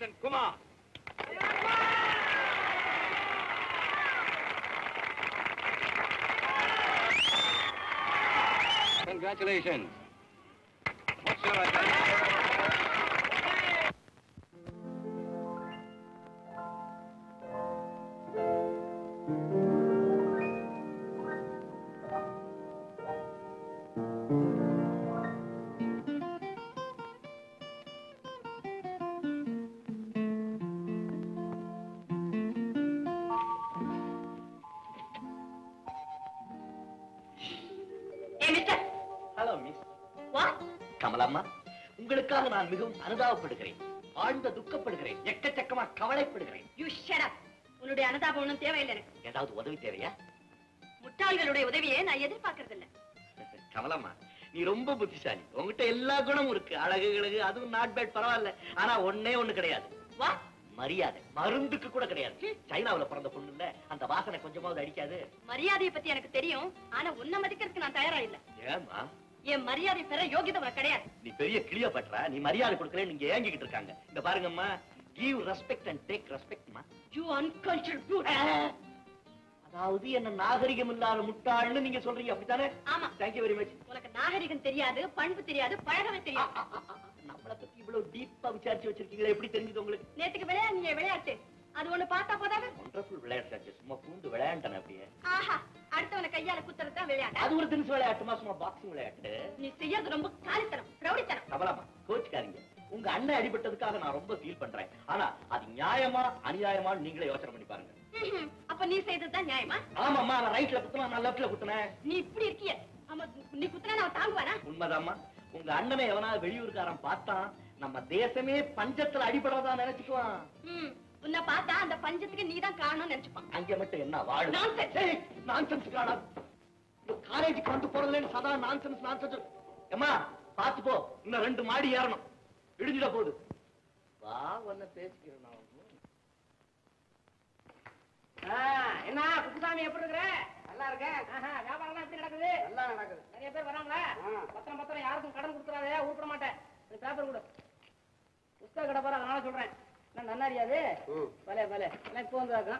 Captain Kumar. Congratulations. What's your address? ஏ mister hello miss what கமலம்மா உங்களுக்காக நான் மிகவும் அனுதாபப்படுகிறேன் ஆழ்ந்த துக்கப்படுகிறேன் எக்கச்சக்கமா கவலைப்படுகிறேன் யூ ஷட் அப் உன்னுடைய அனுதாபம் ஒண்ணும் தேவையில்லை எனக்கு ஏதாவது உதவி தேவையா முட்டாள்களுடைய உதவியை நான் எதிர்பார்க்கறது இல்ல கமலம்மா நீ ரொம்ப புத்திசாலி உங்ககிட்ட எல்லா குணமும் இருக்கு அழகு அழகு அதுவும் நாட் பேட் பரவாயில்ல ஆனா ஒண்ணே ஒண்ணு கிடையாது வா மரியாதை மருந்துக்கு கூட கிடையாது சைனாவுல பிறந்த பொண்ணு இல்ல அந்த வாசனை கொஞ்சமாவது அடிக்காது மரியாதையை பத்தி எனக்கு தெரியும் ஆனா உன்னை மதிக்கிறதுக்கு நான் தயாரா இல்ல ஏமா என் மரியாதை பெற யோகியதை உனக்கு கிடையாது நீ பெரிய கிளிய பற்றா நீ மரியாதை கொடுக்கறேன் நீங்க ஏங்கிக்கிட்டு இருக்காங்க இந்த பாருங்கம்மா கிவ் ரெஸ்பெக்ட் அண்ட் டேக் ரெஸ்பெக்ட்மா யூ அன்கல்ச்சர் அதாவது என்ன நாகரிகம் இல்லாத முட்டாள்னு நீங்க சொல்றீங்க அப்படித்தானே ஆமா தேங்க்யூ வெரி மச் உனக்கு நாகரிகம் தெரியாது பண்பு தெரியாது பழகவே தெரியாது நம்மள பத்தி இவ்வளவு டீப்பா விசாரிச்சு வச்சிருக்கீங்களே எப்படி தெரிஞ்சது உங்களுக்கு நேத்துக்கு விளையாடுங்க விளையாட்டு அது ஒண்ணு பார்த்தா போதாது ஒண்டர்ஃபுல் விளையாட்டு சும்மா பூண்டு விளையாண்டன அப்படியே ஆஹா அடுத்தவன கையால குத்துறது தான் விளையாட்டு அது ஒரு தினசு விளையாட்டுமா சும்மா பாக்ஸிங் விளையாட்டு நீ செய்யறது ரொம்ப காலித்தனம் ரவுடித்தனம் கவலாமா கோச்சுக்காதீங்க உங்க அண்ணன் அடிபட்டதுக்காக நான் ரொம்ப ஃபீல் பண்றேன் ஆனா அது நியாயமா அநியாயமான்னு நீங்களே யோசனை பண்ணி பாருங்க ம்ஹும். அப்ப நீ செய்ததுதான் நியாயமா ஆமாம்மா நான் ரைட்ல குத்துனா நான் லெஃப்ட்ல குத்துனேன் நீ இப்படி இருக்கிய ஆமா நீ குத்துனா நான் தாங்குவானா உண்மைதாம்மா உங்க அண்ணனை எவனாவது வெளியூர்காரன் பார்த்தான் நம்ம தேசமே பஞ்சத்துல அடிபடுறதா நினைச்சுக்குவான் ம் உன்னை பார்த்தா அந்த பஞ்சத்துக்கு நீ தான் காரணம் நினைச்சுப்பான் அங்க மட்டும் என்ன வாழ Nonsense. நான்சென்ஸ் காடா காலேஜுக்கு வந்து போறதுல சதா நான்சென்ஸ் நான்சென்ஸ் ஏம்மா பாத்து போ இன்னும் ரெண்டு மாடி ஏறணும் இடிஞ்சிட போகுது வா உன்ன பேசிக்கிறேன் நான் என்ன குப்புசாமி எப்படி இருக்கிற நல்லா இருக்கேன் வியாபாரம் எப்படி நடக்குது நல்லா நடக்குது நிறைய பேர் வராங்களா பத்திரம் பத்திரம் யாருக்கும் கடன் கொடுத்துறாதே உருப்பிட மாட்டேன் ஒரு பேப்பர் கொடு புஸ்தக கடை போற அதனால சொல்றேன் என்ன நன்னாரியாது பலே பலே எல்லாம் இப்போ வந்து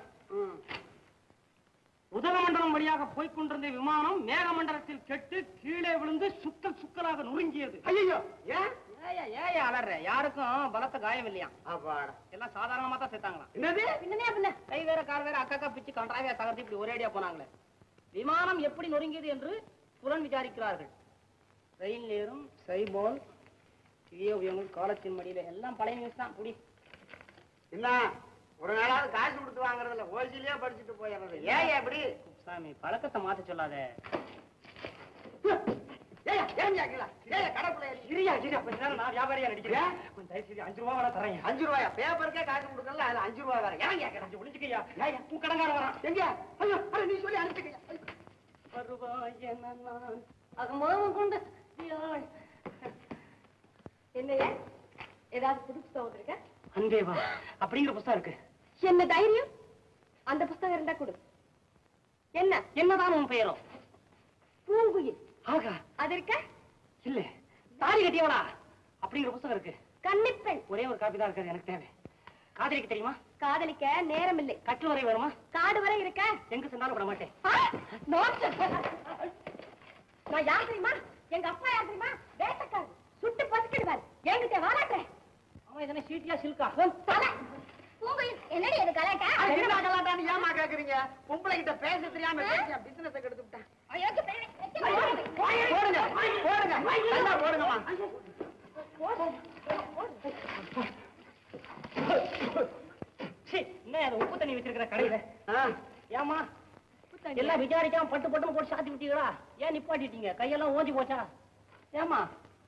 உதகமண்டலம் வழியாக போய்க்கொண்டிருந்த விமானம் மேகமண்டலத்தில் கெட்டு கீழே விழுந்து சுக்கல் சுக்கலாக நொறுங்கியது ஐயோ ஏன் ஏயா ஏயா அலற யாருக்கும் பலத்த காயம் இல்லையா அப்பாடா எல்லாம் சாதாரணமா தான் செத்தாங்களாம் என்னது பின்னமே பின்ன கை வேற கால் வேற அக்கா பிச்சு கண்டாவே தகர்த்து இப்படி ஒரேடியா போனாங்களே விமானம் எப்படி நொறுங்கியது என்று புலன் விசாரிக்கிறார்கள் ரயில் நேரும் சைபோல் இயங்கள் காலத்தின் மடியில எல்லாம் பழைய நியூஸ் தான் புடி என்ன ஒரு நாளாவது காசு கொடுத்து வாங்குறதில்ல ஹோல்சேலே படிச்சுட்டு போயிடுறது ஏன் எப்படி சாமி பழக்கத்தை மாத்த சொல்லாத ஏய் ஏன் கேட்கல ஏய் கடப்புல இரியா இரியா கொஞ்ச நேரம் நான் வியாபாரியா நடிக்கிறேன் கொஞ்சம் தயவு செய்து அஞ்சு ரூபா வேணா தரேன் அஞ்சு ரூபாயா பேப்பருக்கே காசு கொடுக்கல அதுல அஞ்சு ரூபாய் வேற ஏன் கேட்கற கொஞ்சம் ஒளிஞ்சுக்கையா உன் கடங்கார வரான் எங்க ஐயோ அட நீ சொல்லி அனுப்பிச்சுக்கையா வருவாய் என நான் அகமானம் கொண்ட யாழ். என்னையா ஏதாவது புது புத்தகம் வந்திருக்க அன்பே வா அப்படிங்கிற புஸ்தகம் இருக்கு என்ன தைரியம் அந்த புத்தகம் இருந்தா கொடு என்ன என்னதான் உன் பெயரோ பூங்குயில் ஆகா அது இருக்க இல்ல தாலி கட்டியவளா அப்படிங்கிற புஸ்தகம் இருக்கு கன்னிப்பெண் ஒரே ஒரு காப்பி தான் இருக்காது எனக்கு தேவை காதலிக்க தெரியுமா காதலிக்க நேரம் இல்லை கட்டில் வரை வருமா காடு வரை இருக்க எங்க சென்றாலும் விட மாட்டேன் ஆ, nonsense. நான் யார் தெரியுமா எங்க அப்பா யார் தெரியுமா வேட்டக்காரர் சுட்டு பதுக்கிடுவார் என்கிட்ட வாராட்டுறேன் அவன் இதனை சீட்டியா சில்கா தலை பூங்குயில் என்னடி அது கலாட்டா என்ன கலாட்டான்னு ஏமா கேக்குறீங்க பொம்பளை கிட்ட பேச தெரியாம பேசியா பிசினஸ் கெடுத்து விட்டேன் ஐயோக்கு பெரிய- போடுங்க போடுங்க நல்லா போடுங்கம்மா சீ, என்ன அது உப்பு தண்ணி வச்சிருக்கிற கடையில ஆ, ஏமா எல்லாம் விசாரிக்காம பட்டு பட்டு போட்டு சாத்தி விட்டீங்களா ஏன் நிப்பாட்டிட்டீங்க கையெல்லாம் ஓஞ்சி போச்சா ஏமா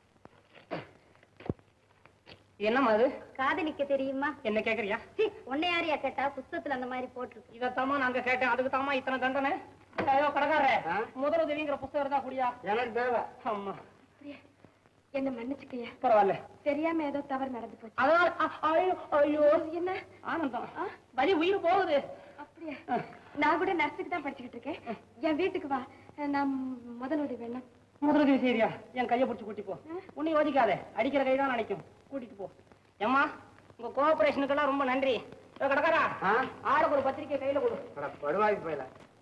என்னம்மா அது காதலிக்க தெரியுமா என்ன கேக்குறியா சீ, உன்னை யாரையா கேட்டா புத்தகத்துல அந்த மாதிரி போட்டிருக்கு இதத்தாமா நாங்க கேட்டேன் அதுக்கு தாமா இத்தனை தண்டனை ஐயோ கடைக்காரே ஆ? முதலுதவிங்கிற புஸ்தகம் தான் குடியா எனக்கு தேவை ஆமா என்ன மன்னிச்சுக்கையா பரவாயில்ல தெரியாம ஏதோ தவறு நடந்து போச்சு அதனால அ- ஐயோ ஐயோ என்ன ஆனந்தம் வலி உயிர் போகுது அப்படியா நான் கூட நர்ஸுக்கு தான் படிச்சுக்கிட்டு இருக்கேன் என் வீட்டுக்கு வா நான் முதலுதவி வேணும் முதலுதவி செய்யறியா என் கையை பிடிச்சு கூட்டி போ ஒன்னும் யோசிக்காத அடிக்கிற கை தான் நினைக்கும் கூட்டிட்டு போ ஏம்மா உங்க கோஆபரேஷனுக்கெல்லாம் ரொம்ப நன்றி இதோ கடக்காரா ஆ? ஆளுக்கு ஒரு பத்திரிக்கை கையில கொடு அட, படுவாய் போயில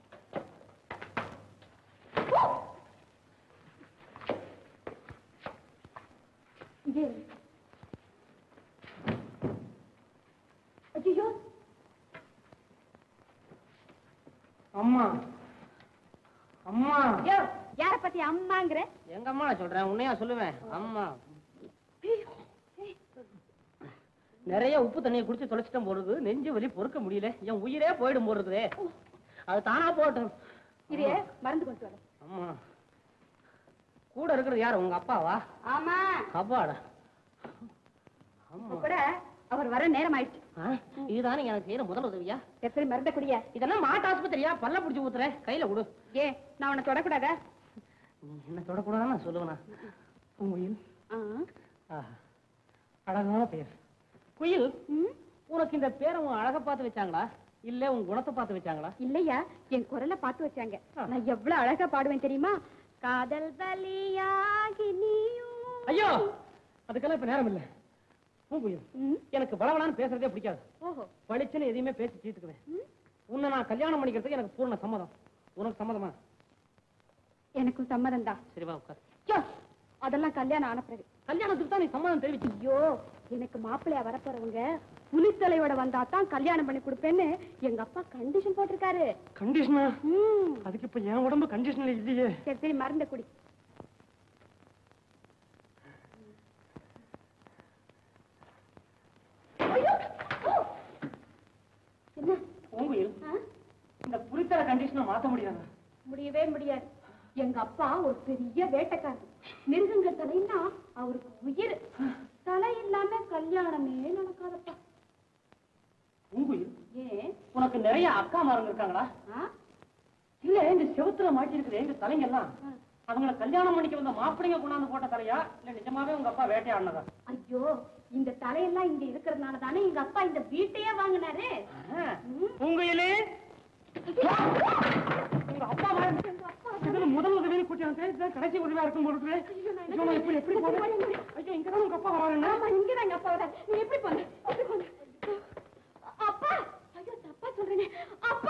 இங்கே இரு. ஐயோ அம்மா அம்மா யோ யார பத்தி அம்மாங்கிற எங்க அம்மா நான் சொல்றேன் உன்னையா சொல்லுவேன் அம்மா நிறைய உப்பு தண்ணியை குடிச்சு தொலைச்சிட்டம் போடுது நெஞ்சு வலி பொறுக்க முடியல என் உயிரே போயிடும் போடுறதே அது தானா போட்டும் இது மருந்து கொண்டு வர அம்மா கூட இருக்கிறது யார் உங்க அப்பாவா ஆமா அப்பாடா இப்ப அம்மா கூட அவர் வர நேரம் ஆயிடுச்சு ஆ, இதுதானே எனக்கு செய்யற முதல் உதவியா எப்படி மருந்த குடிய இதெல்லாம் மாட்டு ஆஸ்பத்திரியா பல்ல பிடிச்சு ஊத்துற கையில கொடு ஏ நான் உன்னை தொடக்கூடாதா நீ என்ன தொடக்கூடாதுன்னு நான் சொல்லுவேனா குயில் ஆ. அழகான பெயர் குயில் ம், உனக்கு இந்த பேரை உன் அழக பார்த்து வச்சாங்களா இல்ல உன் குணத்தை பார்த்து வச்சாங்களா இல்லையா என் குரலை பார்த்து வச்சாங்க நான் எவ்வளவு அழகா பாடுவேன் தெரியுமா காதல் பலியாகி நீயும் ஐயோ அதுக்கெல்லாம் இப்ப நேரம் இல்ல பூங்குயில் ம், எனக்கு பலவனான்னு பேசுறதே பிடிக்காது ஓஹோ பளிச்சுன்னு எதையுமே பேசி தீர்த்துக்குவேன் ம், உன்னை நான் கல்யாணம் பண்ணிக்கிறதுக்கு எனக்கு பூர்ண சம்மதம் உனக்கு சம்மதமா எனக்கும் சம்மதம் தான் சரி வா உட்கார் யோ, அதெல்லாம் கல்யாணம் ஆன பிறகு கல்யாணத்துக்கு தான் நீ சம்மதம் தெரிவிச்சு ஐயோ எனக்கு மாப்பிள்ளையா வரப்போறவங்க புலித்தலையோட வந்தா தான் கல்யாணம் பண்ணி கொடுப்பேன்னு எங்க அப்பா கண்டிஷன் போட்டிருக்காரு கண்டிஷனா ம், அதுக்கு இப்ப என் உடம்பு கண்டிஷன்ல இல்லையே சரி சரி மருந்த குடி ஐயோ! என்ன பூங்குயில் ஆ? இந்த புரித்தர கண்டிஷனை மாத்த முடியாது முடியவே முடியாது எங்க அப்பா ஒரு பெரிய வேட்டைக்காரர் மிருகங்கள் தலைன்னா அவருக்கு உயிர் தலை இல்லாம கல்யாணமே நடக்காதப்பா பூங்குயில் ஏன் உனக்கு நிறைய அக்கா மாருங்க இருக்காங்களா ஆ? இல்ல இந்த செவுத்துல மாட்டி இருக்குது இந்த தலைங்க எல்லாம் ஆ. அவங்கள கல்யாணம் பண்ணிக்க வந்த மாப்பிள்ளைங்க கொண்டாந்து போட்ட தலையா இல்ல நிஜமாவே உங்க அப்பா வேட்டையாடினதா ஐயோ இந்த தலையெல்லாம் இங்க இருக்கிறதுனால தானே எங்க அப்பா இந்த வீட்டையே வாங்கினாரு ம். பூங்குயிலே உங்க அப்பா வா- இதுல முதல் உதவி கூட்டி வந்து கடைசி உதவியா இருக்கும் போது ஐயோ, நான் ஐயோ, நான் எப்படி எப்படி போறேன் என்ன ஐயோ இங்கதான் உங்க அப்பா வராருன்னா ஆமா இங்கதான் எங்க அப்பா வராரு நீ எப்படி போன எப்படி போன அப்பா ஐயோ தப்பா சொல்றேனே அப்பா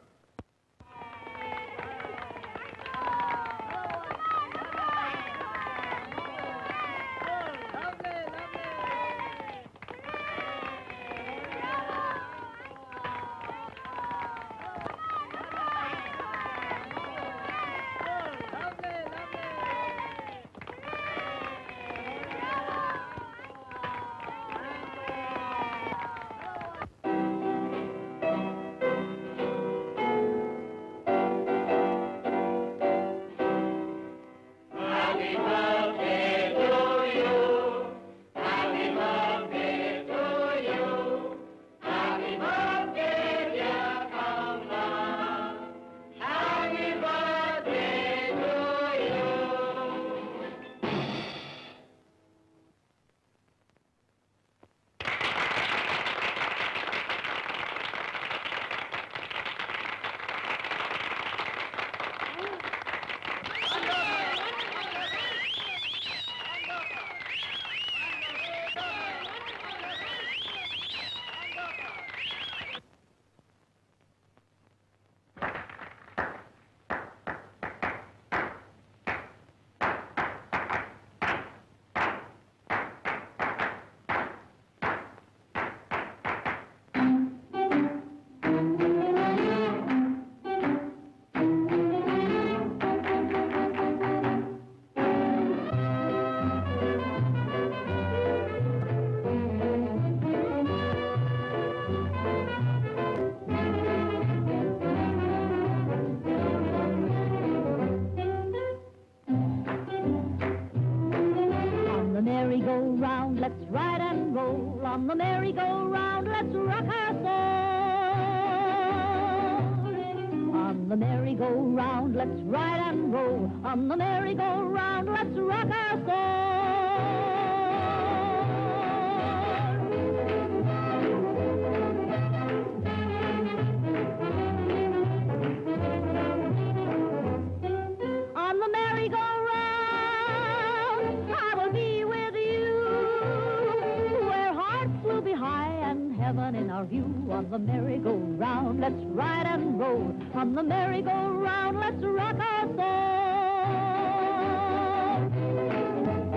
On the merry-go-round, let's ride and roll. On the merry-go-round, let's rock our soul. On the merry-go-round, let's ride and roll. On the merry-go-round, let's rock our soul. On the merry-go-round, I will be with you, where hearts will be high On the merry-go-round, let's ride and roll. On the merry-go-round, let's rock our soul.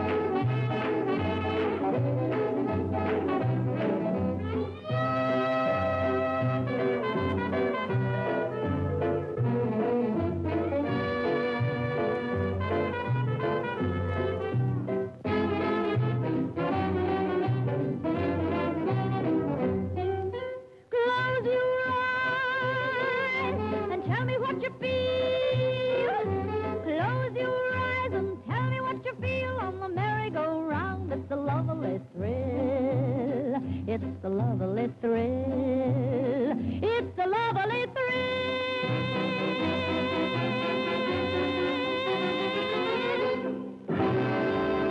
Close your eyes and tell me what you feel. Close your eyes and tell me what you feel on the merry-go-round. It's a lovely thrill. It's a lovely thrill. It's a lovely thrill.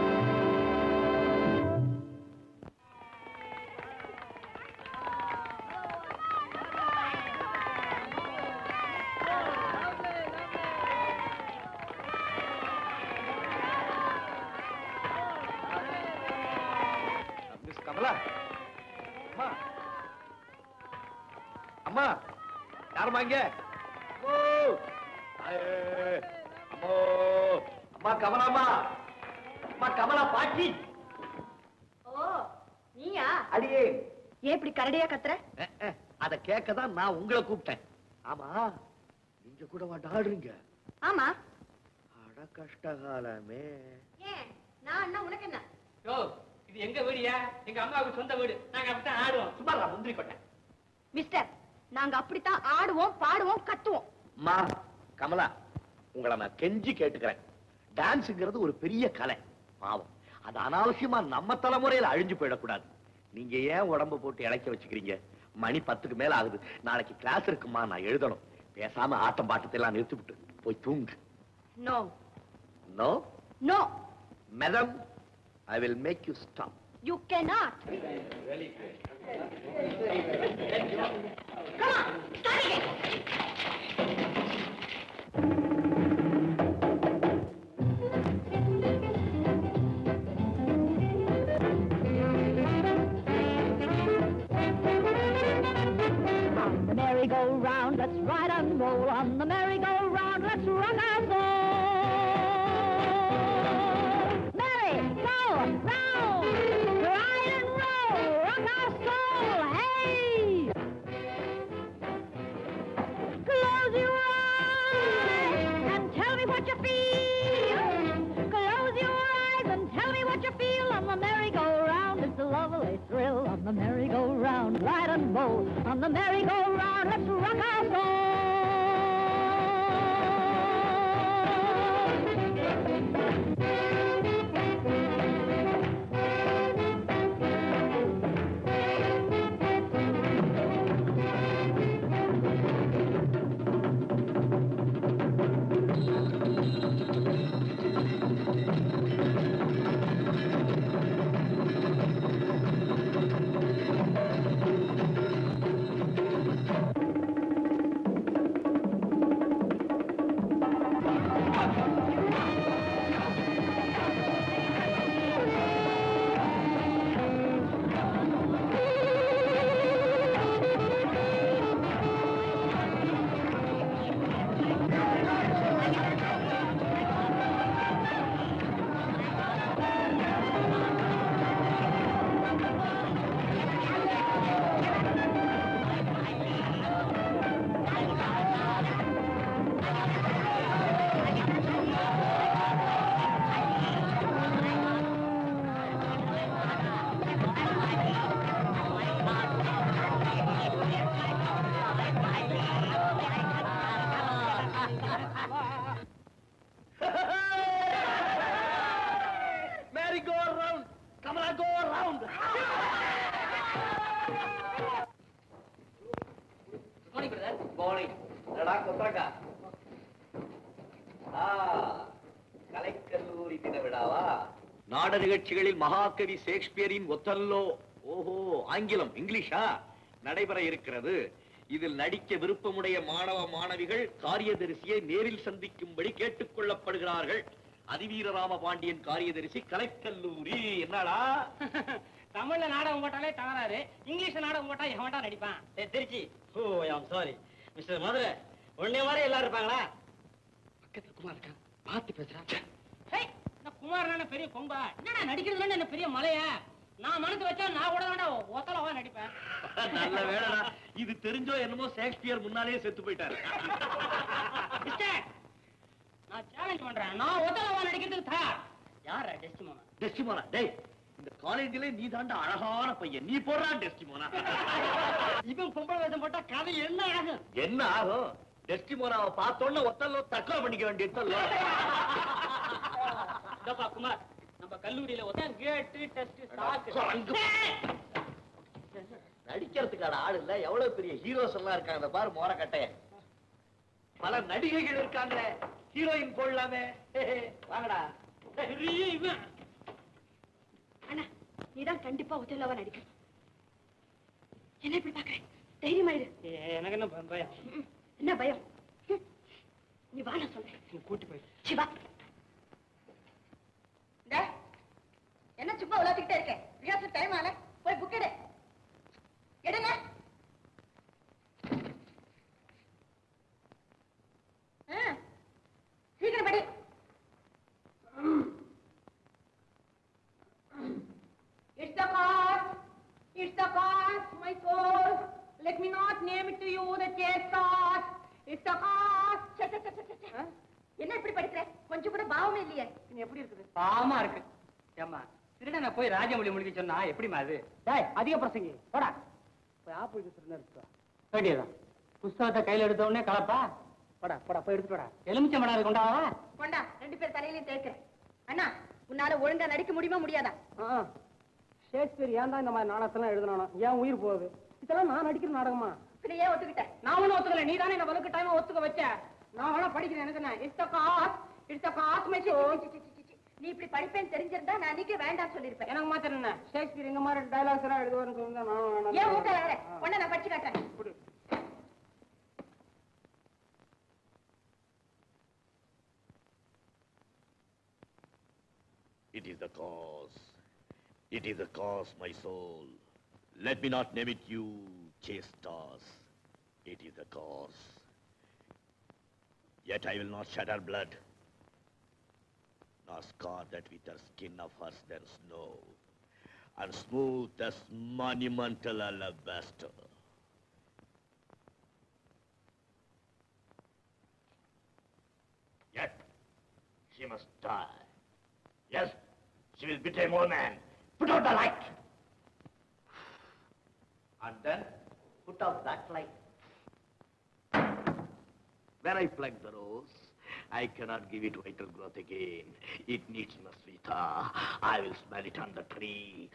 Miss Kamala அம்மா அம்மா யாரும்மா இங்க அம்மோ! தாயே! அம்மோ! அம்மா கமலாம்மா அம்மா கமலா பாட்டி ஓ நீயா அடியே ஏன் இப்படி கரடியா கத்துற அத கேட்க தான் நான் உங்களை கூப்பிட்டேன் ஆமா நீங்க கூட ஆடுறீங்க ஆமா அட கஷ்டகாலமே ஏன் நான் என்ன உனக்கு என்ன யோ இது எங்க வீடியா எங்க அம்மாவுக்கு சொந்த வீடு நாங்க அப்படித்தான் ஆடுவோம் சும்மா முந்திரி கொட்டேன் மிஸ்டர் நாங்க அப்படித்தான் ஆடுவோம் பாடுவோம் கத்துவோம் அம்மா கமலா உங்களை நான் கெஞ்சி கேட்டுக்கிறேன் டான்ஸுங்கிறது ஒரு பெரிய கலை பாவம் அது அனாவசியமா நம்ம தலைமுறையில அழிஞ்சு போயிடக்கூடாது நீங்க ஏன் உடம்ப போட்டு இழைக்க வச்சுக்கிறீங்க மணி பத்துக்கு மேல ஆகுது நாளைக்கு கிளாஸ் இருக்குமா நான் எழுதணும் பேசாம ஆட்டம் பாட்டத்தை எல்லாம் நிறுத்திவிட்டு போய் தூங்கு no no no madam I will make you stop you cannot come on start again On the merry-go-round, let's ride and roll. On the merry-go-round, let's rock our soul. Merry-go-round, ride and roll, rock our soul. Hey! Close your eyes and tell me what you feel. Close your eyes and tell me what you feel on the merry-go-round. It's a lovely thrill on the merry-go-round. Ride and roll on the merry-go-round. Let's rock our soul. Merry go round Kamala go round morning brother morning என்னடா கொத்தரக்கா ஆ கலைக்கல்லூரி தின விழாவா நாட நிகழ்ச்சிகளில் மகாகவி ஷேக்ஸ்பியரின் ஒத்தல்லோ ஓஹோ ஆங்கிலம் இங்கிலீஷா நடைபெற இருக்கிறது இதில் நடிக்க விருப்பமுடைய மாணவ மாணவிகள் காரியதரிசியை நேரில் சந்திக்கும்படி கேட்டுக் கொள்ளப்படுகிறார்கள் அதிவீர ராம பாண்டியன் காரியதரிசி கலைக்கல்லூரி என்னடா தமிழ்ல நாடகம் போட்டாலே தகராறு இங்கிலீஷ்ல நாடகம் போட்டா எவன்டா நடிப்பான் ஏய், Trichy oh I'm sorry mister Madurai உன்னை மாதிரி எல்லாரும் இருப்பாங்களா பக்கத்துல குமார் இருக்கான் பார்த்து பேசுறான் ஹேய் நான் குமார் பெரிய கொம்பா என்னடா நடிக்கிறதுல என்ன பெரிய மலையா நான் மனசு வச்சா நான் கூட வேண்டா ஒத்தலவா நடிப்பேன் நல்ல வேலைடா இது தெரிஞ்சோ என்னமோ ஷேக்ஸ்பியர் முன்னாலேயே செத்து போயிட்டாரு மிஸ்டர் நான் சேலஞ்ச் பண்றேன் நான் ஒத்தலவா நடிக்கிறதுக்கு தயார் யாரா டெஸ்டிமோனா டெஸ்டிமோனா டேய் இந்த காலேஜிலே நீ தாண்டா அழகான பையன் நீ போடுறா டெஸ்டிமோனா இவன் பொம்பளை வேஷம் போட்டா கதை என்ன ஆகும் என்ன ஆகும் டெஸ்டிமோனாவை பார்த்தோன்னு ஒத்தல்ல தற்கொலை பண்ணிக்க வேண்டியது இதப்பா குமார் நம்ம கல்லூரியில ஒருத்தன் கேட்டு டெஸ்ட் அங்க நடிக்கிறதுக்கான ஆள் இல்ல எவ்வளவு பெரிய ஹீரோஸ் எல்லாம் இருக்காங்க இந்த பாரு மோரக்கட்டைய பல நடிகைகள் இருக்காங்க ஹீரோயின் போடலாமே வாங்கடா இவன் அண்ணா நீதான் கண்டிப்பா ஒத்தல்லவா நடிக்கணும் என்ன இப்படி பாக்குறேன் தைரியமாயிரு எனக்கு என்ன ப- பயம் ம், என்ன பயம் ம், நீ வா நான் சொல்றேன் நீ கூட்டி போய் சிவா என்ன சும்மா உலாத்திக்கிட்டே இருக்கேன் ரியாசல் டைம் ஆல போய் புக் எடு எடுங்க ஆ, சீக்கிரம் படி It's the cost. It's the cost, my soul. Let me not name it to you, the chase cost. It's the cost. சே, சே, சே, சே, சே, சே. என்ன இப்படி படிக்கிற கொஞ்சம் கூட பாவமே இல்லையே இது எப்படி இருக்குது பாவமா இருக்கு ஏம்மா திருடனை போய் ராஜமொழி முடிக்க சொன்னா எப்படிமா அது டேய் அதிக பிரசங்கி போடா போய் ஆப்பிள் திருடன் எடுத்து வேண்டியதான் புஸ்தகத்தை கையில எடுத்த உடனே கலப்பா போடா போடா போய் எடுத்துட்டு வாடா எலுமிச்சை மடம் அது கொண்டாவா கொண்டா ரெண்டு பேர் தலையிலையும் தேய்க்கிறேன் அண்ணா உன்னால ஒழுங்கா நடிக்க முடியுமா முடியாதா ஷேக்ஸ்பியர் ஏன் தான் இந்த மாதிரி நாடகத்தெல்லாம் எழுதணும் ஏன் உயிர் போகுது இதெல்லாம் நான் நடிக்கிற நாடகமா பின்ன ஏன் ஒத்துக்கிட்ட நான் ஒன்னும் ஒத்துக்கல நீ தானே என்ன வலுக்கு டைம் ஒத்துக்க வச்ச நான் வேணா படிக்கிறேன் எனக்கு என்ன it's the cause it's the cause my C, C, C, C, C, C. நீ இப்படி படிப்பேன்னு தெரிஞ்சிருந்தா நான் அன்னைக்கு வேண்டாம்னு சொல்லிருப்பேன் எனக்கு மாத்திரம் என்ன ஷேக்ஸ்பியர் இந்த மாதிரி டைலாக்ஸ் எல்லாம் எழுதுவாருன்னு சொல்லிருந்தா நான் ஏன் ஊட்ட வேற உன்ன நான் படிச்சு காட்டுறேன் It is the cause. It is the cause, my soul. Let me not name it you, chase stars. It is the cause. Yet I will not shed her blood, nor scar that with her skin of hers than snow, and smooth as monumental alabaster. Yet she must die. Yes, she will betray more man. Put out the light. And then put out that light. When I pluck the rose, I cannot give it vital growth again. It needs Masvita. I will smell it on the tree.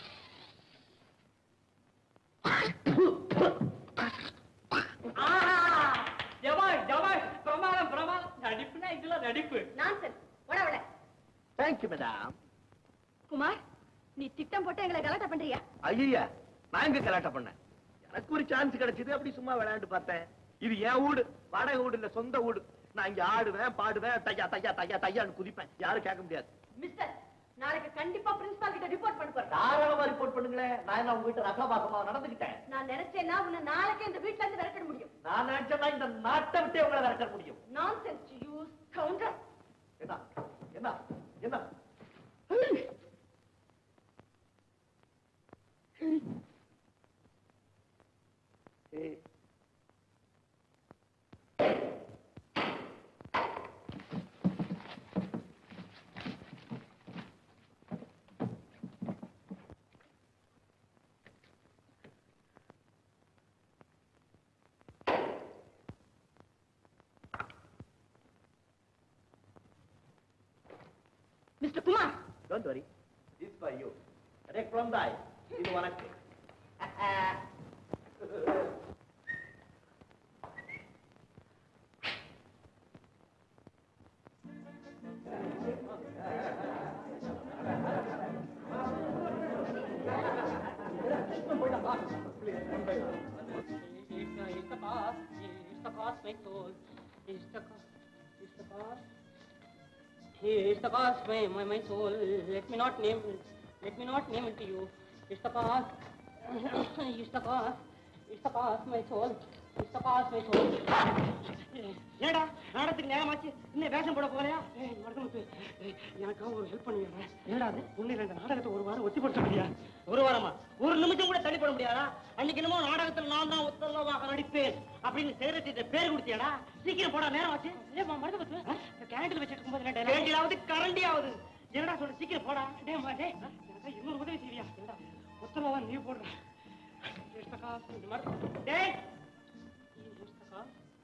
ஜவாய் ஜவாய் பிரமாதம் பிரமாதம் நடிப்புனா இதெல்லாம் நடிப்பு nonsense உட உட Thank you, madam. Kumar நீ திட்டம் போட்டு எங்களை கலாட்டா பண்றியா ஐயா நான் எங்க கலாட்டம் பண்ணேன் எனக்கு ஒரு சான்ஸ் கிடைச்சது அப்படி சும்மா விளையாண்டு பார்த்தேன் இது என் வீடு வாடகை வீடு இல்ல சொந்த வீடு நான் இங்க ஆடுவேன் பாடுவேன் தையா தையா தையா தையான்னு குதிப்பேன் யாரும் கேட்க முடியாது மிஸ்டர் நாளைக்கு கண்டிப்பா பிரின்சிபால் கிட்ட ரிப்போர்ட் பண்ண போறேன் தாராளமா ரிப்போர்ட் பண்ணுங்களேன் நான் என்ன உங்க வீட்டு ரகபாசமா நடந்துக்கிட்டேன் நான் நினைச்சேன்னா உன்னை நாளைக்கே இந்த வீட்ல இருந்து விரட்ட முடியும் நான் நினைச்சேன்னா இந்த நாட்டை விட்டே உங்களை விரட்ட முடியும் நான்சென்ஸ் யூஸ் கவுண்டர் என்ன என்ன என்ன ஏய். Mister Kumar Don't worry. This for you. Direct from the eye. இது உனக்கு It's the cause, it's the cause, my soul. It's the cause, it's the cause. It's the cause, my, my, my soul. Let me not name it. Let me not name it to you. Istaqas. Istaqas. Istaqas, my soul. Istaqas, my soul. ஏடா நாடத்துக்கு நேரமாச்சு இன்னும் வேஷம் போட போறியா ஏய் மருதமுத்து ஏய், எனக்காக ஒரு ஹெல்ப் பண்ணுவீங்க ஏடா அது ஒண்ணு ரெண்டு நாடகத்தை ஒரு வாரம் ஒத்தி போட முடியா ஒரு வாரமா ஒரு நிமிஷம் கூட தள்ளி போட முடியாதா அன்னைக்கு என்னமோ நாடகத்துல நான் தான் உத்தரவாக நடிப்பேன் அப்படின்னு சேரத்திட்ட பேர் கொடுத்தியாடா சீக்கிரம் போடா நேரம் ஆச்சு ஏமா மருதமுத்து கேண்டில் வச்சிட்டு இருக்கும்போது கேண்டிலாவது கரண்டியாவது என்னடா சொல்ற சீக்கிரம் போடா டேய் மா டேய் எனக்கு இன்னொரு உதவி செய்வியா என்னடா உத்தரவா நீ போடுற இஷ்டக்கா இந்த மாதிரி டேய் இஷ்டக்கா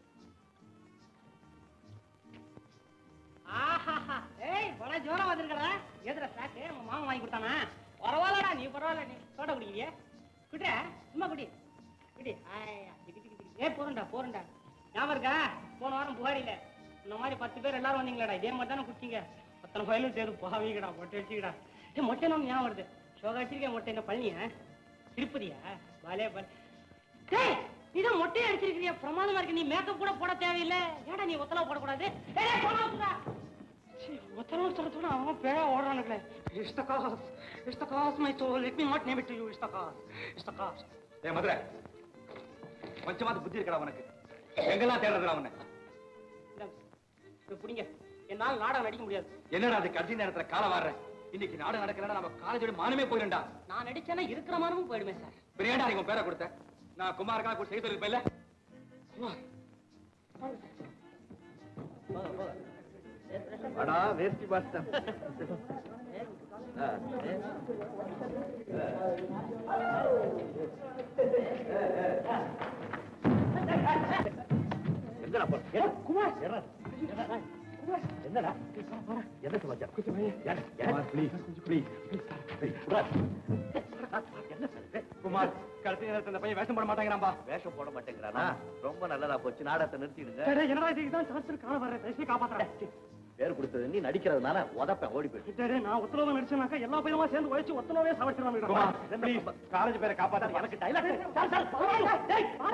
ஆஹாஹா ஏய் பல ஜோரா வந்திருக்கடா எதுல சாக்கு உங்க மாமா வாங்கி கொடுத்தானா பரவாயில்லடா நீ பரவாயில்ல நீ சோடா குடிக்கிறியா குடிற சும்மா குடி குடி ஆயா திக்கு திக்கு திக்கு ஏய் போறேன்டா போறேன்டா ஞாபகம் இருக்கா போன வாரம் புகாரில இந்த மாதிரி பத்து பேர் எல்லாரும் வந்தீங்களாடா இதே மாதிரி தானே குடிச்சீங்க அத்தனை ஃபைலும் சேர்ந்து பாவீங்கடா மொட்டை அடிச்சுக்கடா ஏய் மொட்டை நம்ம ஞாபகம் வருது சோகா வச்சிருக்கேன் மொட்டை என்ன பழனியா திருப்பதியா பாலே பால் டேய் நீதான் மொட்டையை அடிச்சிருக்கிறியா பிரமாதமா இருக்கு நீ மேக்கப் கூட போட தேவையில்லை ஏடா நீ ஒத்தலா போடக்கூடாது டேய், டேய், போடா, போடா. சீ, ஒத்தலா சொல்றதோட அவன் பேரா ஓடுறானுங்களே it's the cause it's the cause my soul let me not name it to you it's the cause it's the cause ஏ மதுரை கொஞ்சமாவது புத்தி இருக்கடா உனக்கு எங்கெல்லாம் தேடுறதுடா அவனை இதை பிடிங்க என்னால நாடகம் நடிக்க முடியாது என்னடா அது கடைசி நேரத்துல கால வாடுற இன்னைக்கு நாடு நடக்கலன்னா நம்ம காலேஜோட மானமே போயிருண்டா நான் நடிச்சேன்னா இருக்கிற மானமும் போயிடுமே சார் பிரியாண்டா நீங்க உன் பேரை கொடுத்த நான் குமாருக்கா கூட செய்ய சொல்லிருப்பேன்ல அடா வேஷ்டி பாஸ்தான் எங்கடா போ குமார் என்னடா என்ன சமாச்சாரம் ப்ளீஸ் ப்ளீஸ் குமார் கடைசி நேரத்துல இந்த பையன் வேஷம் போட மாட்டேங்கிறான்பா வேஷம் போட மாட்டேங்கிறானா ரொம்ப நல்லதா போச்சு நாடகத்தை நிறுத்திடுங்க என்னடா இதுதான் சான்ஸ் காண வர தயவுசெய்து காப்பாத்துறேன் பேர் கொடுத்தது நீ நடிக்கிறதுனால உதப்பேன் ஓடி போயிடு டேய், நான் உத்தரவு நடிச்சேனாக்கா எல்லா பையனுமா சேர்ந்து உழைச்சு ஒத்தனவே சமைச்சிருவாங்க குமார் ப்ளீஸ் காலேஜ் பேரை காப்பாத்த எனக்கு dialogue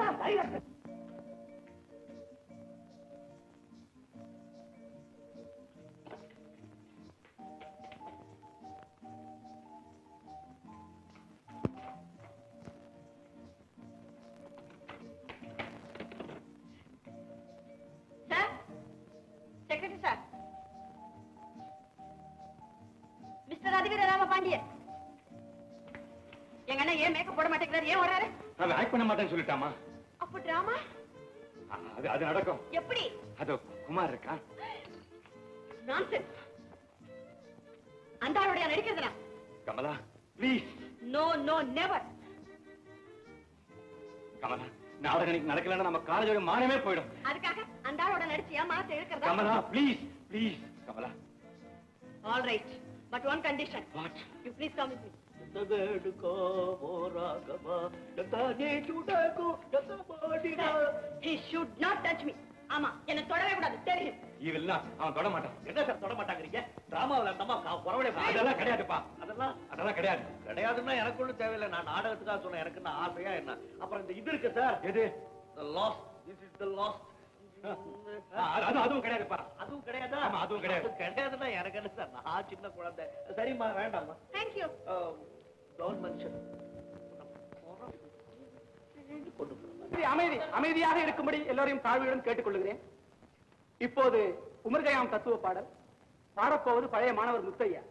sir secretary sir mister Athiveera Rama Pandian எங்க அண்ணன் ஏன் மேக்கப் போட மாட்டேங்கிறாரு ஏன் ஓடுறாரு அவன் ஆக்ட் பண்ண மாட்டேன்னு சொல்லிட்டாமா அப்போ டிராமா அது அது நடக்கும் எப்படி அது குமார் இருக்கா நான்சென்ஸ் அந்த ஆளுடைய நடிக்கிறதுனா Kamala please no no never Kamala நாடகம் இன்னைக்கு நடக்கலன்னா நம்ம காலேஜோட மானமே போயிடும் அதுக்காக அந்த ஆளோட நடிச்சு ஏன் மானத்தை இழுக்கிறதா Kamala please please Kamala all right but one condition what you please come with me he should not touch me ஆமா என்ன தொடவே கூடாது தெரியும் இவெல்லாம் அவன் தொட மாட்டான் என்ன சார் தொட மாட்டாங்கிறீங்க டிராமாவில் அந்த அம்மா புறவடே அதெல்லாம் கிடையாதுப்பா அதெல்லாம் அதெல்லாம் கிடையாது கிடையாதுன்னா எனக்கு ஒண்ணும் தேவையில்லை நான் நாடகத்துக்காக சொன்னேன் எனக்கு என்ன ஆசையா என்ன அப்புறம் இந்த இது இருக்கு சார் எது the lost this is the lost ஆ, அது- அது அதுவும் கிடையாதுப்பா அதுவும் கிடையாதா ஆமா, அதுவும் கிடையாது. அது கிடையாதுன்னா எனக்கு என்ன சார் நான் சின்ன குழந்தை சரிம்மா வேண்டாம்மா தேங்க் யூ கவர்மெண்ட் கொண்டு போறேன். அமைதி அமைதியாக இருக்கும்படி எல்லோரையும் தாழ்வுடன் கேட்டுக்கொள்கிறேன் இப்போது உமர்கயாம் தத்துவ பாடல் பாடப்போவது பழைய மாணவர் முத்தையா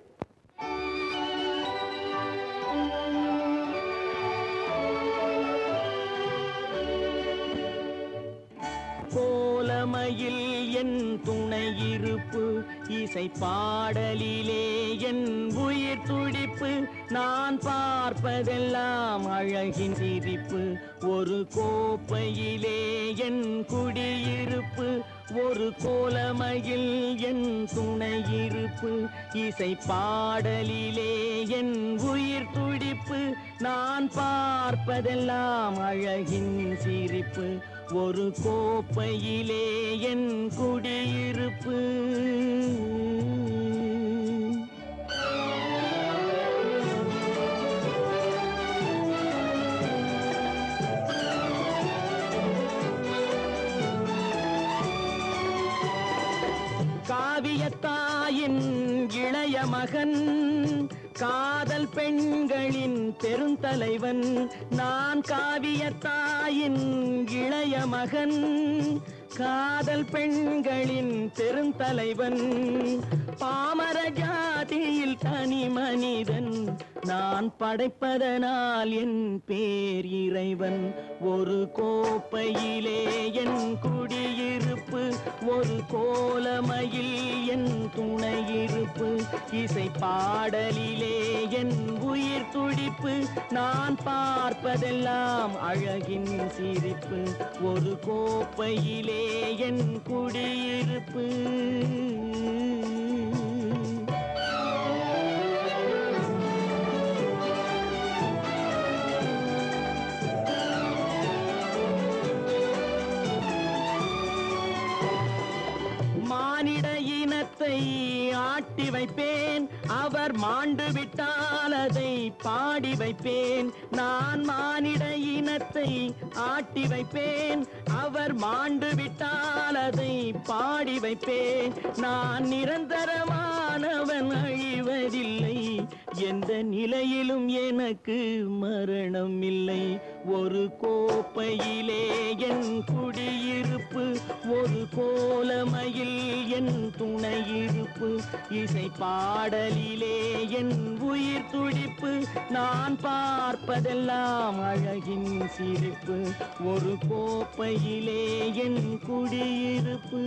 கோலமையில் என் துணை இருப்பு இசை பாடலிலே என் உயிர் துடிப்பு நான் பார்ப்பதெல்லாம் அழகின் சிரிப்பு ஒரு கோப்பையிலே என் குடியிருப்பு ஒரு கோலமையில் என் துணை இருப்பு இசை பாடலிலே என் உயிர் துடிப்பு நான் பார்ப்பதெல்லாம் அழகின் சிரிப்பு ஒரு கோப்பையிலே என் குடியிருப்பு காவியத்தாயின் இளைய மகன் காதல் பெண்களின் பெருந்தலைவன் நான் காவிய தாயின் இளைய மகன் காதல் பெண்களின் பெருந்தலைவன் பாமர ஜாதியில் தனி மனிதன் நான் படைப்பதனால் என் பேர் இறைவன் ஒரு கோப்பையிலே என் குடியிருப்பு ஒரு கோலமையில் என் துணையிருப்பு இசை பாடலிலே என் உயிர் துடிப்பு நான் பார்ப்பதெல்லாம் அழகின் சிரிப்பு ஒரு கோப்பையிலே என் குடியிருப்பு மானிட இனத்தை ஆட்டி வைப்பேன் அவர் மாண்டு விட்டால் அதை பாடி வைப்பேன் நான் மானிட இனத்தை ஆட்டி வைப்பேன் அவர் மாண்டு விட்டால் அதை பாடி வைப்பேன் நான் நிரந்தரமானவன் அழிவதில்லை எந்த நிலையிலும் எனக்கு மரணம் இல்லை ஒரு கோப்பையிலே என் குடியிருப்பு ஒரு கோலமையில் என் துணையிருப்பு இசை பாடலிலே என் உயிர் துடிப்பு நான் பார்ப்பதெல்லாம் அழகின் சிரிப்பு ஒரு கோப்பையிலே என் குடியிருப்பு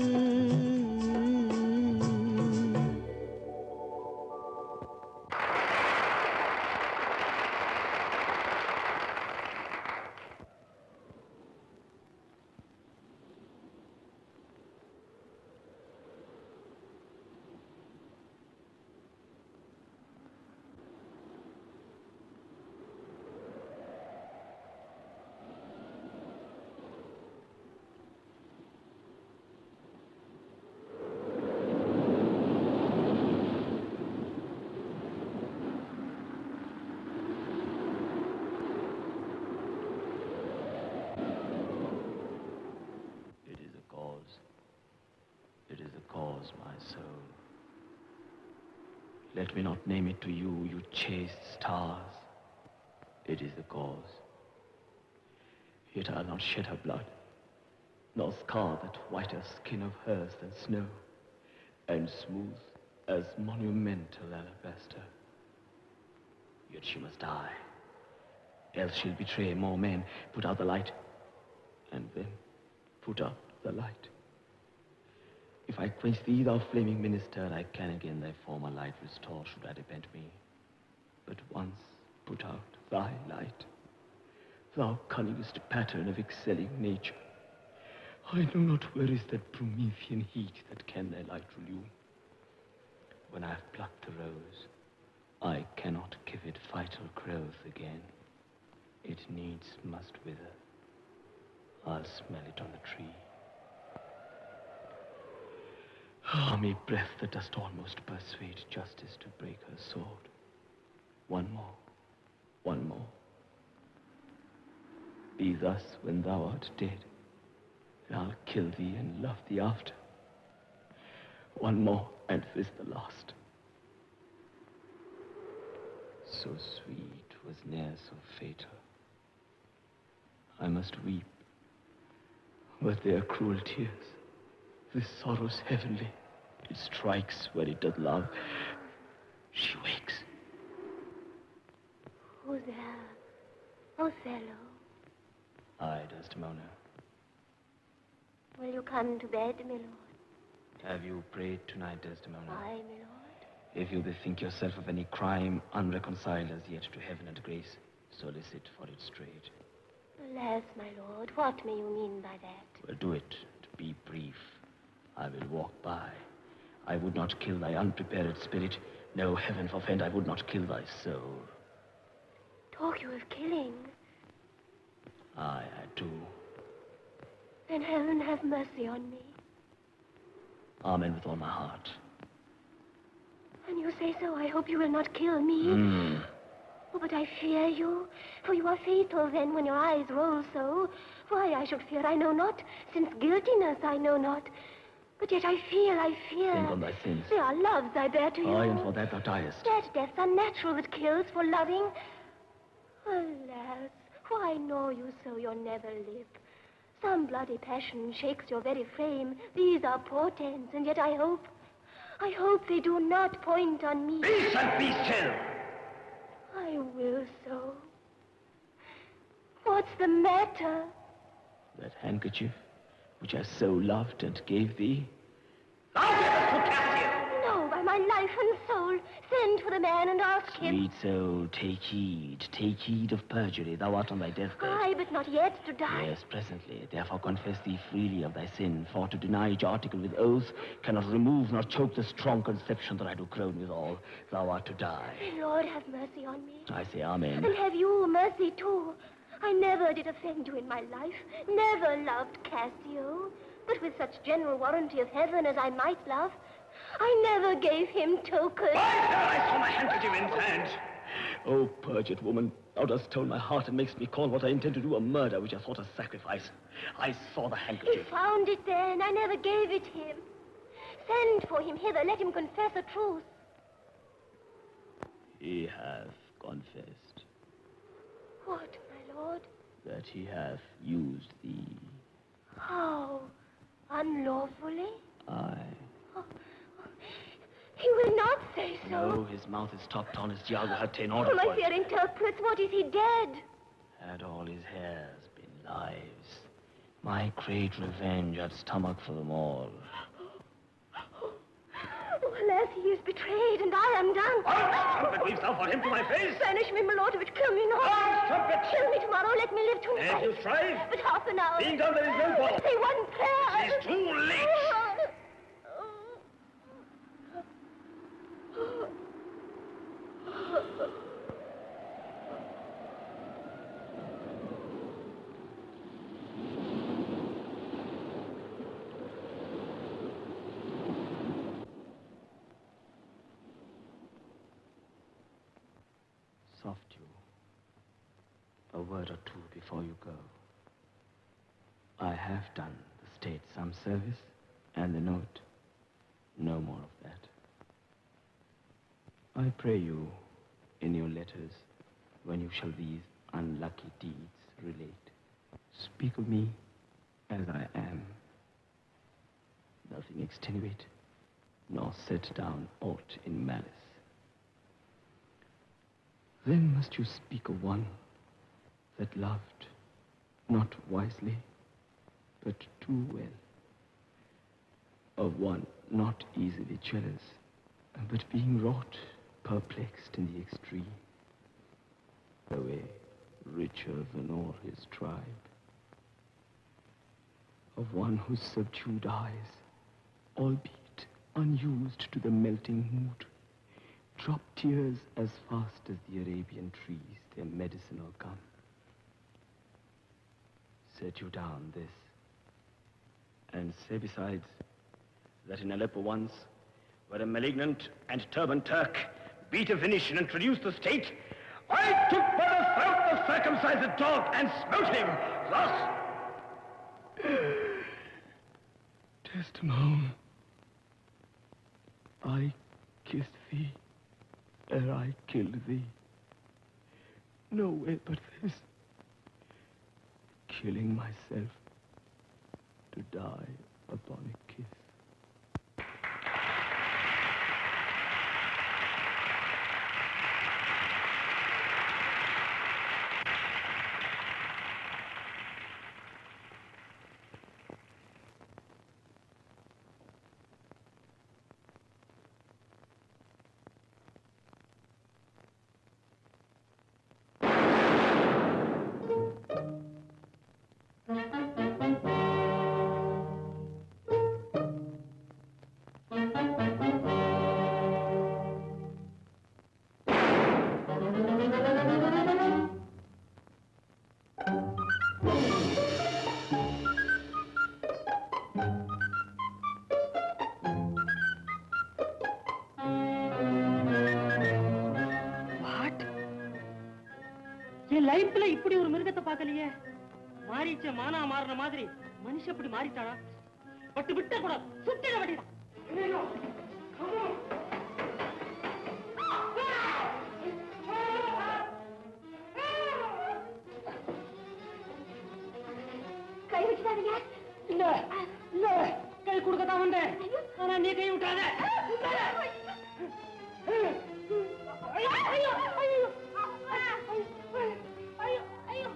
It is a cause. It is a cause, my soul. Let me not name it to you, you chaste stars. It is the cause. Yet I'll not shed her blood, nor scar that whiter skin of hers than snow, and smooth as monumental alabaster. Yet she must die, else she'll betray more men, put out the light, and then put out the light. If I quench thee, thou flaming minister, I can again thy former light restore, should I repent me. But once put out thy light, thou cunningest pattern of excelling nature, I know not where is that Promethean heat that can thy light relume. When I have plucked the rose, I cannot give it vital growth again. It needs must wither. I'll smell it on the tree. Ah, me breath that dost almost persuade justice to break her sword. One more, one more. Be thus when thou art dead, and I'll kill thee and love thee after. One more, and this the last. So sweet was ne'er so fatal. I must weep, but they are cruel tears. This sorrow's heavenly. It strikes where it doth love. She wakes. Who's there? Othello, Aye, Desdemona. will you come to bed, my lord? Have you prayed tonight, Desdemona? Aye, my lord. If you bethink yourself of any crime unreconciled as yet to heaven and grace, solicit for it straight. Alas, my lord, what may you mean by that? Well, do it. To be brief, I will walk by. I would not kill thy unprepared spirit. No, heaven forfend, I would not kill thy soul. Talk you of killing? Aye, I do. Then heaven have mercy on me. Amen with all my heart. When you say so, I hope you will not kill me. Hmm. Oh, but I fear you, for you are fatal then when your eyes roll so. Why I should fear I know not, since guiltiness I know not. But yet I feel, I fear. Think on thy sins. They are loves I bear to you. Aye, and for that thou diest. That death's unnatural that kills for loving. Alas, why know you so you'll never live? Some bloody passion shakes your very frame. These are portents, and yet I hope, I hope they do not point on me. Peace and be still! I will so. What's the matter? That handkerchief, which I so loved and gave thee, Thou gavest to Cassio! No, by my life and soul, send for the man and ask him. Sweet soul, take heed, take heed of perjury. Thou art on thy deathbed. Aye, but not yet to die. Yes, presently. Therefore confess thee freely of thy sin, for to deny each article with oath cannot remove nor choke the strong conception that I do crown withal. Thou art to die. Lord, have mercy on me. I say amen. And have you mercy too. I never did offend you in my life, never loved Cassio. But with such general warranty of heaven as I might love, I never gave him token. I saw my handkerchief in his hand. O perjured woman, thou dost tell my heart and makest me call what I intend to do a murder which I thought a sacrifice. I saw the He handkerchief. found it then. I never gave it him. Send for him hither. Let him confess the truth. He hath confessed What, my lord? that he hath used thee. How? Unlawfully? Aye. He will not say so. No, his mouth is stopped on his Diago had ta'en Oh, order my for fear it. interprets. What is he dead? Had all his hairs been lives, my great revenge had stomach for them all. Oh, alas, he is betrayed, and I am done. Trumpet, weave thou for him to my face. Banish me, Milotovich, kill me not. Arms, trumpet! Kill me tomorrow, let me live As tonight. you strive, But half an hour. being done there is no fault. Say one prayer. It is too late. Soft you. A word or two before you go. I have done the state some service, and the note, no more of that. I pray you, in your letters, when you shall these unlucky deeds relate, speak of me as I am. Nothing extenuate, nor set down aught in malice. Then must you speak of one that loved, not wisely, but too well. Of one not easily jealous, but being wrought, perplexed in the extreme. Away richer than all his tribe. Of one whose subdued eyes, albeit unused to the melting mood, drop tears as fast as the Arabian trees their medicinal gum. Set you down this, and say besides that in Aleppo once, where a malignant and turbaned Turk beat a finish and introduced the state, I took by the throat the circumcised dog and smote him thus. Testimony. I kissed thee ere I killed thee. No way but this. Killing myself to die upon a kiss. What என் லைஃப்ல இப்படி ஒரு மிருகத்தை பார்க்கலையே மாறிச்ச மானா மாறின மாதிரி மனுஷன் இப்படி மாறிட்டானா பட்டு விட்ட கூடாது சுத்திட வேண்டியதான் கை வச்சுட்டாதீங்க இல்ல இல்ல கை கொடுக்கத்தான் வந்தேன் ஆனா நீ கை விட்டாத ஐயோ ஐயோ ஐயோ ஐயோ ஐயோ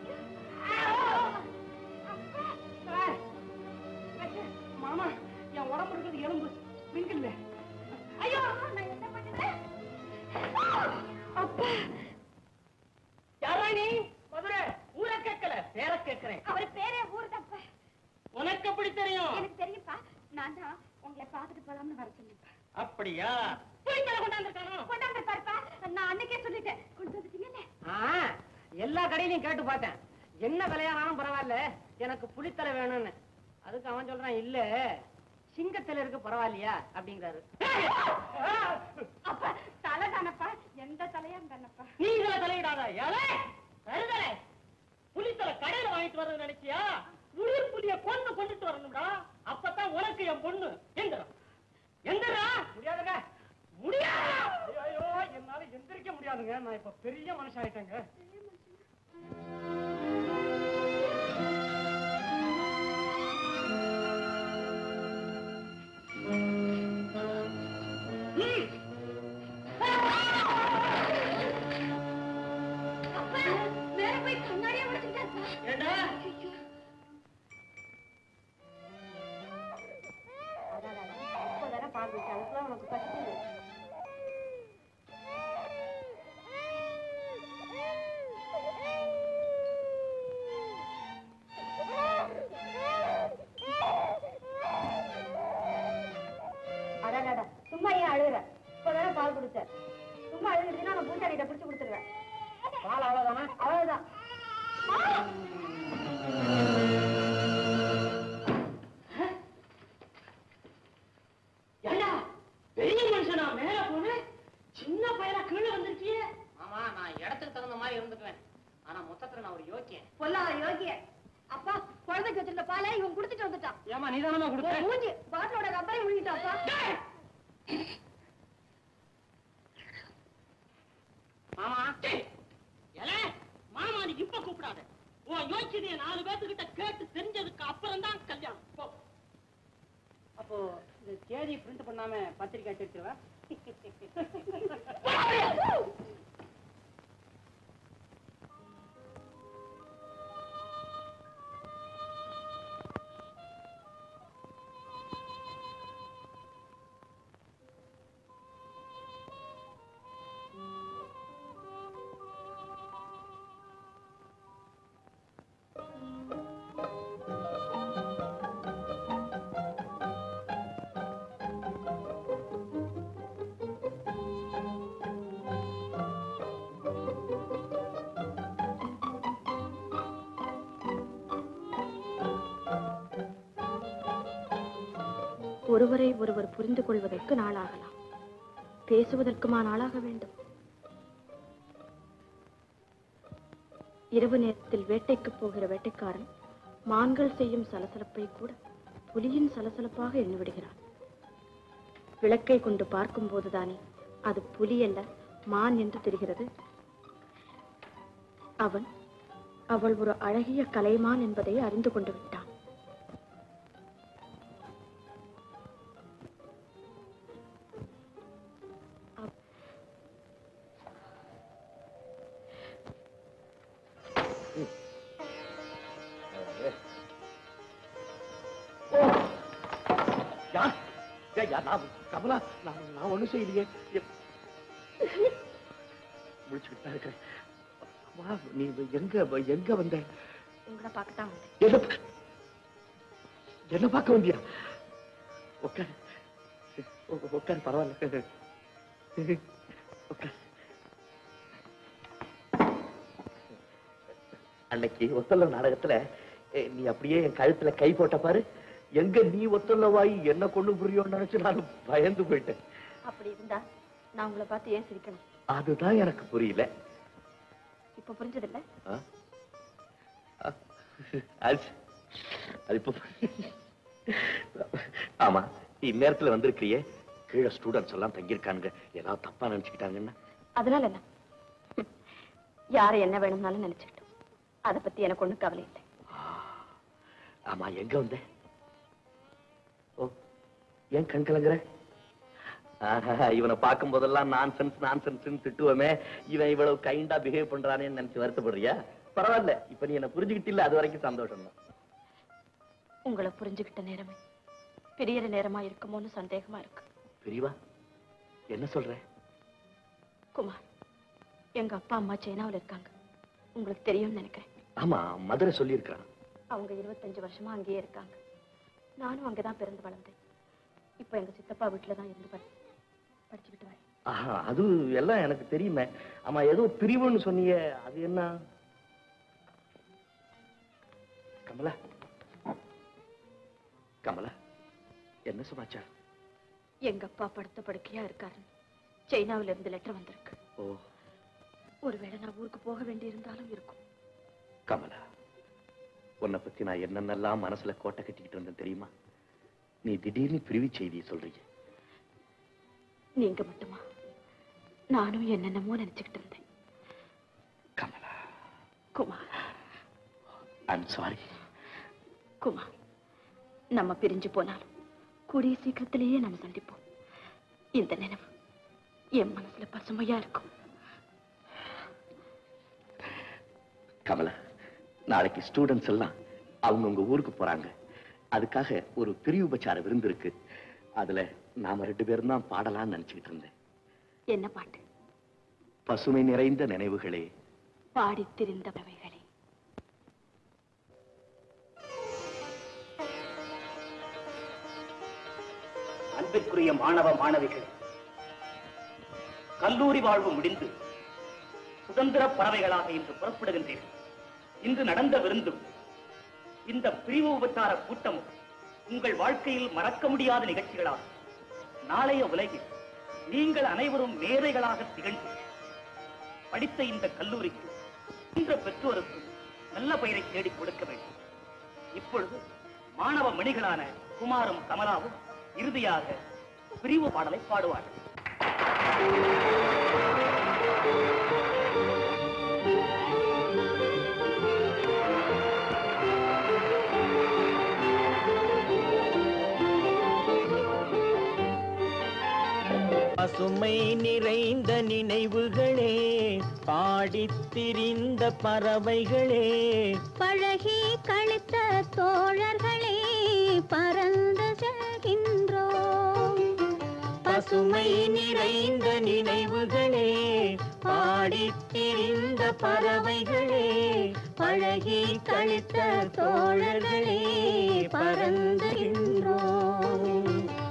மாமா என் உடம்பு இருக்கிறது எலும்பு மிங்கில்ல ஐயோ நான் என்ன பண்ணுறேன் அப்பா யாரா நீ மதுரை ஊரை கேட்கல பேர கேட்கிறேன் அவர் பேரே ஊர்தாப்பா உனக்கு எப்படி தெரியும் எனக்கு தெரியும்ப்பா நான் தான் உங்களை பார்த்துட்டு போலாம்னு வர சொன்னேன்ப்பா அப்படியா புளித்தலை கொண்டாந்துருக்கானோ கொண்டாந்து பாருப்பா நான் அன்னைக்கே சொல்லிட்டேன் கொண்டு வந்துட்டீங்கல்ல ஆ, எல்லா கடையிலையும் கேட்டு பார்த்தேன் என்ன விலையானாலும் பரவாயில்ல எனக்கு புளித்தலை வேணும்னு அதுக்கு அவன் சொல்றான் இல்ல சிங்கத்தலை இருக்கு பரவாயில்லையா அப்படிங்கிறாரு அப்பா தலை தானப்பா எந்த தலையா இருந்தானப்பா நீ இதுல தலையிடாத ஏலே கருதலை புளித்தலை கடையில வாங்கிட்டு வரணும்னு நினைச்சியா உயிர் புலிய கொண்டு கொண்டுட்டு வரணும்டா அப்பதான் உனக்கு என் பொண்ணு எந்திரம் எந்திரா முடியாதுங்க முடியாது ஐயோ என்னால எந்திரிக்க முடியாதுங்க நான் இப்ப பெரிய மனுஷன் ஆயிட்டேங்க அப்பா மேல போய் கண்ணாடியே உடைச்சுட்டாப்பா ஏண்டா இப்போ வேற பார்த்துச்சு அதுக்குள்ள உனக்கு பசி அடாடாடா சும்மா ஏன் அழுகுற இப்பதானே பால் குடிச்ச சும்மா அழுகுறதுன்னா நான் பூச்சாடிட்ட பிடிச்சு கொடுத்துருவேன் பால் அவ்வளவுதானா அவ்வளவுதான் ஏண்டா பெரிய மனுஷனா மேல போன சின்ன பையனா கீழே வந்திருக்கியே ஆமா நான் இடத்துக்கு தகுந்த மாதிரி இருந்துக்குவேன் ஆனா மொத்தத்துல நான் ஒரு யோக்கியன் பொல்லா யோகிய அப்பா குழந்தைக்கு வச்சிருந்த பாலை இவன் குடுத்துட்டு வந்துட்டான் ஏமா நீ தானமா கொடுத்த உன் மூஞ்சி பாட்டிலோட ரப்பரை முழுங்கிட்டாப்பா மாமா ஏலே மாமா நீ இப்ப கூப்பிடாத உன் யோக்கியதைய நாலு பேத்துக்கிட்ட கேட்டு தெரிஞ்சதுக்கு அப்புறம் தான் கல்யாணம் போ அப்போ இந்த தேதி பிரிண்ட் பண்ணாம பத்திரிக்கை அடிச்சிருவா ஒருவரை ஒருவர் புரிந்து கொள்வதற்கு நாளாகலாம் பேசுவதற்குமா நாளாக வேண்டும் இரவு நேரத்தில் வேட்டைக்கு போகிற வேட்டைக்காரன் மான்கள் செய்யும் சலசலப்பை கூட புலியின் சலசலப்பாக எண்ணிவிடுகிறான் விளக்கை கொண்டு பார்க்கும் போதுதானே அது புலி அல்ல மான் என்று தெரிகிறது அவன் அவள் ஒரு அழகிய கலைமான் என்பதை அறிந்து கொண்டு விட்டான் யார் ஏய், யார் நான் கமலா நான் நான் ஒண்ணும் செய்யலையே எ- முழிச்சுக்கிட்டு தான் இருக்கிறேன் அம்மா, நீ எங்க எங்க வந்த உங்களை பார்க்கத்தான் வந்தேன் என்ன பா- என்ன பார்க்க வந்தியா உட்கார் உ- உட்கார் பரவாயில்ல உட்கார் அன்னைக்கு ஒத்தல்ல நாடகத்துல எ, நீ அப்படியே என் கழுத்துல கை போட்ட பாரு எங்க நீ ஒத்தல்ல வாய் என்ன கொண்டு புரியோன்னு நினைச்சு நான் பயந்து போயிட்டேன் அப்படி இருந்தா நான் உங்களை பார்த்து ஏன் சிரிக்கணும் அதுதான் எனக்கு புரியல இப்ப புரிஞ்சதில்ல ஆ? ஆ, அது அது இப்போ ஆமா இந்நேரத்துல வந்திருக்கிறியே கீழே ஸ்டூடெண்ட்ஸ் எல்லாம் தங்கியிருக்கானுங்க ஏதாவது தப்பா நினைச்சுக்கிட்டாங்கன்னா அதனால என்ன ஹம். யாரை என்ன வேணும்னாலும் நினைச்சுக்கிட்டோம் அதை பத்தி எனக்கு ஒண்ணும் கவலை இல்லை ஆமா எங்க வந்த ஓ ஏன் கண் கலங்குற ஆஹா, இவனை பார்க்கும் போதெல்லாம் நான்சென்ஸ் நான்சென்ஸ் திட்டுவோமே இவன் இவ்வளவு கைண்டா பிஹேவ் பண்றானேன்னு நினைச்சு வருத்தப்படுறியா பரவாயில்ல இப்ப நீ என்ன புரிஞ்சுக்கிட்டில்ல அது வரைக்கும் சந்தோஷம் தான் உங்களை புரிஞ்சுக்கிட்ட நேரமே பிரியற நேரமா இருக்குமோன்னு சந்தேகமா இருக்கு பிரிவா என்ன சொல்ற குமார் எங்க அப்பா அம்மா சைனாவுல இருக்காங்க உங்களுக்கு தெரியும்னு நினைக்கிறேன் ஆமா மதுரை சொல்லியிருக்கான் அவங்க இருபத்தஞ்சு வருஷமா அங்கேயே இருக்காங்க நானும் அங்கதான் பிறந்து வளர்ந்தேன் இப்போ எங்க சித்தப்பா வீட்டுல தான் இருந்து படி- படிச்சுக்கிட்டு வரேன் ஆஹா அது எல்லாம் எனக்கு தெரியுமே ஆமா ஏதோ பிரிவுன்னு சொன்னீங்க அது என்ன கமலா கமலா என்ன சமாச்சாரம் எங்க அப்பா படுத்த படுக்கையா இருக்காருன்னு சைனாவுல இருந்து லெட்டர் வந்திருக்கு ஓ ஒருவேளை நான் ஊருக்கு போக வேண்டி இருந்தாலும் இருக்கும் கமலா உன்னை பத்தி நான் என்னென்னலாம் மனசுல கோட்டை கட்டிக்கிட்டு இருந்தேன் தெரியுமா நீ திடீர்னு பிரிவு செய்தியை சொல்றீங்க நீங்க மட்டுமா நானும் என்னென்னமோ நினைச்சுக்கிட்டு இருந்தேன் கமலா குமார் ஐம் சாரி குமார் நம்ம பிரிஞ்சு போனாலும் கூடிய சீக்கிரத்திலேயே நம்ம சந்திப்போம் இந்த நினைவு என் மனசுல பசுமையா இருக்கும் கமலா நாளைக்கு ஸ்டூடெண்ட்ஸ் எல்லாம் அவங்கவுங்க ஊருக்கு போறாங்க அதுக்காக ஒரு பிரிவு உபச்சார விருந்து இருக்கு அதுல நாம ரெண்டு பேரும் தான் பாடலாம்னு நினைச்சுக்கிட்டு இருந்தேன் என்ன பாட்டு பசுமை நிறைந்த நினைவுகளே பாடித் திரிந்த பறவைகளே அன்பிற்குரிய மாணவ மாணவிகள் கல்லூரி வாழ்வு முடிந்து சுதந்திர பறவைகளாக இன்று புறப்படுகின்றீர்கள் இன்று நடந்த விருந்தும் இந்த பிரிவு உபச்சார கூட்டமும் உங்கள் வாழ்க்கையில் மறக்க முடியாத நிகழ்ச்சிகளாகும் நாளைய உலகில் நீங்கள் அனைவரும் மேதைகளாக திகழ்ந்து படித்த இந்த கல்லூரிக்கு இந்த பெற்றோருக்கு நல்ல பெயரை தேடிக் கொடுக்க வேண்டும் இப்பொழுது மாணவ மணிகளான குமாரும் கமலாவும் இறுதியாக பிரிவு பாடலை பாடுவார்கள் பசுமை நிறைந்த நினைவுகளே பாடித் திரிந்த பறவைகளே பழகி கழித்த தோழர்களே பறந்து செல்கின்றோம் பசுமை நிறைந்த நினைவுகளே பாடித் திரிந்த பறவைகளே பழகி கழித்த தோழர்களே பறந்துகின்றோம்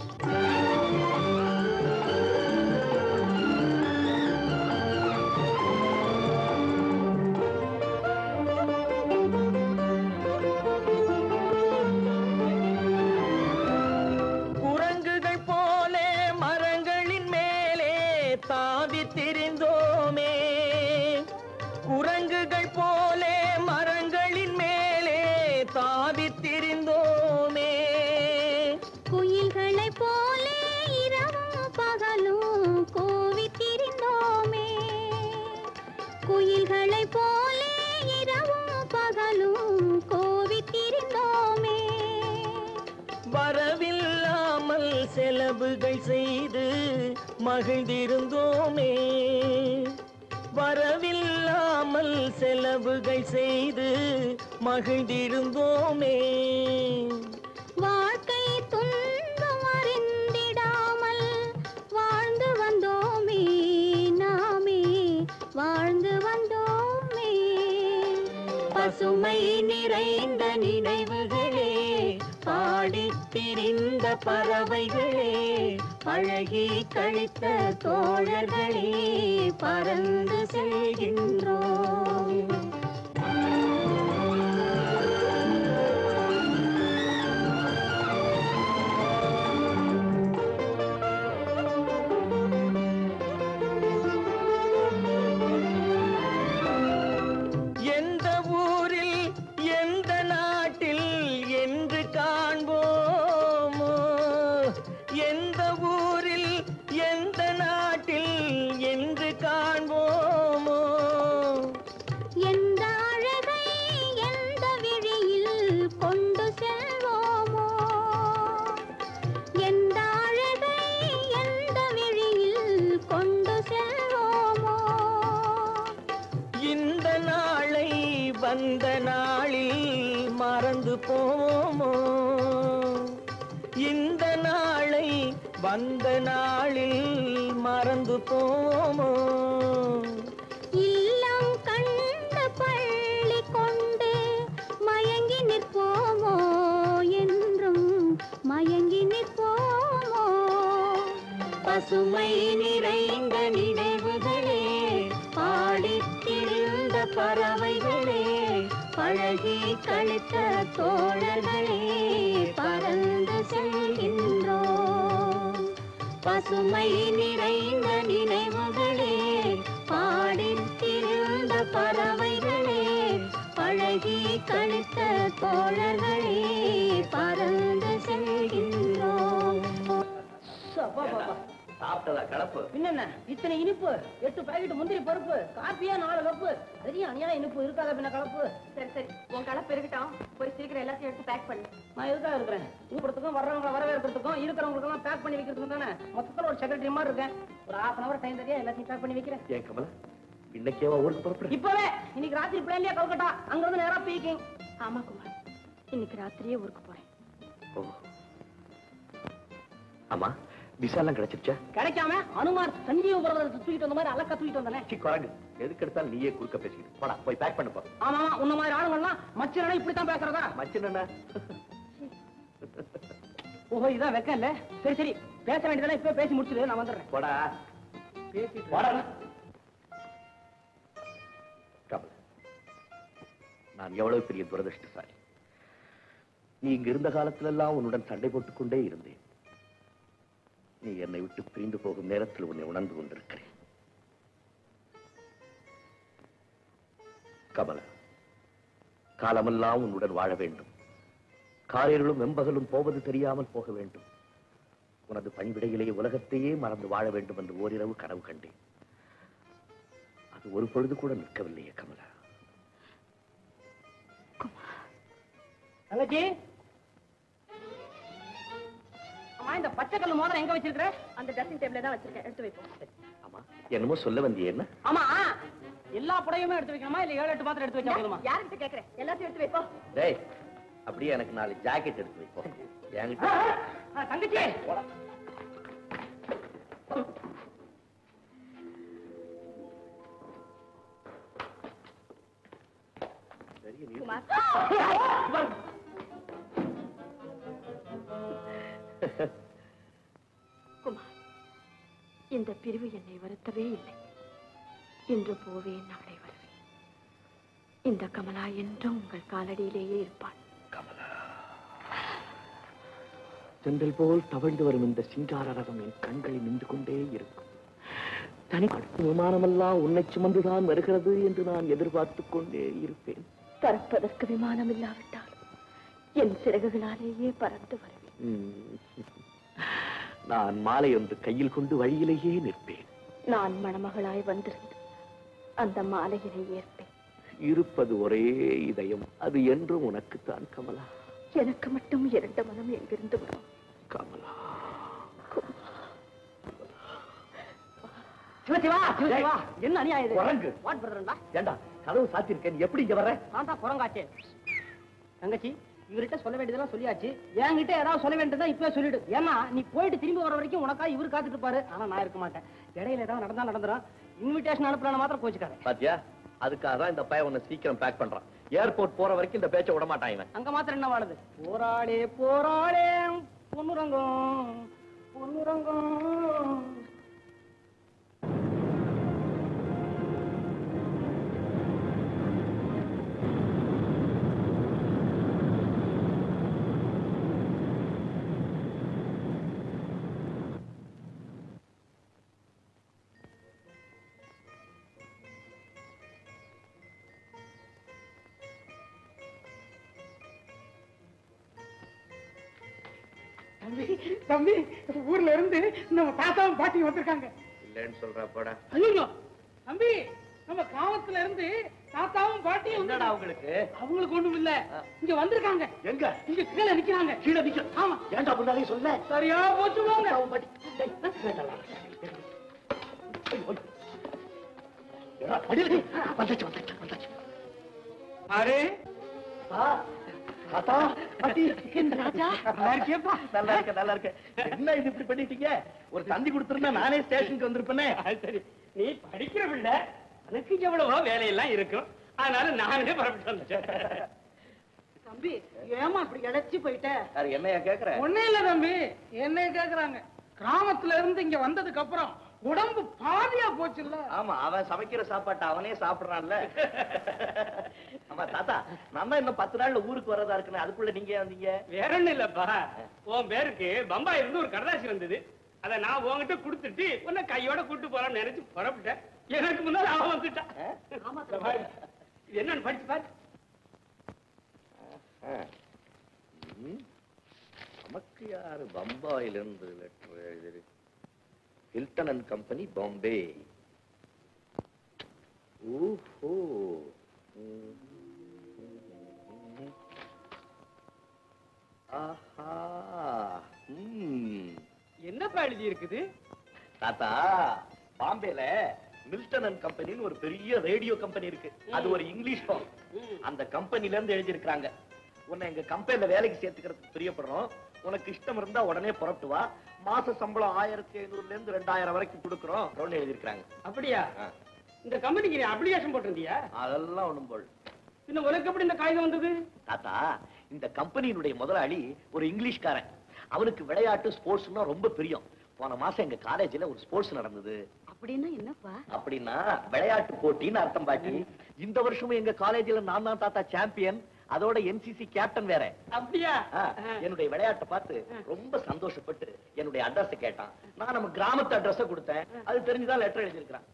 குரங்குகள் போலே மரங்களின் மேலே தாவி திரிந்தோமே குரங்குகள் போலே மரங்களின் மேலே தாவி திரிந்தோமே குயில்களைப் போலே இரவும் பகலும் கூவித் திரிந்தோமே குயில்களைப் போலே இரவும் பகலும் கூவித் திரிந்தோமே வரவில்லாமல் செலவுகள் செய்து மகிழ்ந்திருந்தோமே வரவில்லாமல் செலவுகள் செய்து மகிழ்ந்திருந்தோமே வாழ்க்கை துன்பம் அறிந்திடாமல் வாழ்ந்து வந்தோமே நாமே வாழ்ந்து வந்தோமே பசுமை நிறைந்த நினைவுகளே பாடித் திரிந்த பறவைகளே அழகி கழித்த தோழர்களே பறந்து செல்கின்றோம் எந்த ஊரில் எந்த நாட்டில் என்று காண்போம் வந்த நாளில் மறந்து போவோமோ இந்த நாளை வந்த நாளில் மறந்து போவோமோ இல்லம் கண்ட பள்ளி கொண்டு மயங்கி நிற்போமோ என்றும் மயங்கி நிற்போமோ பசுமை நிறைந்த நினைவுகளே பாடித்திருந்த பறவைகளே பழகி கழித்த தோழர்களே பறந்து செல்கின்றோம் பசுமை நிறைந்த நினைவுகளே பாடித்திருந்த பறவைகளே பழகி கழித்த தோழர்களே பறந்து செல்கின்றோம் சாப்பிட்டதா கலப்பு பின்ன இத்தனை இனிப்பு எட்டு பாக்கெட் முந்திரி பருப்பு காப்பியா நாலு கப்பு பெரிய அநியாய இனிப்பு இருக்காத பின்ன கலப்பு சரி சரி உன் கலப்பு இருக்கட்டும் போய் சீக்கிரம் எல்லாத்தையும் எடுத்து பேக் பண்ணு நான் எதுக்காக இருக்கிறேன் கூப்பிடுறதுக்கும் வர்றவங்களை வரவேற்கிறதுக்கும் இருக்கிறவங்களுக்கு எல்லாம் பேக் பண்ணி வைக்கிறதுக்கும் தானே மொத்தத்துல ஒரு செக்ரட்டரி மாதிரி இருக்கேன் ஒரு ஹாஃப் அன் அவர் டைம் தெரியா எல்லாத்தையும் பேக் பண்ணி வைக்கிறேன் ஏன் கமலா இன்னைக்கேவா ஊருக்கு புறப்படுற இப்பவே இன்னைக்கு ராத்திரி பிளேன்லயே கல்கட்டா அங்க இருந்து நேரா பீக்கிங் ஆமா குமார் இன்னைக்கு ராத்திரியே ஊருக்கு போறேன் ஓ ஆமா விசா எல்லாம் கிடைச்சிருச்சா கிடைக்காம அனுமார் சஞ்சீவ பர்வதத்தை தூக்கிட்டு வந்த மாதிரி அலக்க தூக்கிட்டு வந்தானே சி குரங்கு எதுக்கு எடுத்தாலும் நீயே குறுக்க பேசிக்கிட்டு போடா போய் பேக் பண்ண போ ஆமா ஆமா உன்ன மாதிரி ஆளுங்கள்லாம் மச்சனா இப்படித்தான் பேசுறதா மச்சினா ஓஹோ இதான் வெக்கம் இல்ல சரி சரி பேச வேண்டியதெல்லாம் இப்பவே பேசி முடிச்சிடு நான் வந்துடுறேன் போடா பேசிட்டு போடா கமலா நான் எவ்வளவு பெரிய துரதிருஷ்டசாலி நீ இங்க இருந்த காலத்துல எல்லாம் உன்னுடன் சண்டை போட்டுக் கொண்டே இருந்தேன் நீ என்னை விட்டு பிரிந்து போகும் நேரத்தில் உன்னை உணர்ந்து கொண்டிருக்கிறேன் கமலா காலமெல்லாம் உன்னுடன் வாழ வேண்டும் காரியர்களும் வெம்பகலும் போவது தெரியாமல் போக வேண்டும் உனது பணிவிடையிலேயே உலகத்தையே மறந்து வாழ வேண்டும் என்று ஓரிரவு கனவு கண்டேன் அது ஒரு பொழுது கூட நிற்கவில்லையே கமலா தங்கச்சி அம்மா இந்த பச்சை கல்லு மோதிரம் எங்க வச்சிருக்கிற அந்த ட்ரெஸ்ஸிங் டேபிள்ல தான் வச்சிருக்கேன் எடுத்து வைப்போம் ஆமா என்னமோ சொல்ல வந்தியே என்ன ஆமா எல்லா புடையுமே எடுத்து வைக்கணுமா இல்ல ஏழு எட்டு பாத்திரம் எடுத்து வச்சா போதுமா யார்கிட்ட கேக்குறேன் எல்லாத்தையும் எடுத்து வைப்போம் டேய் அப்படியே எனக்கு நாலு ஜாக்கெட் எடுத்து வைப்போம் என்கிட்ட ஆ, தங்கச்சி பெரிய நீ- குமார் குமார் இந்த பிரிவு என்னை வருத்தவே இல்லை இன்று போவேன் நாளை வருவேன் இந்த கமலா என்றும் உங்கள் காலடியிலேயே இருப்பாள் செந்தல் போல் தவழ்ந்து வரும் இந்த சிங்கார ரதம் என் கண்களில் நின்று கொண்டே இருக்கும் தனி விமானமெல்லாம் உன்னை சுமந்துதான் வருகிறது என்று நான் எதிர்பார்த்துக் கொண்டே இருப்பேன் பறப்பதற்கு விமானம் இல்லாவிட்டால் என் சிறகுகளாலேயே பறந்து வருவேன் ம். நான் மாலை ஒன்று கையில் கொண்டு வழியிலேயே நிற்பேன் நான் மணமகளாய் வந்திருந்து அந்த மாலையினை ஏற்பேன் இருப்பது ஒரே இதயம் அது என்றும் உனக்குத்தான் கமலா எனக்கு மட்டும் இரண்டு மனம் எங்கிருந்து வரும் கமலா சிவசிவா சிவசிவா என்ன அநியாயம் இது குரங்கு. வாட் பிரதர்டா ஏண்டா கதவு சாத்திருக்கேன் நீ எப்படி இங்க வர்ற நான் தான் புறங்காச்சே தங்கச்சி இவர்கிட்ட சொல்ல வேண்டியதெல்லாம் சொல்லியாச்சு என்கிட்ட ஏதாவது சொல்ல வேண்டியதா இப்பவே சொல்லிடு ஏன்னா நீ போயிட்டு திரும்பி வர வரைக்கும் உனக்கா இவர் காத்துட்டு இருப்பாரு ஆனா நான் இருக்க மாட்டேன் இடையில ஏதாவது நடந்தா நடந்துரும் இன்விடேஷன் அனுப்புறான மாத்திரம் கோச்சுக்காரு பாத்தியா அதுக்காக தான் இந்த பையன் உன்னை சீக்கிரம் பேக் பண்றான் ஏர்போர்ட் போற வரைக்கும் இந்த பேச்ச விட மாட்டான் இவன் அங்க மாத்திரம் என்ன வாழுது போராளே போராளே பொன்னுரங்கம் பொன்னுரங்கம் தம்பி தம்பி ஊர்ல இருந்து நம்ம தாத்தாவும் பாட்டியும் வந்திருக்காங்க இல்லைன்னு சொல்ற போடா ஐயோ தம்பி நம்ம கிராமத்துல இருந்து தாத்தாவும் பாட்டியும் என்னடா வந்திருக்காங்க. அவங்களுக்கு அவங்களுக்கு ஒண்ணும் இல்ல இங்க வந்திருக்காங்க எங்க இங்க கீழே நிக்கிறாங்க கீழே நிக்க ஆமா ஏன்டா முன்னாலே சொல்ல சரியா போச்சு போங்க வந்துச்சு வந்துச்சு வந்துச்சு அரே தாத்தா பாட்டி ராஜா நல்லா இருக்கியப்பா நல்லா இருக்க நல்லா இருக்க என்ன இது இப்படி பண்ணிட்டீங்க ஒரு தந்தி கொடுத்துருந்தா நானே ஸ்டேஷனுக்கு வந்திருப்பேனே அது சரி நீ படிக்கிற பிள்ளை எனக்கு எவ்வளவோ வேலையெல்லாம் இருக்கும் அதனால நானே புறப்பட்டு வந்துட்டேன் தம்பி ஏமா இப்படி இழைச்சி போயிட்ட யாரு என்னையா கேக்குற ஒண்ணே இல்ல தம்பி என்னைய கேக்குறாங்க கிராமத்துல இருந்து இங்க வந்ததுக்கு அப்புறம் உடம்பு பாதியா போச்சுல்ல ஆமா அவன் சமைக்கிற சாப்பாட்டை அவனே சாப்பிடுறான்ல ஆமா தாத்தா நம்ம இன்னும் பத்து நாள்ல ஊருக்கு வரதா இருக்குன்னு அதுக்குள்ள நீங்க ஏன் வந்தீங்க வேற ஒண்ணும் இல்லப்பா உன் பேருக்கு பம்பாயில இருந்து ஒரு கடதாசி வந்தது அத நான் உன்கிட்ட கொடுத்துட்டு உன்னை கையோட கூட்டு போறான்னு நினைச்சு புறப்பட்டேன் எனக்கு முன்னால அவன் வந்துட்டான் இந்த பாரு, இது என்னன்னு படிச்சு பாரு ம். நமக்கு யாரு பம்பாயில இருந்து லெட்டர் எழுதி ஹில்டன் அண்ட் கம்பெனி பாம்பே ஓஹோ ம். ஆஹா ம். என்னப்பா எழுதி இருக்குது தாத்தா பாம்பேல மில்டன் அண்ட் கம்பெனின்னு ஒரு பெரிய ரேடியோ கம்பெனி இருக்கு அது ஒரு இங்கிலீஷ் ஃபார்ம் அந்த கம்பெனில இருந்து எழுதியிருக்காங்க உன்னை எங்க கம்பெனில வேலைக்கு சேர்த்துக்கிறதுக்கு பிரியப்படுறோம் உனக்கு இஷ்டம் இருந்தா உடனே புறப்பட்டு வா மாச சம்பளம் ஆயிரத்தி ஐநூறுல இருந்து ரெண்டாயிரம் வரைக்கும் கொடுக்குறோம் அப்படின்னு எழுதியிருக்காங்க அப்படியா இந்த கம்பெனிக்கு நீ அப்ளிகேஷன் போட்டிருந்தியா அதெல்லாம் ஒண்ணும் போல் இன்னும் உனக்கு எப்படி இந்த காகிதம் வந்தது தாத்தா இந்த கம்பெனியினுடைய முதலாளி ஒரு இங்கிலீஷ்காரன் அவனுக்கு விளையாட்டு ஸ்போர்ட்ஸ்னா ரொம்ப பிரியம் போன மாசம் எங்க காலேஜ்ல ஒரு ஸ்போர்ட்ஸ் நடந்தது அப்படின்னா என்னப்பா அப்படின்னா விளையாட்டு போட்டின்னு அர்த்தம் பாட்டி இந்த வருஷமும் எங்க காலேஜ்ல நான் தான் தாத்தா சாம்பியன் அதோட என்சிசி கேப்டன் வேற அப்படியா ஆ, என்னுடைய விளையாட்டை பார்த்து ரொம்ப சந்தோஷப்பட்டு என்னுடைய அட்ரஸ் கேட்டான் நான் நம்ம கிராமத்து அட்ரஸ் கொடுத்தேன் அது தெரிஞ்சுதான் லெட்டர் எழுதியிருக்கிறான்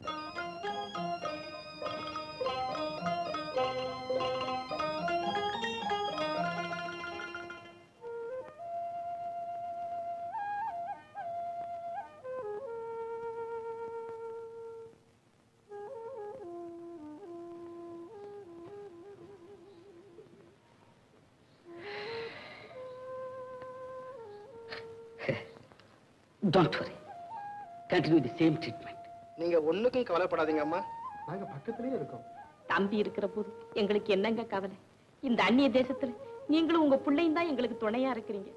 don't worry continue the same treatment நீங்க ஒண்ணுக்கும் கவலைப்படாதீங்க அம்மா நாங்க பக்கத்துலயே இருக்கோம் தம்பி இருக்கிற போது எங்களுக்கு என்னங்க கவலை இந்த அந்நிய தேசத்துல நீங்களும் உங்க பிள்ளையும் தான் எங்களுக்கு துணையா இருக்கிறீங்க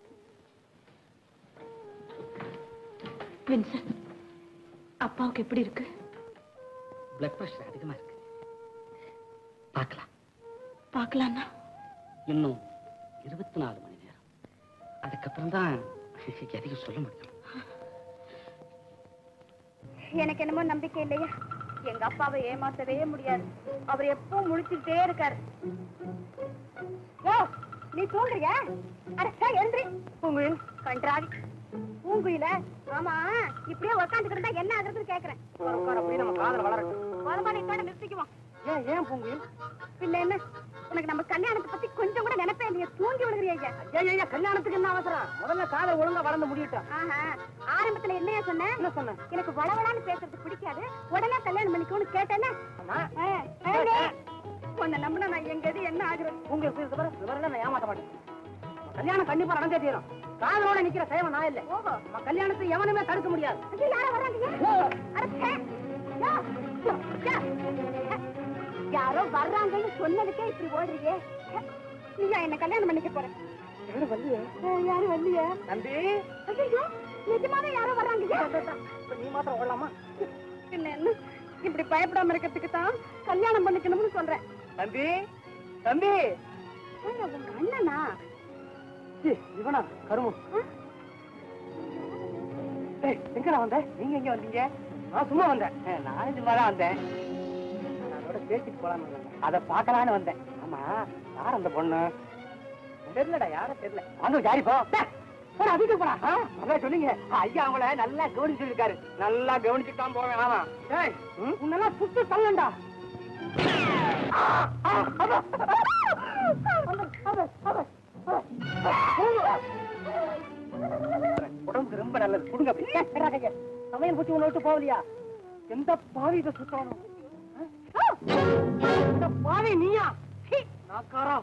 வின்சன் அப்பாவுக்கு எப்படி இருக்கு பிளட் பிரஷர் அதிகமா இருக்கு பார்க்கலாம் பார்க்கலாம்னா இன்னும் இருபத்தி நாலு மணி நேரம் அதுக்கப்புறம் தான் எதையும் சொல்ல முடியும் எனக்கு என்னமோ நம்பிக்கை இல்லையா எங்க அப்பாவை ஏமாத்தவே முடியாது அவர் எப்பவும் முழிச்சுக்கிட்டே இருக்காரு ஓ நீ தூங்குறியா அரசா எழுந்திரி பூங்குயில் கன்றாவி பூங்குயில ஆமா இப்படியே உட்காந்துக்கிட்டு இருந்தா என்ன ஆகுறதுன்னு கேக்குறேன் அப்படியே நம்ம காதல வளரட்டும் வருமானம் இதோட நிறுத்திக்குவோம் ஏன் ஏன் பூங்குயில் பின்ன என்ன உனக்கு நம்ம கல்யாணத்தை பத்தி கொஞ்சம் கூட நினைப்பே இல்லையா தூங்கி விழுகிறியா ஏன் ஏன் கல்யாணத்துக்கு என்ன அவசரம் முதல்ல காதல் ஒழுங்கா வளர்ந்து முடியட்டும் ஆஹா ஆரம்பத்துல என்னையா சொன்ன என்ன சொன்ன எனக்கு வளவளான்னு பேசுறது பிடிக்காது உடனே கல்யாணம் பண்ணிக்கோன்னு கேட்டேன்னா உன்னை நம்பினா நான் எங்க எது என்ன ஆகுறது உங்களுக்கு இது பாரு, விவரம் நான் ஏமாத்த மாட்டேன் கல்யாணம் கண்டிப்பா நடந்தே தீரும் காதலோட நிக்கிற சேவன் நான் இல்ல ஓஹோ நம்ம கல்யாணத்தை எவனுமே தடுக்க முடியாது ஐயோ, யாரோ வர்றாங்க அட, ச்சே. யா, யா, யா. யாரோ வர்றாங்கன்னு சொன்னதுக்கே இப்படி ஓடுறியே ச்சே. நீயா என்ன கல்யாணம் பண்ணிக்க போற யாரும் வரலையே அஹ், யாரும் வரலையா தம்பி ஐயோ நிஜமாவே யாரோ வர்றாங்க இப்ப நீ மாத்திரம் ஓடலாமா பின்ன என்ன இப்படி பயப்படாம இருக்கிறதுக்கு தான் கல்யாணம் பண்ணிக்கணும்னு சொல்றேன் தம்பி தம்பி ஏங்க, உங்க அண்ணனா சீ, இவனா கருமம் டேய், எங்கடா வந்த நீங்க எங்க வந்தீங்க நான் சும்மா வந்தேன் அஹ், நானும் சும்மா தான் வந்தேன் நான் அதோட பேசிட்டு போலான்னு வந்தேன் அதை பார்க்கலான்னு வந்தேன் ஆமா யார் அந்த பொண்ணு தெரியலடா யாரும் தெரியல வந்து ஜாரி போ டேய், போடா வீட்டுக்கு போடா ஆ, அதான் சொன்னீங்க ஐயா அவங்கள நல்லா கவனிச்சு சொல்லிருக்காரு நல்லா கவனிச்சுட்டு தான் போவேன் ஆமா டேய் ம், உன்னெல்லாம் சுத்து தள்ளண்டா உடம்புக்கு ரொம்ப நல்லது கொடுங்க அப்படி ஏய், எடா கைய. சமையல் பூச்சி உன்னை விட்டு போகலையா எந்த பாவி இதை சுத்தணும் இந்த பாவி நீயா சீ, நாக்காரா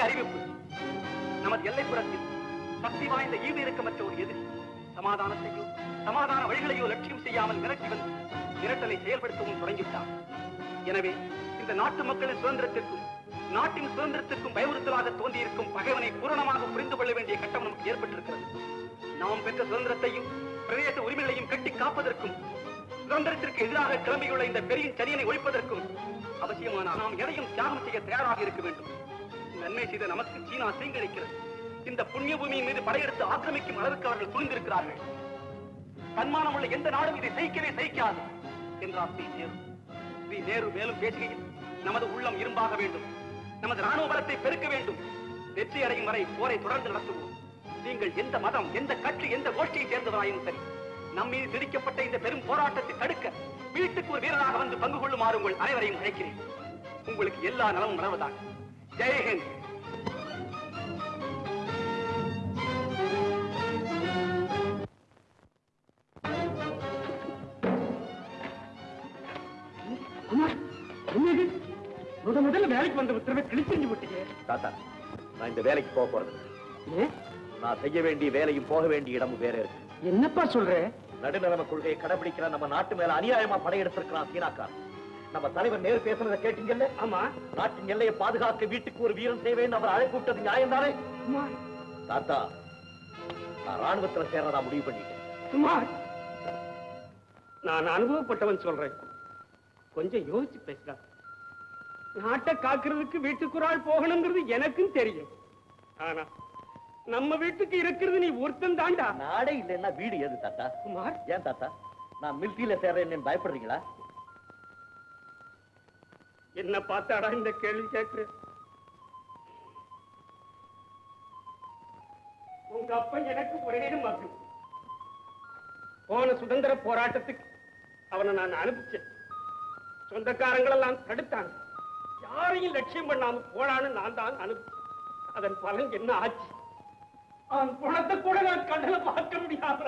முக்கிய அறிவிப்பு நமது எல்லைப்புறத்தில் சக்தி வாய்ந்த ஈவு இறக்கமற்ற ஒரு எதிரி சமாதானத்தையோ சமாதான வழிகளையோ லட்சியம் செய்யாமல் மிரட்டி வந்து மிரட்டலை செயல்படுத்தவும் தொடங்கிவிட்டார் எனவே இந்த நாட்டு மக்களின் சுதந்திரத்திற்கும் நாட்டின் சுதந்திரத்திற்கும் பயமுறுத்தலாக தோன்றியிருக்கும் பகைவனை பூரணமாக புரிந்து கொள்ள வேண்டிய கட்டம் நமக்கு ஏற்பட்டிருக்கிறது நாம் பெற்ற சுதந்திரத்தையும் பிரதேச உரிமைகளையும் கட்டி காப்பதற்கும் சுதந்திரத்திற்கு எதிராக கிளம்பியுள்ள இந்த பெரிய சரியனை ஒழிப்பதற்கும் அவசியமான நாம் எதையும் தியாகம் செய்ய தயாராக இருக்க வேண்டும் நன்மை செய்த நமக்கு சீனா தீங்கிழைக்கிறது இந்த புண்ணிய பூமியின் மீது படையெடுத்து ஆக்கிரமிக்கும் அளவுக்கு அவர்கள் துணிந்திருக்கிறார்கள் தன்மானம் உள்ள எந்த நாடும் இதை சகிக்கவே சகிக்காது என்றார் ஸ்ரீ நேரு ஸ்ரீ நேரு மேலும் பேசுகையில் நமது உள்ளம் இரும்பாக வேண்டும் நமது ராணுவ பலத்தை பெருக்க வேண்டும் வெற்றி அடையும் வரை போரை தொடர்ந்து நடத்துவோம் நீங்கள் எந்த மதம் எந்த கட்சி எந்த கோஷ்டியை சேர்ந்தவராயினும் சரி நம் மீது திணிக்கப்பட்ட இந்த பெரும் போராட்டத்தை தடுக்க வீட்டுக்கு ஒரு வீரராக வந்து பங்கு கொள்ளுமாறு உங்கள் அனைவரையும் அழைக்கிறேன் உங்களுக்கு எல்லா நலமும் வளர்வதாக ஜெயஹிந்த் குமார் என்னது முத முதல்ல வேலைக்கு வந்த உத்தரவை கிழிச்செஞ்சு போட்டீங்க தாத்தா நான் இந்த வேலைக்கு போக போறது ஏன் நான் செய்ய வேண்டிய வேலையும் போக வேண்டிய இடமும் வேற இருக்கு என்னப்பா சொல்ற நடுநிலைமை கொள்கையை கடைபிடிக்கிற நம்ம நாட்டு மேல அநியாயமா படையெடுத்திருக்கிறான் சீனாக்கார் நம்ம தலைவர் நேரு பேசுனதை கேட்டீங்கல்ல ஆமா நாட்டின் எல்லையை பாதுகாக்க வீட்டுக்கு ஒரு வீரன் தேவைன்னு அவர் அழைப்பு விட்டது நியாயம் தானே தாத்தா நான் ராணுவத்துல சேரதா முடிவு பண்ணிட்டேன் குமார் நான் அனுபவப்பட்டவன் சொல்றேன் கொஞ்சம் யோசிச்சு பேசுடா நாட்டை காக்குறதுக்கு வீட்டுக்கு ஒரு ஆள் போகணுங்கிறது எனக்கும் தெரியும் ஆனா நம்ம வீட்டுக்கு இருக்கிறது நீ ஒருத்தன் தாண்டா நாடே இல்லைன்னா வீடு எது தாத்தா குமார் ஏன் தாத்தா நான் மிலிட்டரியில சேர்றேன்னு பயப்படுறீங்களா என்ன பார்த்தாடா இந்த கேள்வி கேட்கிற உங்க அப்பா எனக்கு ஒரே மகன் போன சுதந்திர போராட்டத்துக்கு அவனை நான் அனுப்பிச்சேன் சொந்தக்காரங்களெல்லாம் தடுத்தாங்க யாரையும் லட்சியம் பண்ணாம போனான்னு நான் தான் அனுப்பிச்சேன் அதன் பலன் என்ன ஆச்சு அவன் குணத்தை கூட நான் கண்ணுல பார்க்க முடியாம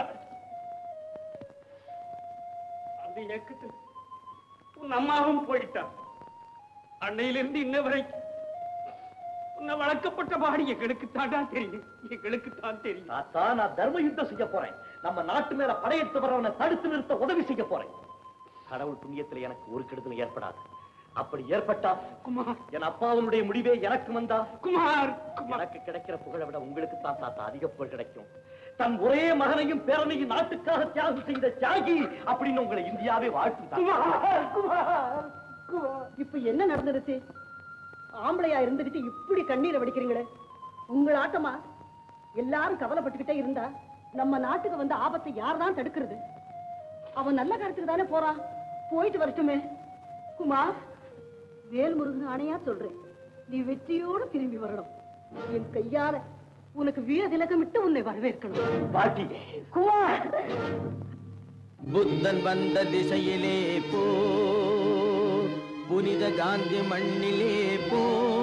அந்த இயக்கத்தில் உன் அம்மாவும் போயிட்டான் அன்னையிலிருந்து இன்ன வரைக்கும் உன்னை வளர்க்கப்பட்ட பாடி எங்களுக்கு தாண்டா தெரியும் எங்களுக்கு தான் தெரியும் தாத்தா நான் தர்ம யுத்தம் செய்ய போறேன் நம்ம நாட்டு மேல படையெடுத்து வரவனை தடுத்து நிறுத்த உதவி செய்ய போறேன் கடவுள் புண்ணியத்துல எனக்கு ஒரு கெடுதல் ஏற்படாது அப்படி ஏற்பட்டா குமார் என் அப்பாவனுடைய முடிவே எனக்கு வந்தா குமார் எனக்கு கிடைக்கிற புகழை விட உங்களுக்கு தான் தாத்தா அதிக புகழ் கிடைக்கும் தன் ஒரே மகனையும் பேரனையும் நாட்டுக்காக தியாகம் செய்த தியாகி அப்படின்னு உங்களை இந்தியாவே வாழ்த்தும் தாத்தா. இப்ப என்ன நடந்துருச்சு ஆம்பளையா இருந்துகிட்டு இப்படி கண்ணீரை வடிக்கிறீங்களே உங்கள் ஆட்டமா எல்லாரும் கவலைப்பட்டுக்கிட்டே இருந்தா நம்ம நாட்டுக்கு வந்த ஆபத்தை யார் தான் தடுக்கிறது அவன் நல்ல காரியத்துக்கு தானே போறான் போயிட்டு வரட்டுமே குமார் வேல்முருகன் ஆணையா சொல்றேன் நீ வெற்றியோடு திரும்பி வரணும் என் கையால உனக்கு வீர திலகமிட்டு உன்னை வரவேற்கணும் பாட்டி குமார் புத்தன் வந்த திசையிலே போ புனித காந்தி மண்ணிலே போ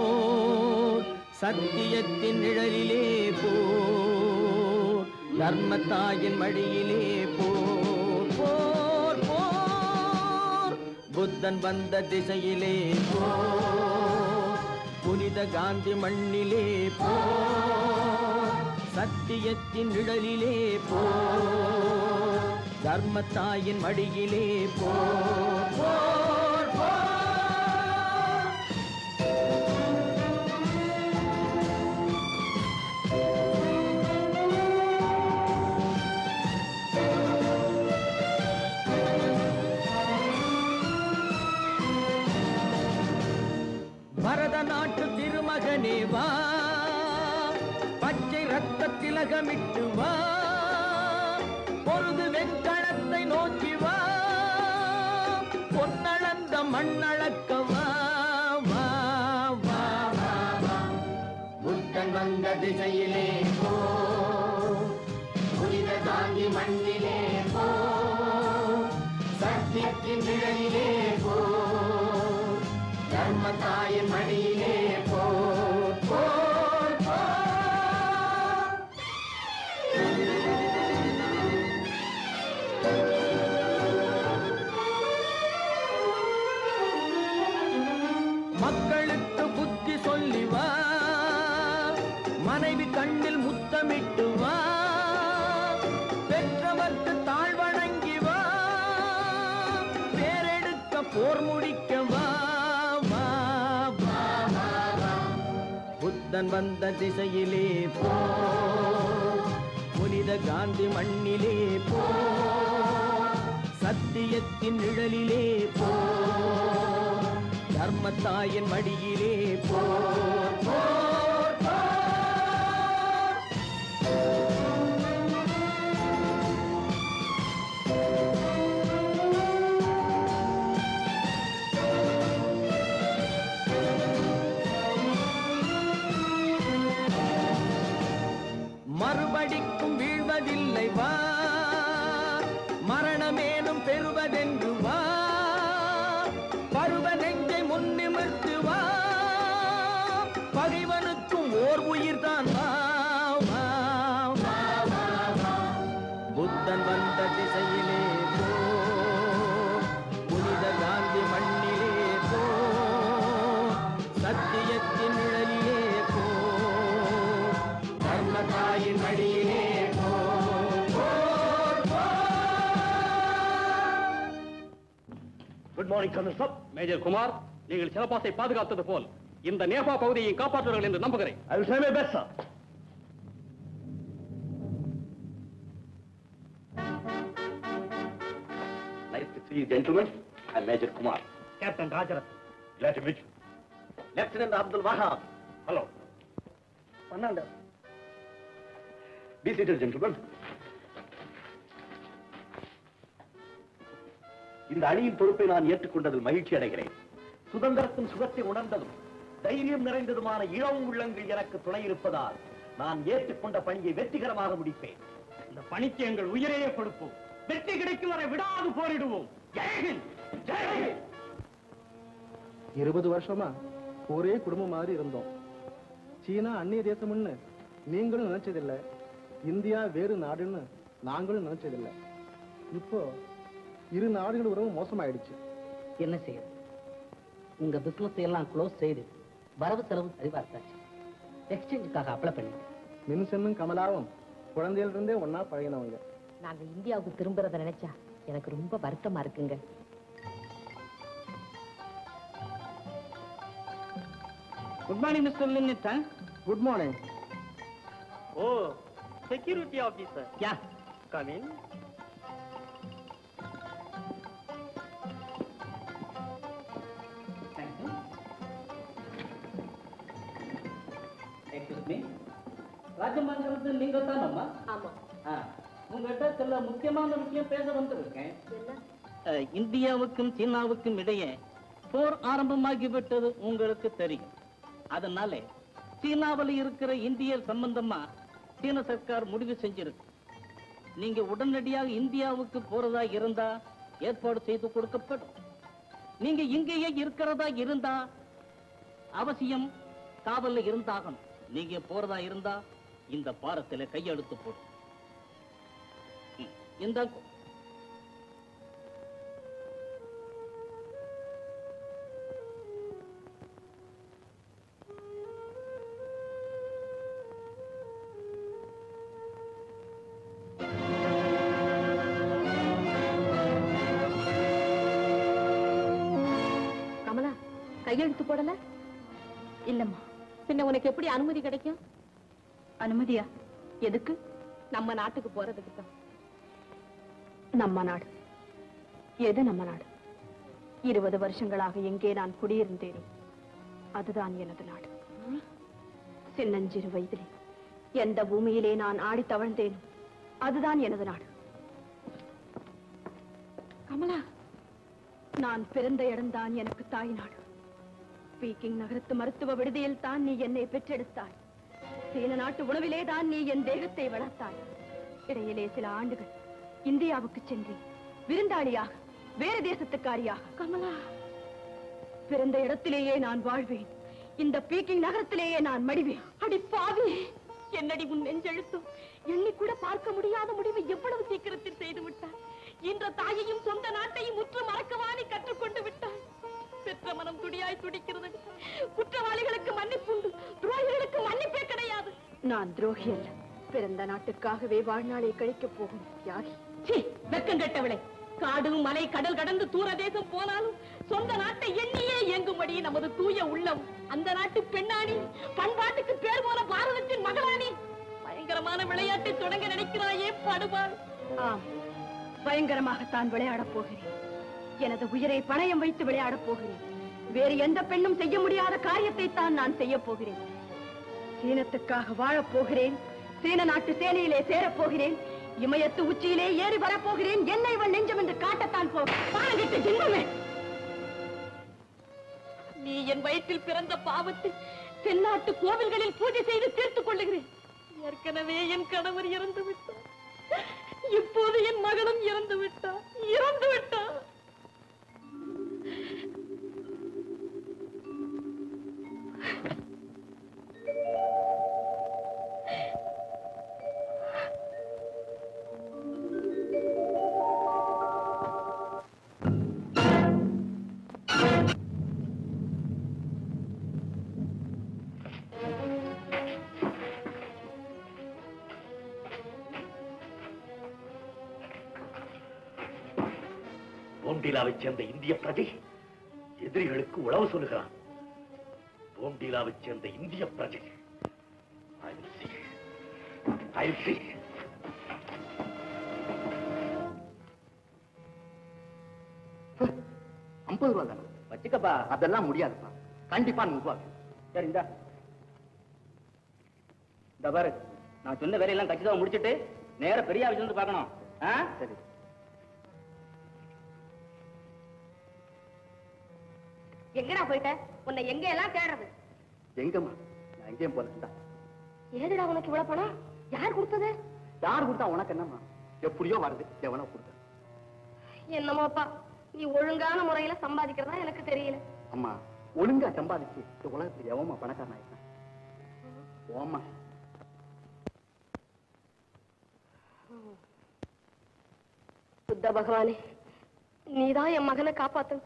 சத்தியத்தின் நிழலிலே போ தர்மத்தாயின் மடியிலே போர் போர் போர் புத்தன் வந்த திசையிலே போ புனித காந்தி மண்ணிலே போ சத்தியத்தின் நிழலிலே போ தர்மத்தாயின் மடியிலே போ போர், போர். பரத நாட்டு திருமகனே வா பச்சை ரத்த திலகமிட்டு வா பொழுது வெண்கணத்தை நோக்கி வா பொன்னளந்த மண்ணளக்க வா வா வா வா வா புத்தன் வந்த திசையிலே போ புனித காந்தி மண்ணிலே போ சத்தியத்தின் நிழலிலே போ தர்மத்தாயின் மடியிலே போ போ போ மக்களுக்கு புத்தி சொல்லி வா புத்தன் வந்த திசையிலே போ புனித காந்தி மண்ணிலே போ சத்தியத்தின் நிழலிலே போ தர்மத்தாயின் மடியிலே போ போ, போ. மறுபடிக்கும் வீழ்வதில்லை வா மரணமேனும் பெறுவதென்று வா பருவ நெஞ்சை முன்னிமிர்த்து வா பகைவனுக்கும் ஓர் உயிர்தான் வா வா, வா, வா, வா. புத்தன் வந்த திசையிலே போ புனித காந்தி மண்ணிலே போ சத்தியத்தின் நிழலிலே போ தர்மத்தாயின் மடியிலே போ போ, போ. Good morning colonel sahab major Kumar நீங்கள் சிலப்பாசை பாதுகாத்தது போல் இந்த நேபா பகுதியை காப்பாற்றுவார்கள் என்று நம்புகிறேன் I will try my best sir Nice to see you, gentlemen. I'm Major Kumar. Captain Rajarath Glad to meet you. Lieutenant Abdul Wahab. Hello. பன்னெண்டு Be seated, gentlemen. இந்த அணியின் பொறுப்பை நான் ஏற்றுக்கொண்டதில் மகிழ்ச்சி அடைகிறேன் சுதந்திரத்தின் சுகத்தை உணர்ந்ததும் தைரியம் நிறைந்ததுமான இளம் உள்ளங்கள் எனக்கு துணை இருப்பதால் நான் ஏற்றுக்கொண்ட பணியை வெற்றிகரமாக முடிப்பேன் இந்த பணிக்கு எங்கள் உயிரையே கொடுப்போம் வெற்றி கிடைக்கும் வரை விடாது போரிடுவோம் ஜெயஹிந்த் ஜெயஹிந்த் இருபது வருஷமா ஒரே குடும்பம் மாதிரி இருந்தோம் சீனா அந்நிய தேசம்னு நீங்களும் நினைச்சதில்லை இந்தியா வேறு நாடுன்னு நாங்களும் நினைச்சதில்லை இப்போ இரு நாடுகள் உறவு மோசமாயிடுச்சு என்ன செய்யுது உங்க பிசினஸ் எல்லாம் க்ளோஸ் செய்து வரவு செலவு சரிபார்த்தாச்சு எக்ஸ்சேஞ்சுக்காக அப்ளை பண்ணிட்டேன் மின்சென்னும் கமலாவும் குழந்தையில இருந்தே ஒன்னா பழகினவங்க நாங்க இந்தியாவுக்கு திரும்புறத நினைச்சா எனக்கு ரொம்ப வருத்தமா இருக்குங்க good morning mister Lenniton good morning oh security officer yeah come in excuse me ராஜமாங்கிறது நீங்க தானம்மா ஆமா ஆ, உங்ககிட்ட சில முக்கியமான விஷயம் பேச வந்திருக்கேன் அஹ், இந்தியாவுக்கும் சீனாவுக்கும் இடையே போர் ஆரம்பமாகிவிட்டது உங்களுக்கு தெரியும் அதனால சீனாவில் இருக்கிற இந்தியர் சம்பந்தமா சீன சர்க்கார் முடிவு செஞ்சிருக்கு நீங்க உடனடியாக இந்தியாவுக்கு போறதா இருந்தா ஏற்பாடு செய்து கொடுக்கப்படும் நீங்க இங்கேயே இருக்கிறதா இருந்தா அவசியம் காவல்ல இருந்தாகணும் நீங்க போறதா இருந்தா இந்த பாரத்துல கையெழுத்து போடும் ம், இந்த கமலா கையெழுத்து போடல இல்லம்மா பின்ன உனக்கு எப்படி அனுமதி கிடைக்கும் அனுமதியா எதுக்கு நம்ம நாட்டுக்கு போறதுக்கு தான் நம்ம நாடு எது நம்ம நாடு இருபது வருஷங்களாக எங்கே நான் குடியிருந்தேனோ அதுதான் எனது நாடு சின்னஞ்சிறு வயதிலே எந்த பூமியிலே நான் ஆடி தவழ்ந்தேனோ அதுதான் எனது நாடு கமலா நான் பிறந்த இடம்தான் எனக்கு தாய் நாடு பீக்கிங் நகரத்து மருத்துவ விடுதியில் தான் நீ என்னை பெற்றெடுத்தாய் சீன நாட்டு உணவிலே தான் நீ என் தேகத்தை வளர்த்தாய் இடையிலே சில ஆண்டுகள் இந்தியாவுக்கு சென்றேன் விருந்தாளியாக வேறு தேசத்துக்காரியாக கமலா பிறந்த இடத்திலேயே நான் வாழ்வேன் இந்த பீக்கிங் நகரத்திலேயே நான் மடிவேன் அடி பாவி என்னடி உன் நெஞ்செழுத்தும் எண்ணி கூட பார்க்க முடியாத முடிவை எவ்வளவு சீக்கிரத்தில் செய்து விட்டாய் இன்ற தாயையும் சொந்த நாட்டையும் முற்று மறக்கவானி கற்றுக்கொண்டு விட்டாய் பெற்ற மனம் துடியாய் துடிக்கிறது குற்றவாளிகளுக்கு மன்னிப்புண்டு துரோகிகளுக்கு மன்னிப்பே கிடையாது நான் துரோகி அல்ல பிறந்த நாட்டுக்காகவே வாழ்நாளை கழிக்கப் போகும் தியாகி சீ, வெக்கம் கெட்டவளே காடு மலை கடல் கடந்து தூர தேசம் போனாலும் சொந்த நாட்டை எண்ணியே இயங்கும்படி நமது தூய உள்ளம் அந்த நாட்டு பெண்ணாணி பண்பாட்டுக்கு பேர் போன பாரதத்தின் மகளாணி பயங்கரமான விளையாட்டை தொடங்க நினைக்கிறாயே படுவாள் ஆம் பயங்கரமாகத்தான் விளையாடப் போகிறேன் எனது உயிரை பணயம் வைத்து விளையாடப் போகிறேன் வேறு எந்த பெண்ணும் செய்ய முடியாத காரியத்தை தான் நான் செய்ய போகிறேன் சீனத்துக்காக வாழப் போகிறேன் சீன நாட்டு சேனையிலே சேரப் போகிறேன் இமயத்து உச்சியிலே ஏறி வரப்போகிறேன் என்னை இவள் நெஞ்சம் என்று காட்டத்தான் போகிறேன் ஜென்மமே நீ என் வயிற்றில் பிறந்த பாவத்தை தென்னாட்டு கோவில்களில் பூஜை செய்து தீர்த்துக் கொள்ளுகிறேன் ஏற்கனவே என் கணவர் இறந்து விட்டார் இப்போது என் மகளும் இறந்து விட்டார் இறந்து விட்டார் போம்டீலாவைச் சேர்ந்த இந்திய பிரஜை எதிரிகளுக்கு உளவு சொல்லுகிறான் போம்டீலாவைச் சேர்ந்த இந்திய பிரஜை I will see. I will see. ஐம்பது ரூபா தானே வச்சுக்கப்பா அதெல்லாம் முடியாதுப்பா கண்டிப்பா நூறு ரூபா சரி இந்தா இந்த பாரு நான் சொன்ன வேலையெல்லாம் கச்சிதமா முடிச்சிட்டு நேர பெரிய ஆஃபீஸ் வந்து பார்க்கணும் ஆ சரி எங்கடா போயிட்ட உன்னை எங்க எல்லாம் தேடுறது எங்கம்மா நான் எங்கேயும் போறேன்டா ஏதுடா உனக்கு இவ்வளவு பணம் யார் கொடுத்தது யார் கொடுத்தா உனக்கு என்னம்மா எப்படியோ வருது எவனோ கொடுத்த என்னமோப்பா நீ ஒழுங்கான முறையில சம்பாதிக்கிறதா எனக்கு தெரியல அம்மா ஒழுங்கா சம்பாதிச்சு இந்த உலகத்துல எவமா பணக்காரன் ஆயிட்டான் ஓம்மா புத்த பகவானே நீதான் என் மகனை காப்பாத்தணும்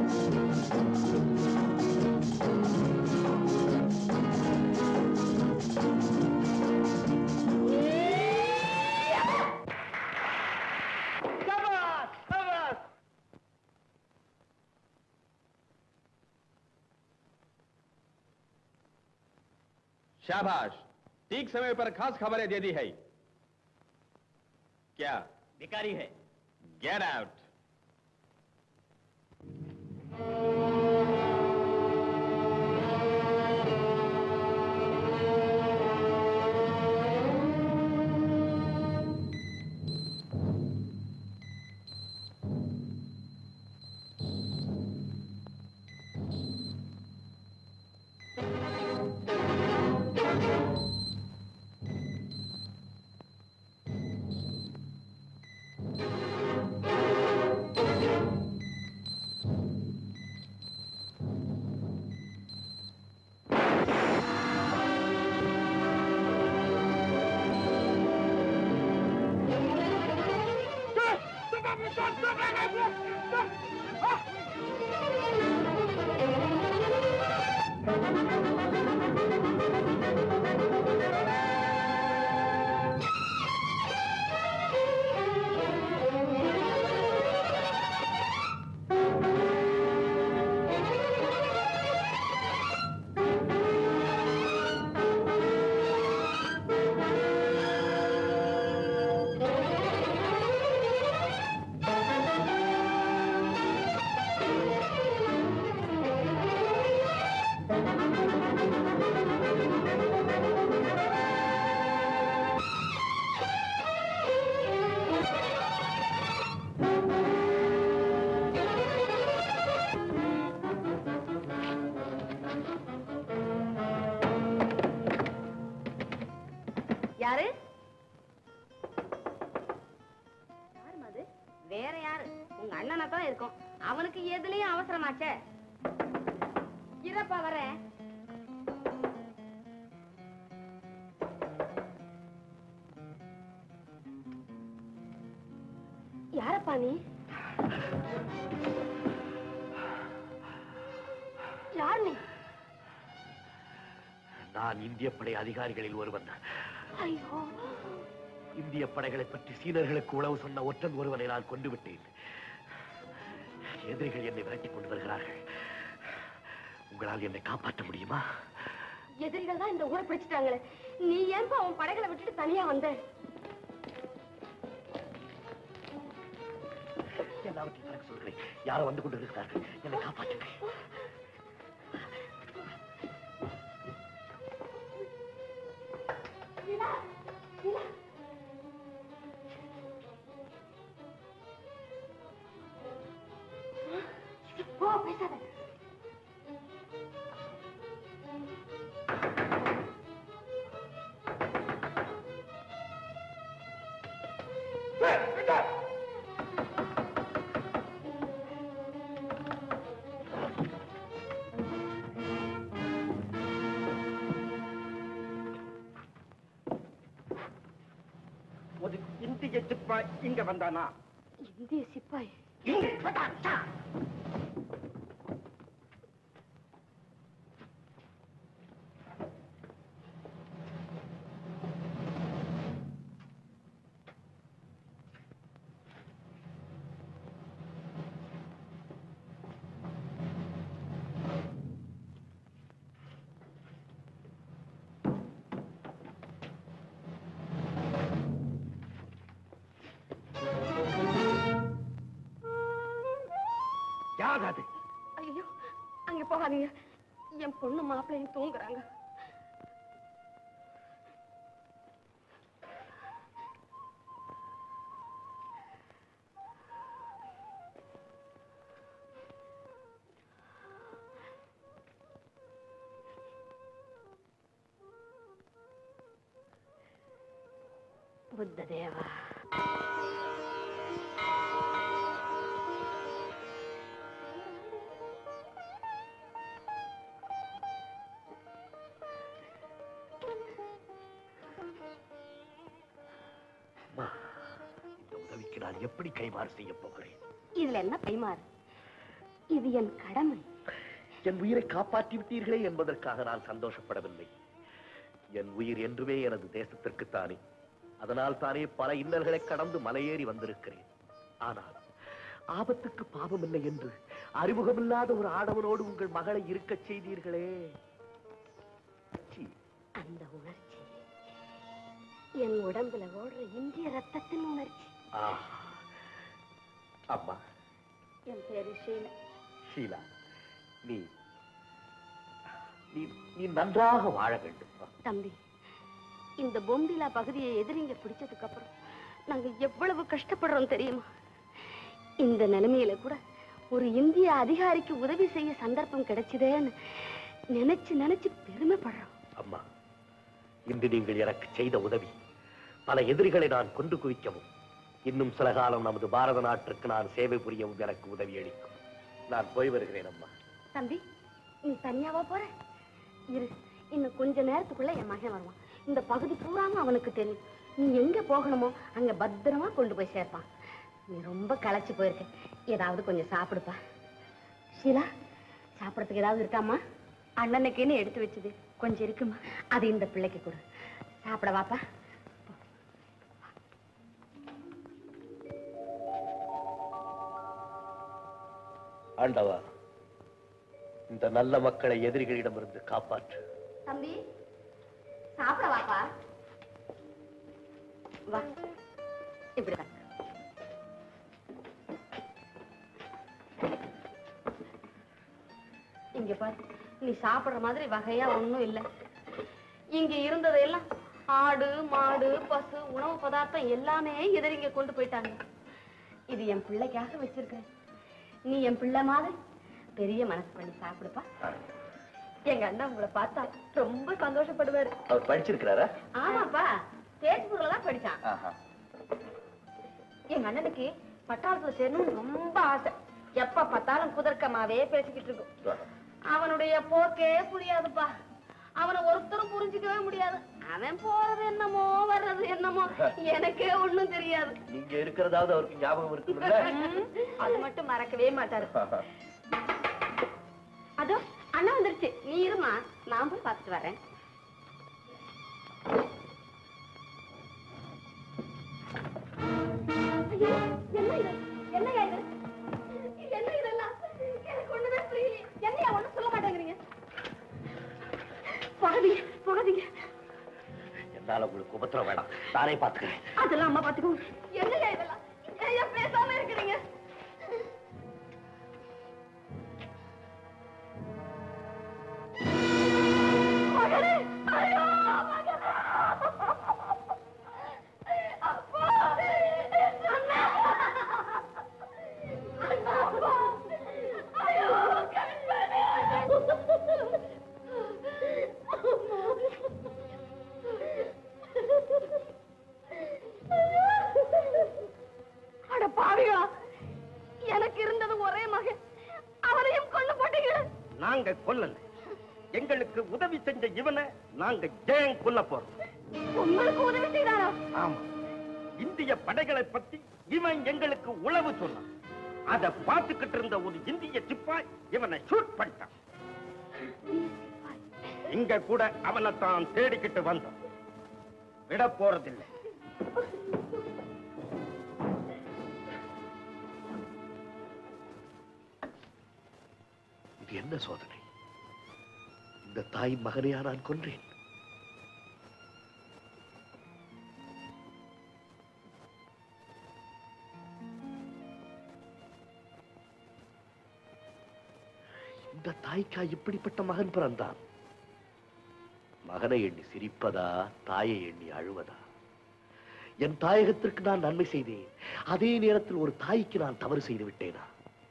Thank शाबाश ठीक समय पर खास खबरें दे दी है क्या भिखारी है गेट आउट யாரு யாரும்மா அது வேற யாரு உங்க அண்ணனா தான் இருக்கும் அவனுக்கு எதுலயும் அவசரமாச்சே இருப்பா வரேன் யாரப்பா நீ யார் நீ நான் இந்திய படை அதிகாரிகளில் ஒருவன் ஐயோ இந்திய படைகளை பற்றி சீனர்களுக்கு உளவு சொன்ன ஒற்றன் ஒருவனை நான் கொண்டு விட்டேன் எதிரிகள் என்னை விரட்டிக் கொண்டு வருகிறார்கள் உங்களால் என்னை காப்பாற்ற முடியுமா எதிரிகள் தான் இந்த ஊரை பிடிச்சிட்டாங்களே நீ ஏன்பா அவன் படைகளை விட்டுட்டு தனியா வந்த எல்லாவற்றையும் எனக்கு சொல்கிறேன் யாரோ வந்து கொண்டு இருக்கிறார்கள் என்னை காப்பாற்றுங்கள் போ பேசாத ஒரு இந்திய சிப்பாய் இங்க வந்தானா இந்திய சிப்பாய் யார் அது ஐயோ அங்க போகாதீங்க என் பொண்ணு மாப்பிள்ளையும் தூங்குறாங்க புத்த தேவா அம்மா, இந்த உதவிக்கு நான் எப்படி கைமாறு செய்ய போகிறேன் இதுல என்ன கைமாறு இது என் கடமை என் உயிரை காப்பாற்றி விட்டீர்களே என்பதற்காக நான் சந்தோஷப்படவில்லை என் உயிர் என்றுமே எனது தேசத்திற்குத்தானே அதனால் தானே பல இன்னல்களை கடந்து மலையேறி வந்திருக்கிறேன் ஆனால் ஆபத்துக்கு பாவமில்லை என்று அறிமுகமில்லாத ஒரு ஆடவனோடு உங்கள் மகளை இருக்கச் செய்தீர்களே சீ, அந்த உணர்ச்சி என் உடம்புல ஓடுற இந்திய ரத்தத்தின் உணர்ச்சி ஆஹா. அம்மா என் பேரு ஷீலா ஷீலா நீ நீ நீ நன்றாக வாழ வேண்டும் தம்பி இந்த பொம்பிலா பகுதியை எதிரிங்க பிடிச்சதுக்கு அப்புறம் நாங்க எவ்வளவு கஷ்டப்படுறோம் தெரியுமா இந்த நிலைமையில கூட ஒரு இந்திய அதிகாரிக்கு உதவி செய்ய சந்தர்ப்பம் கிடைச்சதேன்னு நினைச்சு நினைச்சு பெருமைப்படுறோம் அம்மா இன்று நீங்கள் எனக்கு செய்த உதவி பல எதிரிகளை நான் கொண்டு குவிக்கவும் இன்னும் சில காலம் நமது பாரத நாட்டிற்கு நான் சேவை புரியவும் எனக்கு உதவி அளிக்கும் நான் போய் வருகிறேன் அம்மா தம்பி நீ தனியாவா போற இரு இன்னும் கொஞ்ச நேரத்துக்குள்ள என் மகன் வருவான் இந்த பகுதி பூராம அவனுக்கு தெரியும் நீ எங்க போகணுமோ அங்க பத்திரமா கொண்டு போய் சேர்ப்பான் நீ ரொம்ப களைச்சு போயிருக்க ஏதாவது கொஞ்சம் சாப்பிடுப்பா ஷீலா சாப்பிடறதுக்கு ஏதாவது இருக்காமா அண்ணனுக்குன்னு எடுத்து வச்சது கொஞ்சம் இருக்குமா அது இந்த பிள்ளைக்கு கொடு சாப்பிட வாப்பா ஆண்டவா இந்த நல்ல மக்களை எதிரிகளிடமிருந்து காப்பாற்று தம்பி சாப்பிட வாப்பா வா இப்படிதான் இங்க பாரு நீ சாப்பிடுற மாதிரி வகையா ஒண்ணும் இல்ல இங்க இருந்ததெல்லாம் ஆடு மாடு பசு உணவு பதார்த்தம் எல்லாமே எதிரிங்க கொண்டு போயிட்டாங்க இது என் பிள்ளைக்காக வச்சிருக்கேன் நீ என் பிள்ளை மாதிரி பெரிய மனசு பண்ணி சாப்பிடுப்பா எங்க அண்ணா உங்களை பார்த்தா ரொம்ப சந்தோஷப்படுவாரு அவர் படிச்சிருக்கிறாரா ஆமாப்பா பேஸ்புக்ல தான் படிச்சான் எங்க அண்ணனுக்கு பட்டாளத்துல சேரணும்னு ரொம்ப ஆசை எப்ப பார்த்தாலும் குதர்க்கமாவே பேசிக்கிட்டு இருக்கும் அவனுடைய போக்கே புரியாதுப்பா அவனை ஒருத்தரும் புரிஞ்சுக்கவே முடியாது அவன் போறது என்னமோ வர்றது என்னமோ எனக்கே ஒண்ணும் தெரியாது நீங்க இருக்கிறதாவது அவருக்கு ஞாபகம் இருக்குல்ல ம், அது மட்டும் மறக்கவே மாட்டாரு அதோ அண்ணா வந்துருச்சு நீ இருமா நான் போய் பார்த்துட்டு வரேன் ஐயோ, என்ன இது என்னையா இது என்ன இதெல்லாம் எனக்கு ஒண்ணுமே புரியல என்னையா ஒண்ணும் சொல்ல மாட்டேங்கிறீங்க போகாதீங்க போகாதீங்க என்னால உங்களுக்கு உபத்திரம் வேணாம் நானே பாத்துக்கிறேன் அதெல்லாம் அம்மா பாத்துக்கோங்க என்னையா இதெல்லாம் ஏயா பேசாம இருக்கிறீங்க மகனே ஐயோ மகனே அப்பா அண்ணா அண்ணா அப்பா ஐயோ கண்மணி அட பாவிகளா எனக்கு இருந்தது ஒரே மகன் அவரையும் கொண்டு போட்டீங்க நாங்க கொல்லல எங்களுக்கு உதவி செஞ்ச இவனை நாங்க ஏன் கொல்ல போறோம் உங்களுக்கு உதவி செய்தாரா ஆமா இந்திய படைகளை பத்தி இவன் எங்களுக்கு உளவு சொன்னான் அத பார்த்துக்கிட்டு இருந்த ஒரு இந்திய சிப்பாய் இவனை ஷூட் பண்ணிட்டான் இங்க கூட அவனை தான் தேடிக்கிட்டு வந்தோம் விட போறதில்லை இது என்ன சோதனை இந்த தாய் மகனையா நான் கொன்றேன் இந்த தாய்க்கா இப்படிப்பட்ட மகன் பிறந்தான் மகனை எண்ணி சிரிப்பதா தாயை எண்ணி அழுவதா என் தாயகத்திற்கு நான் நன்மை செய்தேன் அதே நேரத்தில் ஒரு தாய்க்கு நான் தவறு செய்து விட்டேனா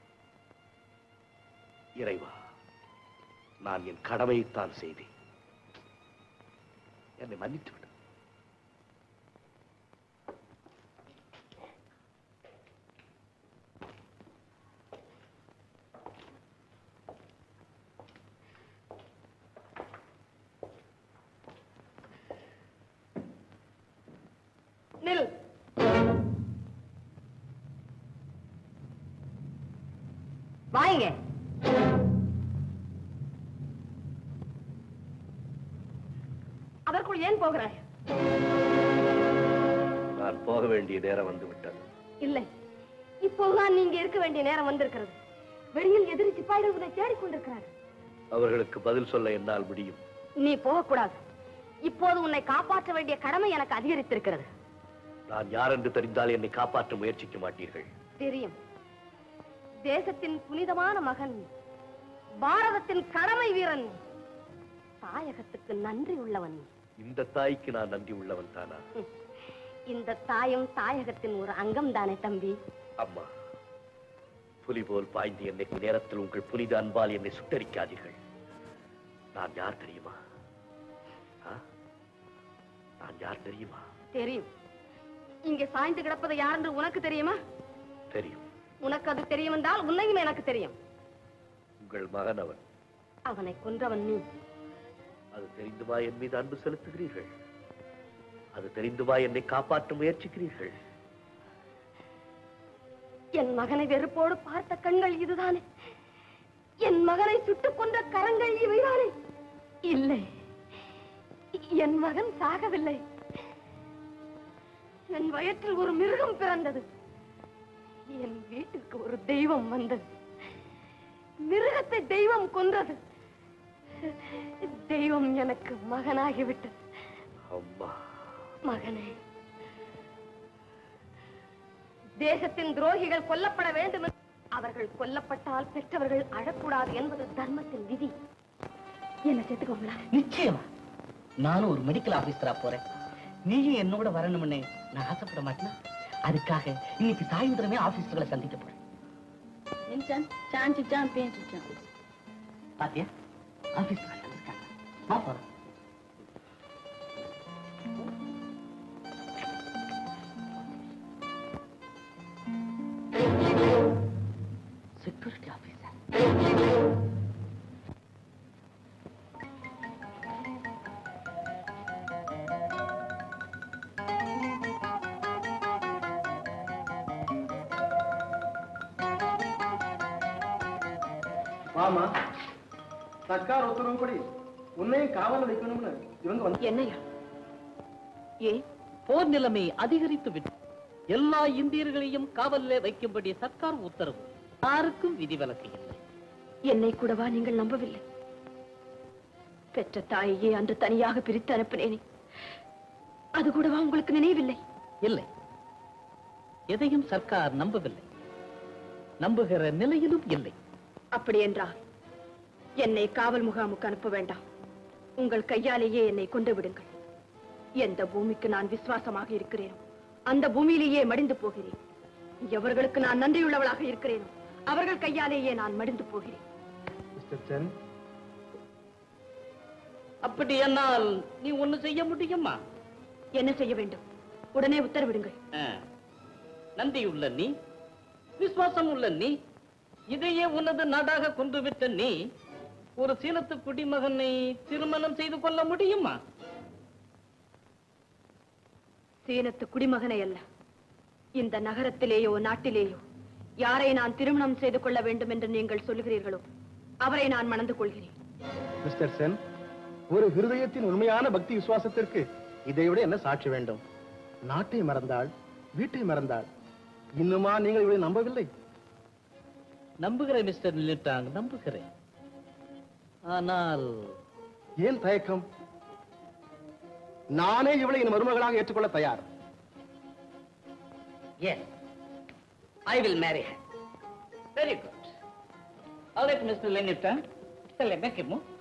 இறைவா நான் என் கடமையைத்தான் செய்தேன் என்னை மன்னித்து விடு நில் வாங்க அதற்குள் ஏன் போகிறாய் நான் போக வேண்டிய நேரம் வந்து விட்டது இல்லை இப்போதுதான் நீங்க இருக்க வேண்டிய நேரம் வந்திருக்கிறது வெளியில் எதிரி சிப்பாய்கள் உன்னை தேடிக் கொண்டிருக்கிறார்கள் அவர்களுக்கு பதில் சொல்ல என்னால் முடியும் நீ போகக்கூடாது இப்போது உன்னை காப்பாற்ற வேண்டிய கடமை எனக்கு அதிகரித்திருக்கிறது நான் யார் என்று தெரிந்தால் என்னை காப்பாற்ற முயற்சிக்க மாட்டீர்கள் தெரியும் தேசத்தின் புனிதமான மகன் பாரதத்தின் கடமை வீரன் தாயகத்துக்கு நன்றி உள்ளவன் இந்த தாய்க்கு நான் நன்றி உள்ளவன் தானா இந்த தாயும் தாயகத்தின் ஒரு அங்கம் தானே தம்பி அம்மா புலி போல் பாய்ந்து என்னை நேரத்தில் உங்கள் புனித அன்பால் என்னை சுட்டரிக்காதீர்கள் நான் யார் தெரியுமா ஆ? நான் யார் தெரியுமா தெரியும் இங்கே சாய்ந்து கிடப்பது யார் என்று உனக்கு தெரியுமா தெரியும் உனக்கு அது தெரியும் என்றால் உன்னையும் எனக்கு தெரியும் உங்கள் மகன் அவன் அவனை கொன்றவன் நீ அது தெரிந்துமா என் மீது அன்பு செலுத்துகிறீர்கள் அது தெரிந்துமா என்னை காப்பாற்ற முயற்சிக்கிறீர்கள் என் மகனை வெறுப்போடு பார்த்த கண்கள் இதுதானே என் மகனை சுட்டுக் கொன்ற கரங்கள் இவைதானே இல்லை என் மகன் சாகவில்லை என் வயிற்றில் ஒரு மிருகம் பிறந்தது என் வீட்டுக்கு ஒரு தெய்வம் வந்தது மிருகத்தை தெய்வம் கொன்றது தெய்வம் எனக்கு மகனாகிவிட்டது அம்மா மகனே தேசத்தின் துரோகிகள் கொல்லப்பட வேண்டும் என்று- அவர்கள் கொல்லப்பட்டால் பெற்றவர்கள் அழக்கூடாது என்பது தர்மத்தின் விதி என்ன சேர்த்துக்கோங்களா நிச்சயமா நானும் ஒரு மெடிக்கல் ஆபீசரா போறேன் நீயும் என்னோட வரணும்னு நான் ஆசைப்பட மாட்டேனா அதுக்காக இன்னைக்கு சாயந்தரமே ஆபீசர்களை சந்திக்க போறேன் Vincent, time to jump in to jump. பாத்தியா ஆபீசர் சந்திக்காங்க வா போறேன் செக்யூரிட்டி ஆபீசர் மாமா சர்க்கார் உத்தரவுப்படி உன்னையும் காவல் வைக்கணும்னு இவங்க வந்து என்னையா ஏன் போர் நிலைமை அதிகரித்து விட்டு எல்லா இந்தியர்களையும் காவலிலே வைக்கும்படி சர்க்கார் உத்தரவு யாருக்கும் விதிவிலக்கு இல்லை என்னை கூடவா நீங்கள் நம்பவில்லை பெற்ற தாயையே அன்று தனியாக பிரித்து அனுப்பினேனே அது கூடவா உங்களுக்கு நினைவில்லை இல்லை எதையும் சர்க்கார் நம்பவில்லை நம்புகிற நிலையிலும் இல்லை அப்படி என்றால் என்னை காவல் முகாமுக்கு அனுப்ப வேண்டாம் உங்கள் கையாலேயே என்னை கொண்டு விடுங்கள் எந்த பூமிக்கு நான் விசுவாசமாக இருக்கிறேனோ அந்த பூமியிலேயே மடிந்து போகிறேன் எவர்களுக்கு நான் நன்றியுள்ளவளாக இருக்கிறேனோ அவர்கள் கையாலேயே நான் மடிந்து போகிறேன் மிஸ்டர் சென் அப்படி என்னால் நீ ஒண்ணு செய்ய முடியுமா என்ன செய்ய வேண்டும் உடனே உத்தரவிடுங்கள் ஆ. நன்றியுள்ள நீ விசுவாசம் உள்ள நீ இதையே உனது நாடாக கொண்டு விட்ட நீ ஒரு சீனத்து குடிமகனை திருமணம் செய்து கொள்ள முடியுமா சீனத்து குடிமகனை அல்ல இந்த நகரத்திலேயோ நாட்டிலேயோ யாரை நான் திருமணம் செய்து கொள்ள வேண்டும் என்று நீங்கள் சொல்லுகிறீர்களோ அவரை நான் மணந்து கொள்கிறேன் மிஸ்டர் சென் ஒரு ஹிருதயத்தின் உண்மையான பக்தி விசுவாசத்திற்கு இதை விட என்ன சாட்சி வேண்டும் நாட்டை மறந்தாள் வீட்டை மறந்தாள் இன்னுமா நீங்கள் இவளை நம்பவில்லை நம்புகிறேன் மிஸ்டர் லிட்டாங் நம்புகிறேன் ஆனால் ஏன் தயக்கம் நானே இவளை என் மருமகளாக ஏற்றுக்கொள்ள தயார் yes I will marry her very good All right, Mr. Lenniton. Shall I make a move?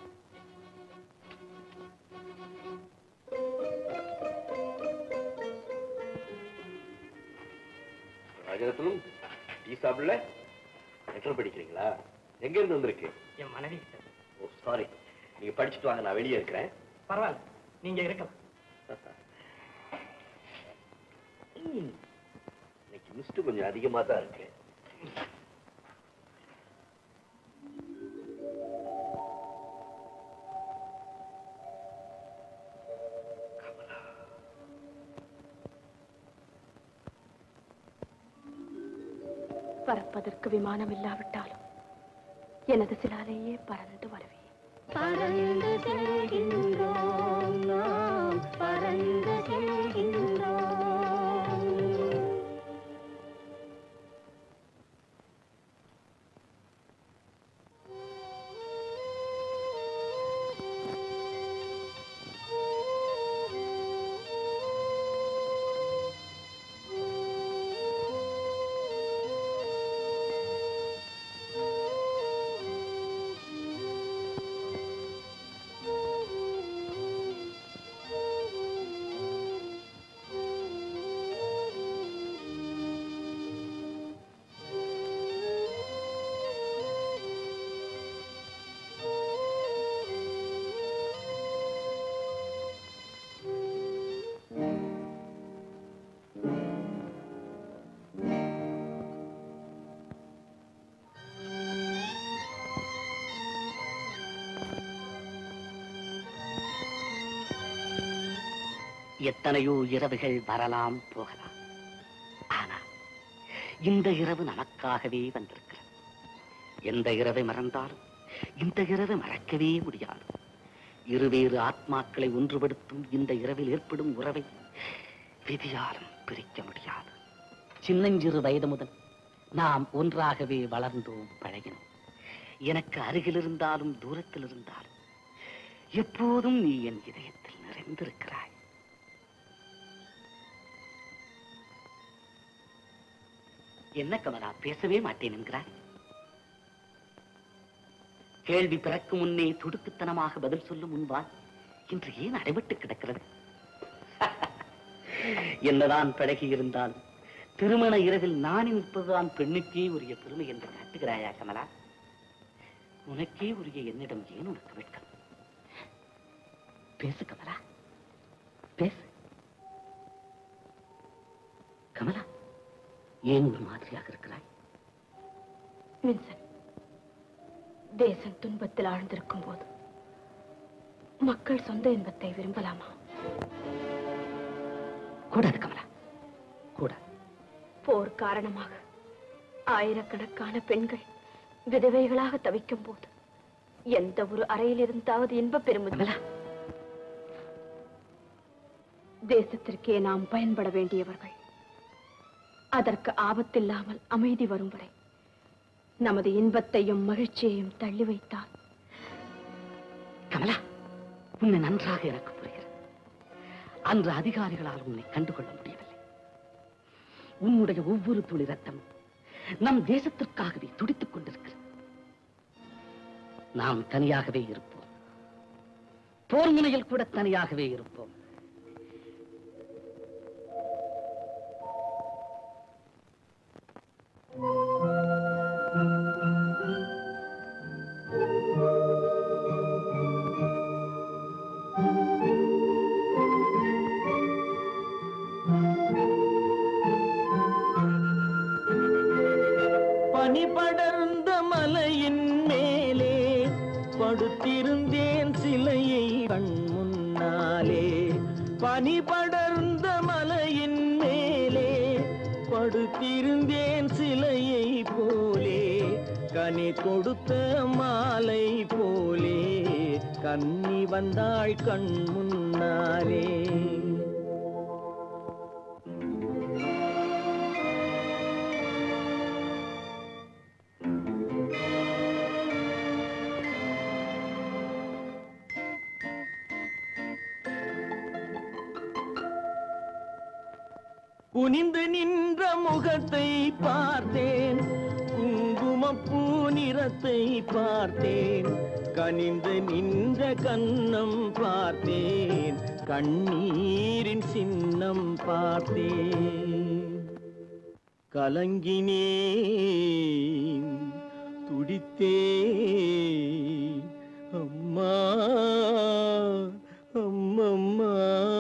Rajaratnam tea சாப்பிடல லெட்டர் படிக்கிறீங்களா எங்க இருந்து வந்திருக்கு என் மனைவி கிட்ட ஓ சாரி நீங்க படிச்சுட்டு வாங்க நான் வெளியே இருக்கிறேன் பரவாயில்ல நீங்க இருக்கலாம் ம், இன்னைக்கு மிஸ்ட் கொஞ்சம் அதிகமா தான் இருக்கு பறப்பதற்கு விமானம் இல்லாவிட்டாலும் எனது சிலாலேயே பறந்து வருவேன் பறந்து செல்கின்றோம் நாம் பறந்து செல்கின்றோம் எத்தனையோ இரவுகள் வரலாம் போகலாம் ஆனா இந்த இரவு நமக்காகவே வந்திருக்கிறது எந்த இரவை மறந்தாலும் இந்த இரவை மறக்கவே முடியாது இருவேறு ஆத்மாக்களை ஒன்றுபடுத்தும் இந்த இரவில் ஏற்படும் உறவை விதியாலும் பிரிக்க முடியாது சின்னஞ்சிறு வயது முதல் நாம் ஒன்றாகவே வளர்ந்தோம் பழகினோம் எனக்கு அருகில் இருந்தாலும் தூரத்தில் இருந்தாலும் எப்போதும் நீ என் இதயத்தில் நிறைந்திருக்கிறாய் என்ன கமலா பேசவே மாட்டேன் என்கிறாய் கேள்வி பிறக்கும் முன்னே துடுக்குத்தனமாக பதில் சொல்லும் முன்பால் இன்று ஏன் அடைபட்டு கிடக்கிறது என்னதான் பழகி இருந்தால் திருமண இரவில் நான் நிற்பதுதான் பெண்ணுக்கே உரிய பெருமை என்று காட்டுகிறாயா கமலா உனக்கே உரிய என்னிடம் ஏன் உனக்கு வெட்கம் பேசு கமலா பேசு கமலா ஏன் ஒரு மாதிரியாக இருக்கிறாய் வின்சென்ட் தேசம் துன்பத்தில் ஆழ்ந்திருக்கும் போது மக்கள் சொந்த இன்பத்தை விரும்பலாமா கூடாது கமலா கூடாது போர் காரணமாக ஆயிரக்கணக்கான பெண்கள் விதவைகளாக தவிக்கும் போது எந்த ஒரு அறையில் இருந்தாவது இன்ப பெருமுதலா தேசத்திற்கே நாம் பயன்பட வேண்டியவர்கள் அதற்கு ஆபத்தில்லாமல் அமைதி வரும் வரை நமது இன்பத்தையும் மகிழ்ச்சியையும் தள்ளி வைத்தால் கமலா உன்னை நன்றாக எனக்கு புரிகிறது அன்று அதிகாரிகளால் உன்னை கண்டுகொள்ள முடியவில்லை உன்னுடைய ஒவ்வொரு துளி ரத்தமும் நம் தேசத்திற்காகவே துடித்துக் கொண்டிருக்கிறது நாம் தனியாகவே இருப்போம் போர் முனையில் கூட தனியாகவே இருப்போம் பனி படர்ந்த மலையின் மேலே படுத்திருந்தேன் சிலையை கண் முன்னாலே பனி படர்ந்த மலையின் மேலே படுத்திருந்தேன் சிலையை போலே கனி கொடுத்த மாலை போலே கன்னி வந்தாள் கண் முன்னாலே குனிந்து நின்ற முகத்தை பார்த்தேன் குங்குமப்பூ நிறத்தை பார்த்தேன் கனிந்து நின்ற கன்னம் பார்த்தேன் கண்ணீரின் சின்னம் பார்த்தேன் கலங்கினேன் துடித்தேன் அம்மா அம்மம்மா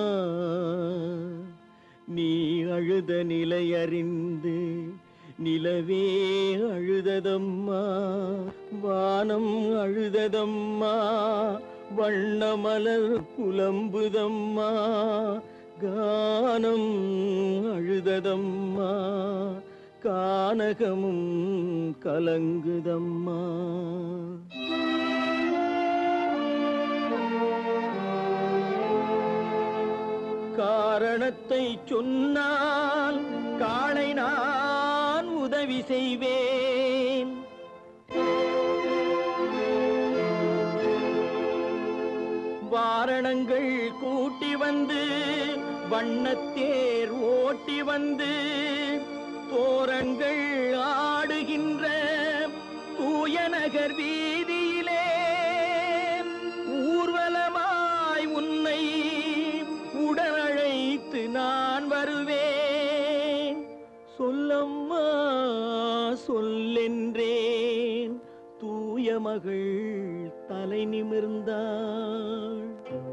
நீ அழுத நிலையறிந்து நிலவே அழுததம்மா வானம் அழுததம்மா வண்ணமலர் புலம்புதம்மா கானம் அழுததம்மா கானகமும் கலங்குதம்மா காரணத்தை சொன்னால் காளை நான் உதவி செய்வேன் வாரணங்கள் கூட்டி வந்து வண்ணத்தேர் ஓட்டி வந்து தோரங்கள் ஆடுகின்ற தூய நகர் வீதியிலே ஊர்வலமாய் உன்னை உடனழைத்து நான் வருவேன் சொல்லம்மா சொல்லென்றேன் தூய மகள் தலை நிமிர்ந்தாள்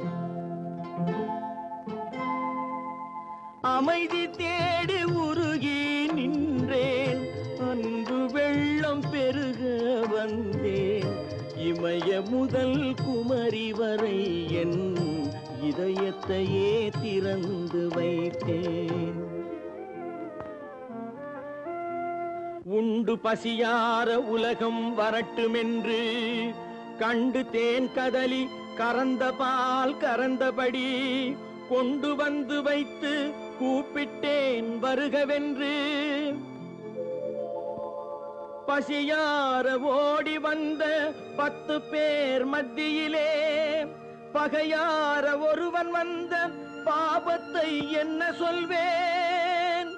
அமைதி தேடி உருகி நின்றேன் அன்பு வெள்ளம் பெருக வந்தேன் இமய முதல் குமரி வரை என் இதயத்தையே திறந்து வைத்தேன் உண்டு பசியார உலகம் வரட்டுமென்று கண்டு தேன் கதலி கறந்த பால் கறந்தபடி கொண்டு வந்து வைத்து கூப்பிட்டேன் வருகவென்று பசியார ஓடி வந்த பத்து பேர் மத்தியிலே பகையார ஒருவன் வந்த பாபத்தை என்ன சொல்வேன்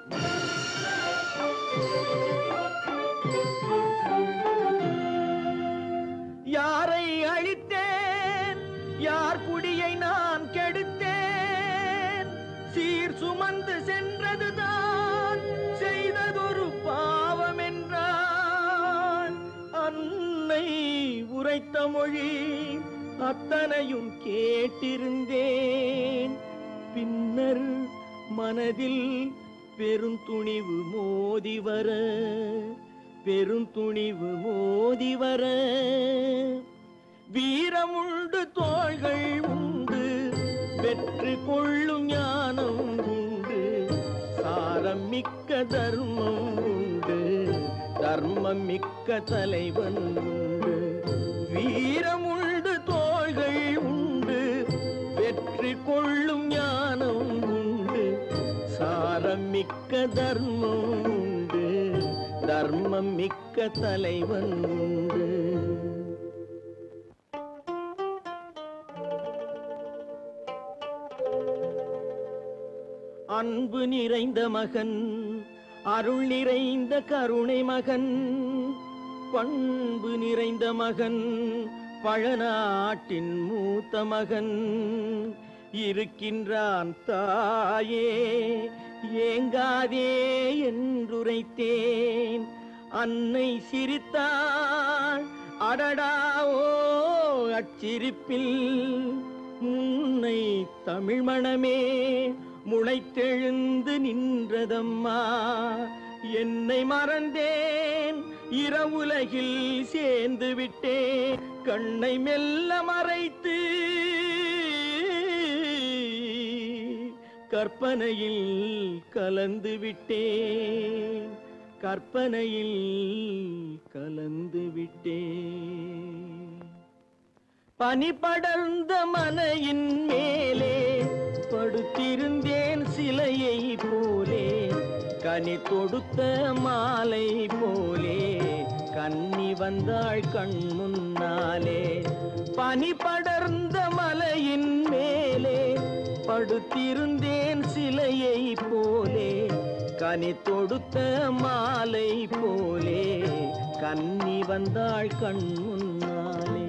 யாரை அழித்தேன் யார் குடியை நான் கெடுத்தேன் சீர் சுமந்து சென்றதுதான் செய்ததொரு பாவம் என்றான் அன்னை உரைத்த மொழி அத்தனையும் கேட்டிருந்தேன் பின்னர் மனதில் பெருந்துணிவு மோதி வர பெருந்துணிவு மோதி வர வீரமுண்டு தோள்கள் உண்டு வெற்றி கொள்ளும் ஞானம் உண்டு சாரம் மிக்க தர்மம் உண்டு தர்மம் மிக்க தலைவன் உண்டு வீரமுண்டு தோள்கள் உண்டு வெற்றி கொள்ளும் ஞானம் உண்டு சாரம் மிக்க தர்மம் உண்டு தர்மம் மிக்க தலைவன் உண்டு அன்பு நிறைந்த மகன் அருள் நிறைந்த கருணை மகன் பண்பு நிறைந்த மகன் பழநாட்டின் மூத்த மகன் இருக்கின்றான் தாயே ஏங்காதே என்றுரைத்தேன் அன்னை சிரித்தாள் அடடா ஓ அச்சிரிப்பில் முன்னை தமிழ் மணமே முளைத்தெழுந்து நின்றதம்மா என்னை மறந்தேன் இரவுலகில் சேர்ந்து விட்டேன் கண்ணை மெல்ல மறைத்து கற்பனையில் கலந்து விட்டேன் கற்பனையில் கலந்து விட்டேன் பனி படர்ந்த மனையின் மேலே படுத்திருந்தேன் சிலையை போலே கனி தொடுத்த மாலை போலே கன்னி வந்தாள் கண் முன்னாலே பனி படர்ந்த மலையின் மேலே படுத்திருந்தேன் சிலையை போலே கனி தொடுத்த மாலை போலே கன்னி வந்தாள் கண் முன்னாலே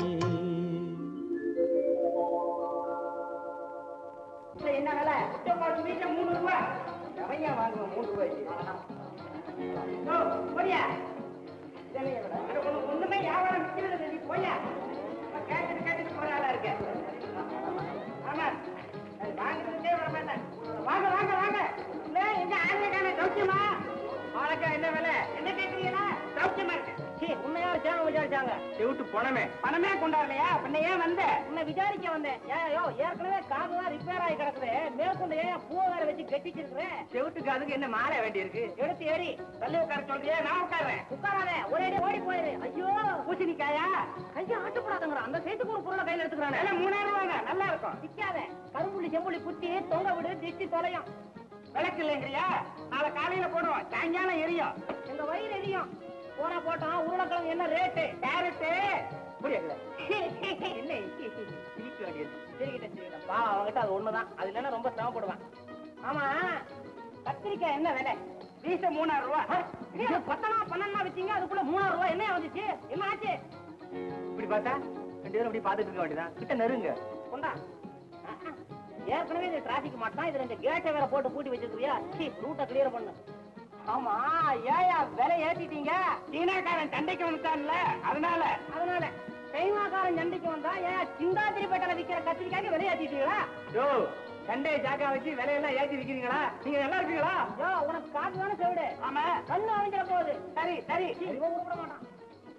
இல்ல, என்ன விலை முட்டை கோஸ் வீட்டுல மூணு ரூபா எவையா வாங்குவோம் மூணு ரூபாய்க்கு ஓ, போடியா இதெல்லாம் எவ்வளவு? அட, ஒண்ணு- ஒண்ணுமே வியாபாரம் விக்கிறது இல்லை, நீ போயா நான் கேட்டுட்டு கேட்டுட்டு போற ஆளா இருக்க ஆமா அது வாங்குறதுக்கே வர மாட்டேன் வாங்க வாங்க வாங்க இல்ல எங்க ஆந்திரக்கான சௌக்கியமா வாழைக்காய் என்ன விலை என்ன கேட்குறீங்களா சௌக்கியமா இருக்கு சீ, உன்னை யார் சேவை விசாரிச்சாங்க செவிட்டு பணமே பணமே கொண்டாடலையா பின்ன ஏன் வந்த உன்னை விசாரிக்க வந்தேன் ஏயோ ஏற்கனவே காது தான் ரிப்பேர் ஆகி கிடக்குது மேற்கொண்டு ஏன் பூ வேற வச்சு கட்டிச்சிருக்கிறேன் செவிட்டுக்கு அதுக்கு என்ன மாலை வேண்டி இருக்கு எடுத்து ஏறி தள்ளி உட்கார சொல்றியா நான் உட்கார்றேன் உட்காராத ஒரே அடி ஓடி போயிரு ஐயோ பூசணிக்காயா கையா ஆட்டப்படாதங்கிற அந்த சேர்த்துக்கு ஒரு பொருளை கையில எடுத்துக்கிறானே மூணாயிரம் ரூபாங்க நல்லா இருக்கும் விக்காத கரும்புள்ளி செம்புள்ளி குத்தி தொங்க விடு திஷ்டி தொலையும் விளக்கு இல்லைங்கிறியா நாளை காலையில போடுவோம் சாயங்காலம் எரியும் எங்க வயிறு எரியும் போனா போட்டோம் உருளைக்கிழங்கு என்ன ரேட்டு கேரட்டு புரியல என்ன சிரிக்க வேண்டியது சிரிக்கிட்டேன் சிரிக்கிட்டேன் பா அவங்ககிட்ட அது ஒண்ணுதான் அது இல்லைன்னா ரொம்ப சிரமப்படுவான் ஆமா கத்திரிக்காய் என்ன விலை வீச மூணாயிரம் ரூபா இது பத்தனா பன்னெண்டா வச்சீங்க அதுக்குள்ள மூணாயிரம் ரூபாய் என்ன வந்துச்சு என்ன ஆச்சு இப்படி பார்த்தா ரெண்டு பேரும் இப்படி பார்த்துட்டு இருக்க வேண்டியதான் கிட்ட நெருங்க கொண்டா ஏற்கனவே இந்த டிராபிக் மாட்டான் இதுல இந்த கேட்டை வேற போட்டு பூட்டி வச்சிருக்கியா சீ ரூட்டை கிளியர் பண்ணு ஆமா ஏயா விலை ஏத்திட்டீங்க சீனாக்காரன் சண்டைக்கு வந்துட்டான்ல அதனால அதனால சைனாக்காரன் சண்டைக்கு வந்தா ஏன் சிந்தாதிரி பேட்டையில விக்கிற கத்திரிக்காய்க்கு விலை ஏத்திட்டீங்களா யோ சண்டையை ஜாக்கா வச்சு விலையெல்லாம் ஏத்தி விக்கிறீங்களா நீங்க நல்லா இருக்கீங்களா யோ உனக்கு காசு தானே செவிடு ஆமா கண்ணு அழிஞ்சிட போகுது சரி சரி இவன் கூப்பிட மாட்டான்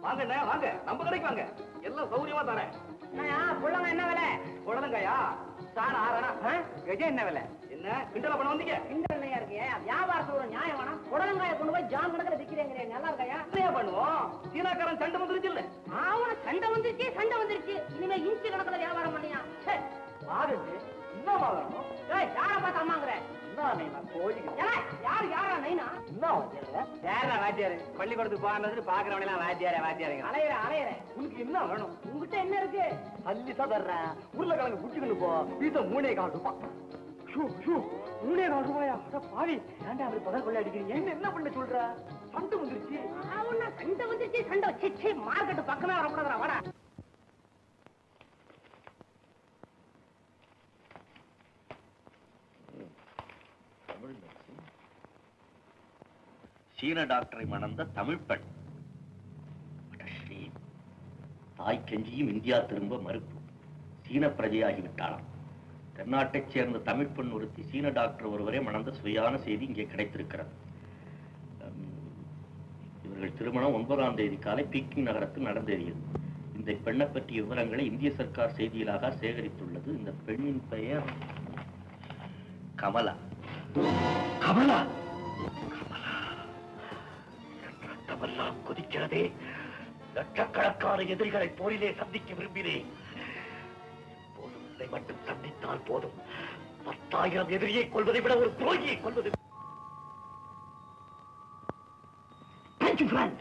வாங்க அண்ணே, வாங்க நம்ம கடைக்கு வாங்க எல்லாம் சௌகரியமா தரேன் புள்ளங்க என்ன விலை புடலங்காயா சார் ஆறனா கஜம் என்ன விலை என்ன கிண்டல பண்ண வந்தீங்க கிண்டல் இல்லையா இருக்கு வியாபாரத்துல ஒரு நியாயம் வேணாம் புடலங்காய கொண்டு போய் ஜான் கணக்கில் விற்கிறேங்கிறே நல்லா இருக்கையா என்னையா பண்ணுவோம் சீனாக்காரன் சண்டை வந்துருச்சு இல்ல ஆவன சண்டை வந்துருச்சு சண்டை வந்துருச்சு இனிமே இன்ச்சு கணக்குல வியாபாரம் பண்ணியா ச்சே. வாங்குது என்ன வாங்கணும் ஏய் யார பார்த்து அம்மாங்கிற என்ன நீ நான் கோழிக்கு ஏலே, யாரு யாரா நைனா என்ன யாரா வாத்தியாரு பள்ளிக்கூடத்துக்கு போகாம பாக்குறவன எல்லாம் வாத்தியாரே வாத்தியாருங்க அலையிற அலையிற உனக்கு என்ன வேணும் உங்ககிட்ட என்ன இருக்கு தள்ளி தான் தர்றேன் உருளைக்கிழங்கு குச்சிக்கொண்டு போ வீட்டை மூணே கால் ரூபாய் ஷூ, ஷூ, மூணே கால் ரூபாயா அட பாவி ஏன்டா அப்படி பதம் கொள்ள அடிக்கிறீங்க என்ன என்ன பண்ண சொல்ற சண்டை வந்துருச்சு ஆவுன்னா சண்டை வந்துருச்சு சண்டை சிச்சி மார்க்கெட் பக்கமே வரக்கூடாதுடா வாடா சீன டாக்டரை மணந்த தமிழ் பெண் What a shame. தாய் கெஞ்சியும் இந்தியா திரும்ப மறுப்பு சீன பிரஜையாகி விட்டாளாம் தென்னாட்டைச் சேர்ந்த தமிழ் பெண் ஒருத்தி சீன டாக்டர் ஒருவரை மணந்த சுவையான செய்தி இங்கே கிடைத்திருக்கிறது உம், இவர்கள் திருமணம் ஒன்பதாம் தேதி காலை பீக்கிங் நகரத்தில் நடந்தேறியது இந்த பெண்ணை பற்றிய விவரங்களை இந்திய சர்க்கார் செய்தியிலாக சேகரித்துள்ளது இந்த பெண்ணின் பெயர் கமலா கமலா ரத்தமெல்லாம் கொதிக்கிறதே லட்சக்கணக்கான எதிரிகளை போரிலே சந்திக்க விரும்பினேன் போதும் இதை மட்டும் சந்தித்தால் போதும் பத்தாயிரம் எதிரியை கொள்வதை விட ஒரு துரோகியை கொள்வது Thank you, friend.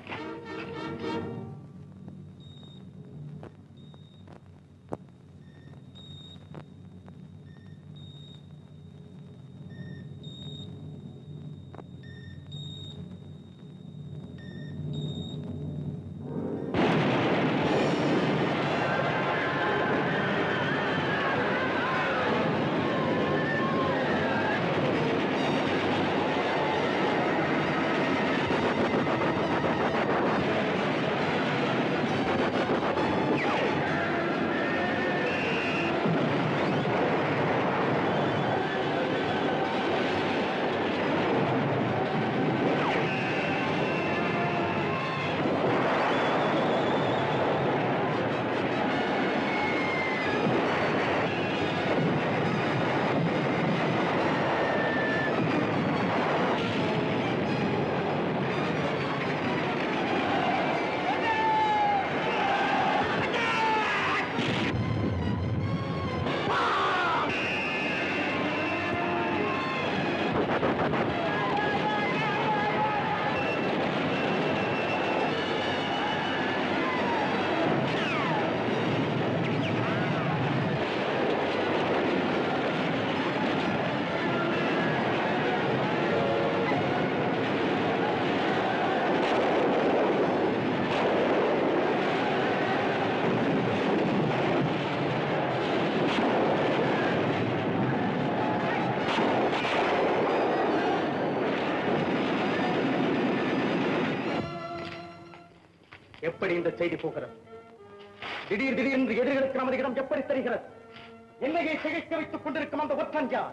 எப்படி இந்த செய்தி போகிறது திடீர் திடீரென்று எதிரிகளுக்கு நமது இடம் எப்படி தெரிகிறது என்னையை திகைக்க வைத்துக் கொண்டிருக்கும் அந்த ஒற்றன் யார்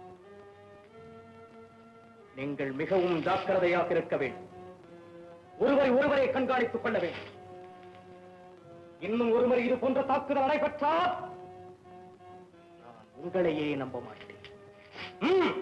நீங்கள் மிகவும் ஜாக்கிரதையாக இருக்க வேண்டும் ஒருவரை ஒருவரை கண்காணித்துக் கொள்ள வேண்டும் இன்னும் ஒருமுறை இது போன்ற தாக்குதல் நடைபெற்றால் நான் உங்களையே நம்ப மாட்டேன் ம்.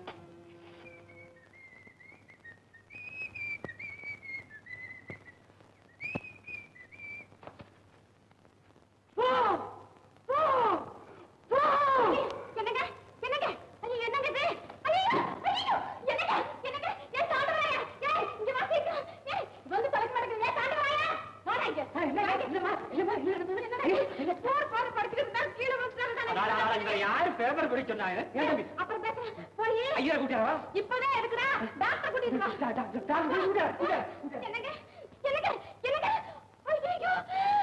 என்னங்க என்னங்க ஐயோ என்னங்க இது ஐயோ ஐயோ என்னங்க என்னங்க ஏன் தாண்ட வரையா ஏய் இங்க வா சீக்கிரம் ஏய் வந்து தொலைக்க மாட்டேங்குது ஏன் தாண்ட வரையா வாடா இங்க இல்லம்மா இல்லம்மா இல்லம்மா இல்ல போர் போர் படிச்சுட்டு தான் கீழே வந்துட்டாங்க யாரு பேப்பர் படி சொன்னாங்க ஏன் தம்பி? அப்புறம் பேசுறேன் போய் ஐயா கூட்டியா இப்பதான் எடுக்கிறா டாக்டர் கூட்டிட்டு வா என்னங்க என்னங்க என்னங்க ஐயோ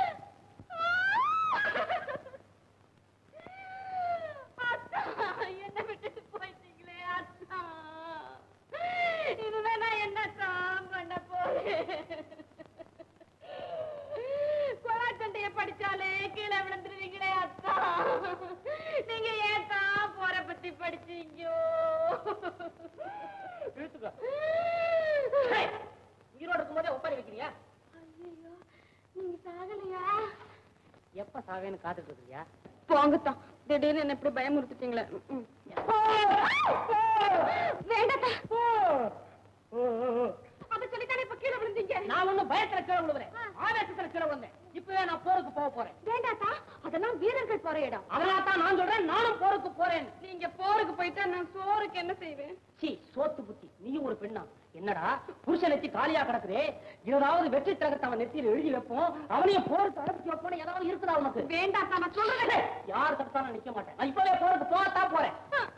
அத்தா என்ன விட்டுட்டு போயிட்டீங்களே அத்தா இனிமே நான் என்னத்தான் பண்ண போறேன் கொலாச்சண்டைய படிச்சாலே கீழே விழுந்துருவீங்களே அத்தா நீங்க ஏத்தா போற பத்தி படிச்சீங்கோ ஈரோடு இருக்கும்போதே ஒப்பாரி வைக்க போறாவேன்னு காத்துட்டு இருக்கியா போங்கத்தான் திடீர்னு என்ன இப்படி பயமுறுத்திட்டீங்களே ம். வேண்டாத்தா அதை சொல்லித்தானே இப்ப கீழே விழுந்தீங்க நான் ஒண்ணும் பயத்துல கீழே விழுவுறேன் ஆவேசத்துல கீழே விழுந்தேன் இப்பவே நான் போருக்கு போக போறேன் வேண்டாத்தா அதெல்லாம் வீரர்கள் போற இடம் அதனால தான் நான் சொல்றேன் நானும் போருக்கு போறேன் நீங்க போருக்கு போயிட்டா நான் சோறுக்கு என்ன செய்வேன் சீ சோத்து புத்தி நீயும் ஒரு பெண்ணா என்னடா புருஷன் நெத்தி காலியா கிடக்குது ஏதாவது வெற்றி திலகத்தை அவன் நெத்தியில எழுதி வைப்போம் அவனையும் போருக்கு அனுப்பிச்சு வைப்போம் ஏதாவது இருக்குதா உனக்கு வேண்டாத்தா நான் சொல்றேன் யார் தடுத்தாலும் நிக்க மாட்டேன் நான் இப்பவே போருக்கு போகத்தான் போறேன்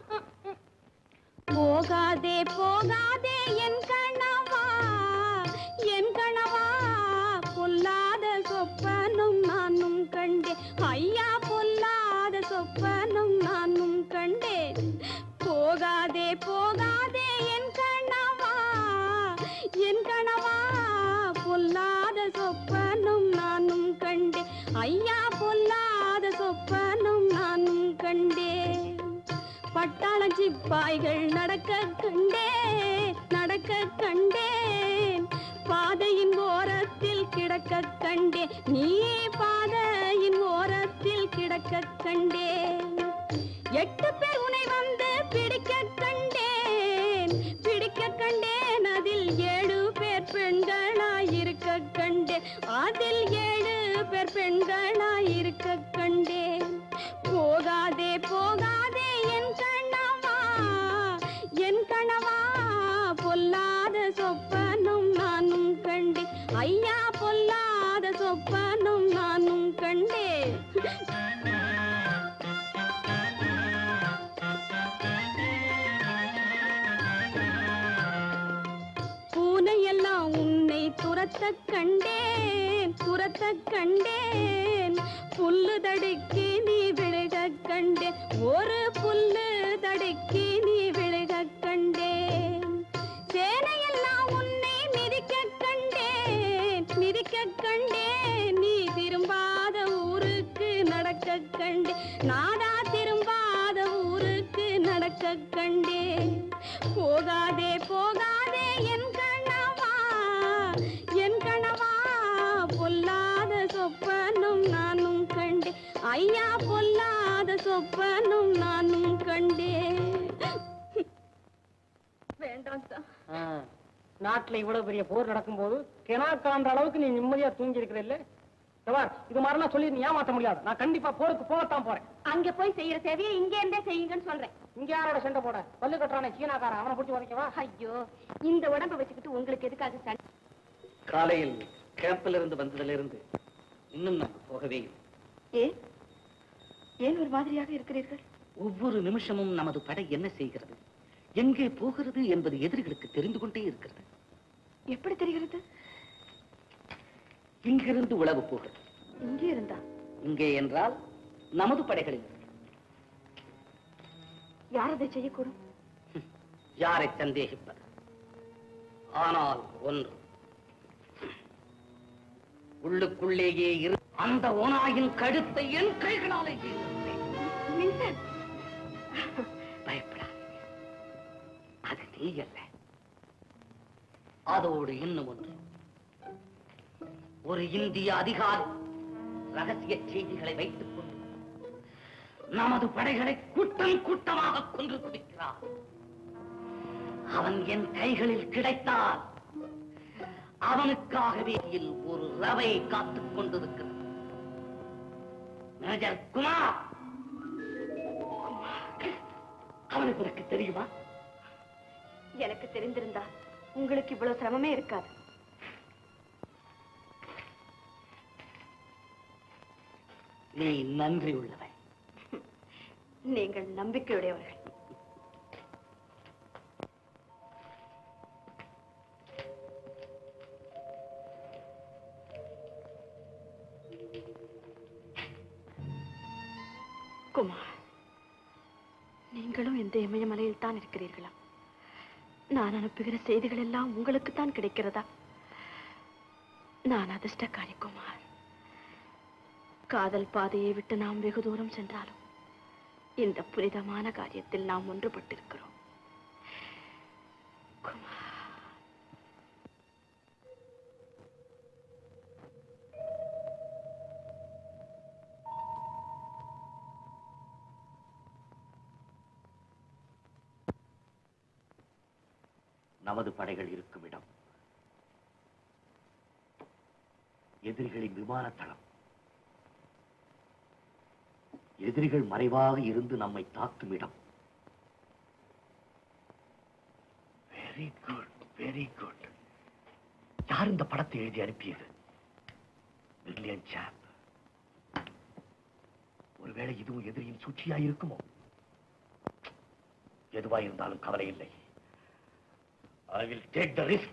போகாதே போகாதே என் கணவா என் கணவா பொல்லாத சொப்பனும் நானும் கண்டேன் ஐயா பொல்லாத சொப்பனும் நானும் கண்டேன் போகாதே போகாதே என் கணவா என் கணவா பொல்லாத சொப்பனும் நானும் கண்டேன் ஐயா பொல்லாத சொப்பனும் நானும் கண்டேன் பட்டாள சிப்பாய்கள் நடக்க கண்டேன் நடக்க கண்டேன் பாதையின் ஓரத்தில் கிடக்க கண்டேன் நீ பாதையின் ஓரத்தில் கிடக்க கண்டேன் எட்டு பேர் உனை வந்து பிடிக்க கண்டேன் பிடிக்க கண்டேன் அதில் ஏழு பேர் பெண்களாயிருக்க கண்டேன் அதில் ஏழு பேர் பெண்களாயிருக்க கண்டேன் போகாதே போகாதே என் கணவா என் கணவா பொல்லாத சொப்பனும் நானும் கண்டேன் ஐயா பொல்லாத சொப்பனும் நானும் கண்டேன் பூனையெல்லாம் உன்னை துரத்த கண்டேன் துரத்த கண்டேன் புல்லு தடுக்கி நீ விழுக கண்டேன் ஒரு புல்லு தடுக்கி நீ விழுக கண்டேன் சேனையெல்லாம் உன்னை மிதிக்க கண்டேன் மிதிக்க கண்டேன் நீ திரும்பாத ஊருக்கு நடக்க கண்டேன் நாடா திரும்பாத ஊருக்கு நடக்க கண்டேன் போகாதே போகாதே என் கணவா என் கணவா பொல்லாத சொப்பனும் நானும் கண்டேன் ஐயா பொல்லாத சொப்பனும் நானும் கண்டேன் வேண்டாம் சார் ஆ, நாட்டுல இவ்வளவு பெரிய போர் நடக்கும்போது கிணா காண்ற அளவுக்கு நீ நிம்மதியா தூங்கி இருக்கிற இல்ல தவார் இது மாதிரிலாம் சொல்லி நீ ஏமாத்த முடியாது நான் கண்டிப்பா போருக்கு போகத்தான் போறேன் அங்க போய் செய்யற சேவையை இங்க இருந்தே செய்யுங்கன்னு சொல்றேன் இங்க யாரோட சண்டை போட பல்லு கட்டுறானே சீனாக்காரன் அவனை பிடிச்சி உதைக்கவா ஐயோ இந்த உடம்ப வச்சுக்கிட்டு உங்களுக்கு எதுக்காக சண்டை காலையில் கேம்பில் இருந்து வந்ததிலிருந்து இன்னும் நாம் போகவே இல்லை ஏன் ஏன் ஒரு மாதிரியாக இருக்கிறீர்கள் ஒவ்வொரு நிமிஷமும் நமது படை என்ன செய்கிறது எங்கே போகிறது என்பது எதிரிகளுக்கு தெரிந்து கொண்டே இருக்கிறது எப்படி தெரிகிறது இங்கிருந்து உளவு போகிறது இங்கே இருந்தா இங்கே என்றால் நமது படைகளில் யார் அதை செய்யக்கூடும் யாரை சந்தேகிப்பது ஆனால் ஒன்று உள்ளுக்குள்ளேயே இரு அந்த ஓனாயின் கழுத்தை என் கைகளாலேயே வின்சன் பயப்படாதீங்க அது நீ அல்ல அதோடு இன்னும் ஒன்று ஒரு இந்திய அதிகாரி ரகசிய செய்திகளை வைத்துக் கொண்டு நமது படைகளை கூட்டம் கூட்டமாக கொன்று குவிக்கிறார் அவன் என் கைகளில் கிடைத்தால் அவனுக்காகவே இதில் ஒரு ரவை காத்துக் கொண்டிருக்கிறது மேஜர் குமார் அவனுக்கு உனக்கு தெரியுமா எனக்கு தெரிந்திருந்தா உங்களுக்கு இவ்வளவு சிரமமே இருக்காது நீ நன்றி உள்ளவன் நீங்கள் நம்பிக்கையுடையவர்கள் குமார் நீங்களும் இந்த இமயமலையில் தான் இருக்கிறீர்களா நான் அனுப்புகிற செய்திகள் எல்லாம் உங்களுக்கு தான் கிடைக்கிறதா நான் அதிர்ஷ்டக்காரி குமார் காதல் பாதையை விட்டு நாம் வெகு தூரம் சென்றாலும் இந்த புனிதமான காரியத்தில் நாம் ஒன்றுபட்டிருக்கிறோம் நமது படைகள் இருக்கும் இடம் எதிரிகளின் விமானத்தளம் எதிரிகள் மறைவாக இருந்து நம்மை தாக்கும் இடம் வெரி குட் வெரி குட் யார் இந்த படத்தை எழுதி அனுப்பியது பிரில்லியன் சாப் ஒருவேளை இதுவும் எதிரியின் சூழ்ச்சியா இருக்குமோ எதுவா இருந்தாலும் கவலை இல்லை I will take the risk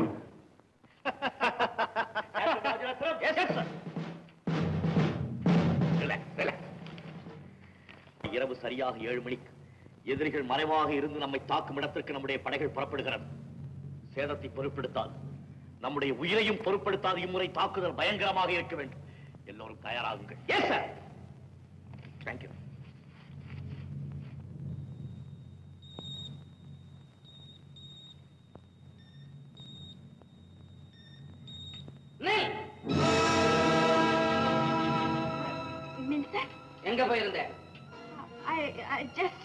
இரவு சரியாக ஏழு மணிக்கு எதிரிகள் மறைவாக இருந்து நம்மை தாக்கும் இடத்திற்கு நம்முடைய படைகள் புறப்படுகிறது சேதத்தை பொருட்படுத்தாது நம்முடைய உயிரையும் பொருட்படுத்தாது இம்முறை தாக்குதல் பயங்கரமாக இருக்க வேண்டும் எல்லோரும் தயாராகுங்கள் எஸ் சார் தேங்க்யூ மினிஸ்டர் எங்க போயிருந்த I, I just...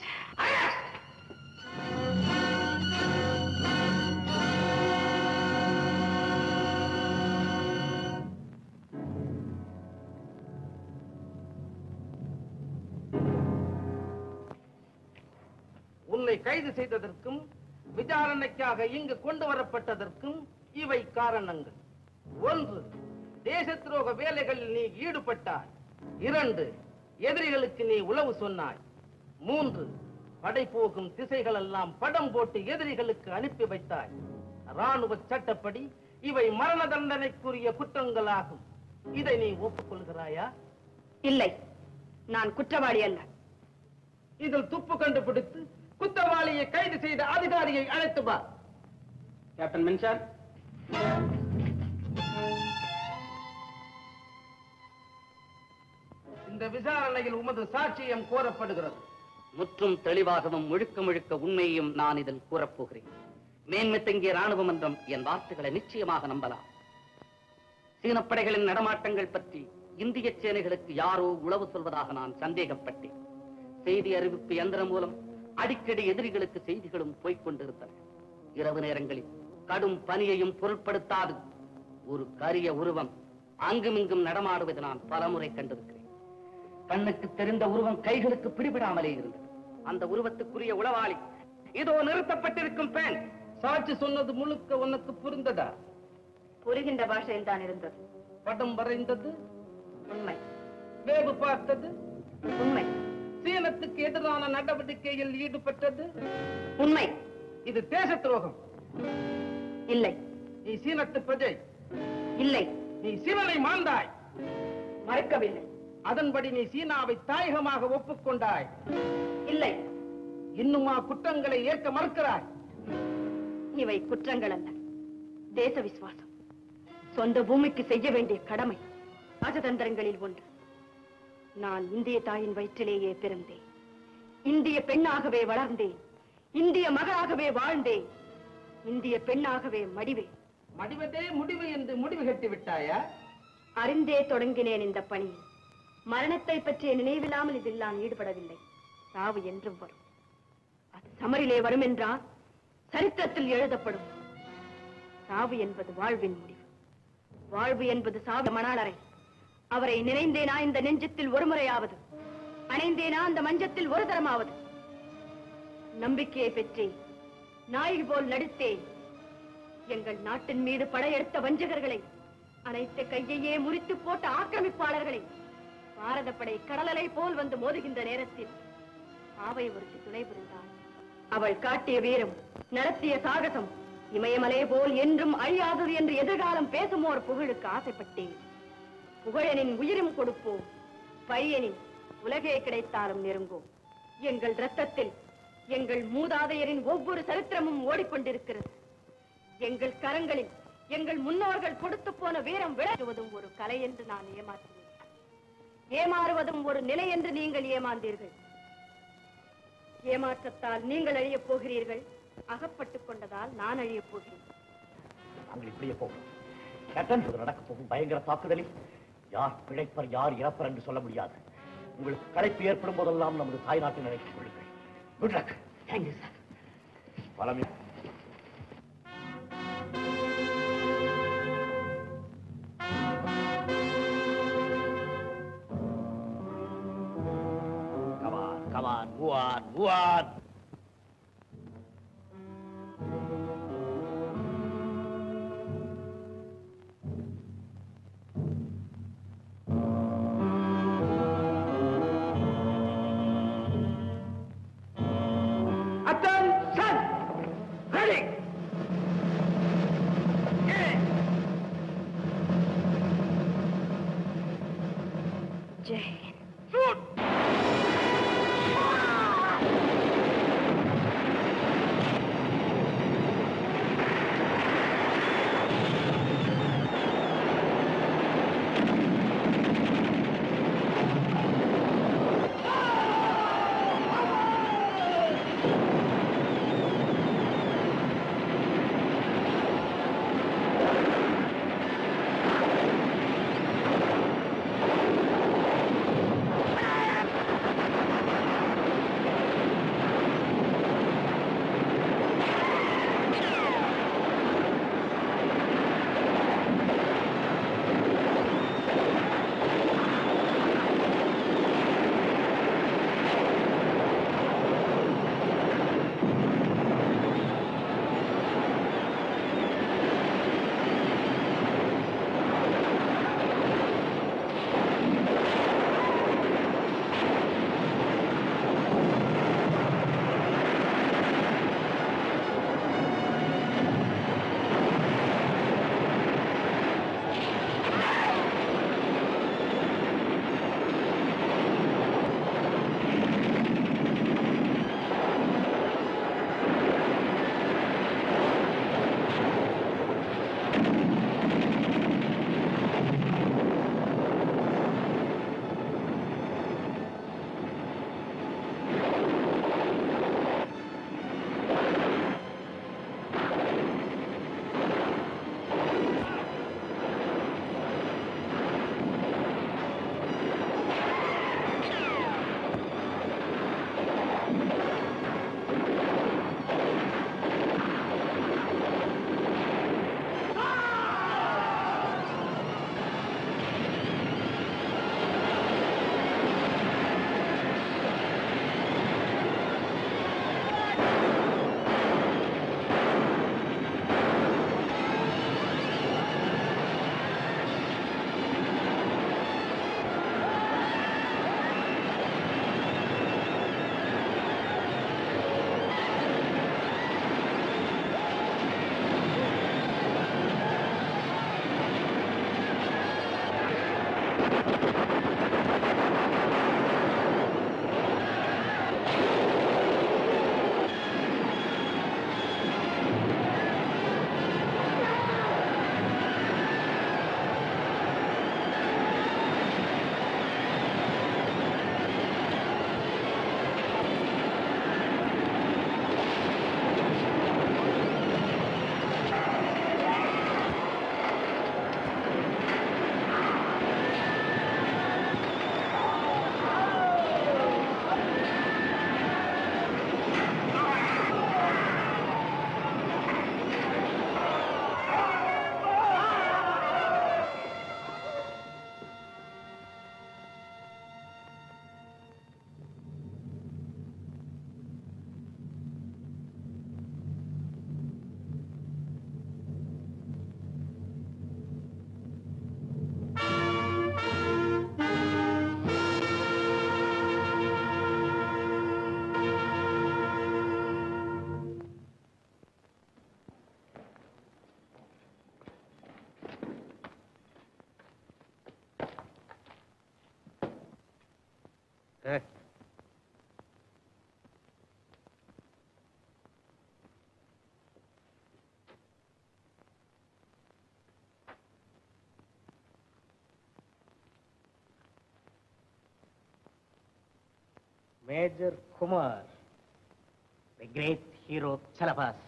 உன்னை கைது செய்ததற்கும் விசாரணைக்காக இங்கு கொண்டு வரப்பட்டதற்கும் இவை காரணங்கள் ஒன்று தேச துரோக வேலைகளில் நீ ஈடுபட்டாய் இரண்டு எதிரிகளுக்கு நீ உளவு சொன்னாய் மூன்று படை போகும் திசைகள் எல்லாம் படம் போட்டு எதிரிகளுக்கு அனுப்பி வைத்தாய் ராணுவ சட்டப்படி இவை மரண தண்டனைக்குரிய குற்றங்களாகும் இதை நீ ஒப்புக்கொள்கிறாயா இல்லை நான் குற்றவாளி அல்ல இதில் துப்பு கண்டுபிடித்து குற்றவாளியை கைது செய்த அதிகாரியை அழைத்து வா கேப்டன் மென்சார் இந்த விசாரணையில் உமது சாட்சியம் கோரப்படுகிறது முற்றும் தெளிவாகவும் முழுக்க முழுக்க உண்மையையும் நான் இதில் கூறப்போகிறேன் மேன்மை தங்கிய ராணுவ மன்றம் என் வார்த்தைகளை நிச்சயமாக நம்பலாம் சீனப் படைகளின் நடமாட்டங்கள் பற்றி இந்திய சேனைகளுக்கு யாரோ உளவு சொல்வதாக நான் சந்தேகப்பட்டேன் செய்தி அறிவிப்பு எந்திரம் மூலம் அடிக்கடி எதிரிகளுக்கு செய்திகளும் போய்க் கொண்டிருந்தன இரவு நேரங்களில் கடும் பனியையும் பொருட்படுத்தாது ஒரு கரிய உருவம் அங்குமிங்கும் நடமாடுவதை நான் பலமுறை கண்டிருக்கிறேன் கண்ணுக்கு தெரிந்த உருவம் கைகளுக்கு பிடிபடாமலே இருந்தது அந்த உருவத்துக்குரிய உளவாளி இதோ நிறுத்தப்பட்டிருக்கும் பெண் சாட்சி சொன்னது முழுக்க உனக்கு புரிந்ததா புரிகின்ற பாஷையில் தான் இருந்தது படம் வரைந்தது உண்மை வேவு பார்த்தது உண்மை சீனத்துக்கு எதிரான நடவடிக்கையில் ஈடுபட்டது உண்மை இது தேச துரோகம் இல்லை நீ சீனத்து பிரஜை இல்லை நீ சீனனை மாண்டாய் மறுக்கவில்லை அதன்படி நீ சீனாவை தாயகமாக ஒப்புக்கொண்டாய் இல்லை இன்னுமா குற்றங்களை ஏற்க மறுக்கிறாய் இவை குற்றங்கள் அல்ல தேச விசுவாசம் சொந்த பூமிக்கு செய்ய வேண்டிய கடமை ராஜதந்திரங்களில் ஒன்று நான் இந்திய தாயின் வயிற்றிலேயே பிறந்தேன் இந்திய பெண்ணாகவே வளர்ந்தேன் இந்திய மகளாகவே வாழ்ந்தேன் இந்திய பெண்ணாகவே மடிவேன் மடிவதே முடிவு என்று முடிவு கட்டி விட்டாயா அறிந்தே தொடங்கினேன் இந்த பணியை மரணத்தை பற்றிய நினைவில்லாமல் இதில் நான் ஈடுபடவில்லை சாவு என்றும் வரும் அது சமரிலே வரும் என்றால் சரித்திரத்தில் எழுதப்படும் சாவு என்பது வாழ்வின் முடிவு வாழ்வு என்பது சாவு மணாளரை அவரை நினைந்தேனா இந்த நெஞ்சத்தில் ஒரு முறையாவது அணைந்தேனா அந்த மஞ்சத்தில் ஒரு தரமாவது நம்பிக்கையை பெற்றேன் நாயகி போல் நடித்தேன் எங்கள் நாட்டின் மீது படையெடுத்த வஞ்சகர்களை அனைத்த கையையே முறித்து போட்ட ஆக்கிரமிப்பாளர்களை பாரத படை கடலலை போல் வந்து மோதுகின்ற நேரத்தில் ஆவை ஒருத்தி துணை புரிந்தாள் அவள் காட்டிய வீரம் நடத்திய சாகசம் இமயமலை போல் என்றும் அழியாதது என்று எதிர்காலம் பேசுமோர் புகழுக்கு ஆசைப்பட்டேன் புகழனின் உயிரும் கொடுப்போம் பையனின் உலகே கிடைத்தாலும் நெருங்கோம் எங்கள் ரத்தத்தில் எங்கள் மூதாதையரின் ஒவ்வொரு சரித்திரமும் ஓடிக்கொண்டிருக்கிறது எங்கள் கரங்களில் எங்கள் முன்னோர்கள் கொடுத்து போன வீரம் விளக்குவதும் ஒரு கலை என்று நான் ஏமாற்றினேன் ஏமாறுவதும் ஒரு நிலை என்று நீங்கள் ஏமாந்தீர்கள் ஏமாற்றத்தால் நீங்கள் அழியப் போகிறீர்கள் அகப்பட்டுக் கொண்டதால் நான் அழியப் போகிறேன் நாங்கள் இப்படியே போகிறோம் கேப்டன் இது நடக்க போகும் பயங்கர தாக்குதலில் யார் பிழைப்பர் யார் இறப்பர் என்று சொல்ல முடியாது உங்களுக்கு களைப்பு ஏற்படும் போதெல்லாம் நமது தாய்நாட்டை நினைத்துக் கொள்ளுங்கள் குட் லக் தேங்க்யூ சார் பலமே on, move on. Attention! Ready! Jane. Major Kumar the great hero சலபாஸ்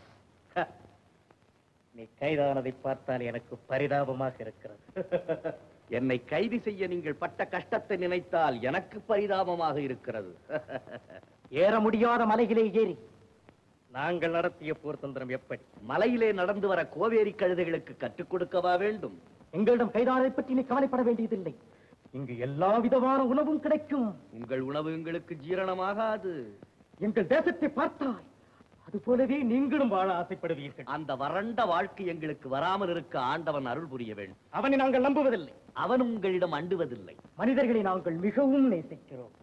நீ கைதானதை பார்த்தால் எனக்கு பரிதாபமாக இருக்கிறது என்னை கைது செய்ய நீங்கள் பட்ட கஷ்டத்தை நினைத்தால் எனக்கு பரிதாபமாக இருக்கிறது ஏற முடியாத மலையிலே ஏறி நாங்கள் நடத்திய போர் தந்திரம் எப்படி மலையிலே நடந்து வர கோவேரி கழுதைகளுக்கு கற்றுக் கொடுக்கவா வேண்டும் எங்களிடம் கைதானதை பற்றி நீ கவலைப்பட வேண்டியதில்லை இங்கு எல்லா விதமான உணவும் கிடைக்கும் உங்கள் உணவு எங்களுக்கு ஜீரணமாகாது எங்கள் தேசத்தை பார்த்தால் அது போலவே நீங்களும் வாழ ஆசைப்படுவீர்கள் அந்த வறண்ட வாழ்க்கை எங்களுக்கு வராமல் இருக்க ஆண்டவன் அருள் புரிய வேண்டும் அவனை நாங்கள் நம்புவதில்லை அவன் உங்களிடம் அண்டுவதில்லை மனிதர்களை நாங்கள் மிகவும் நேசிக்கிறோம்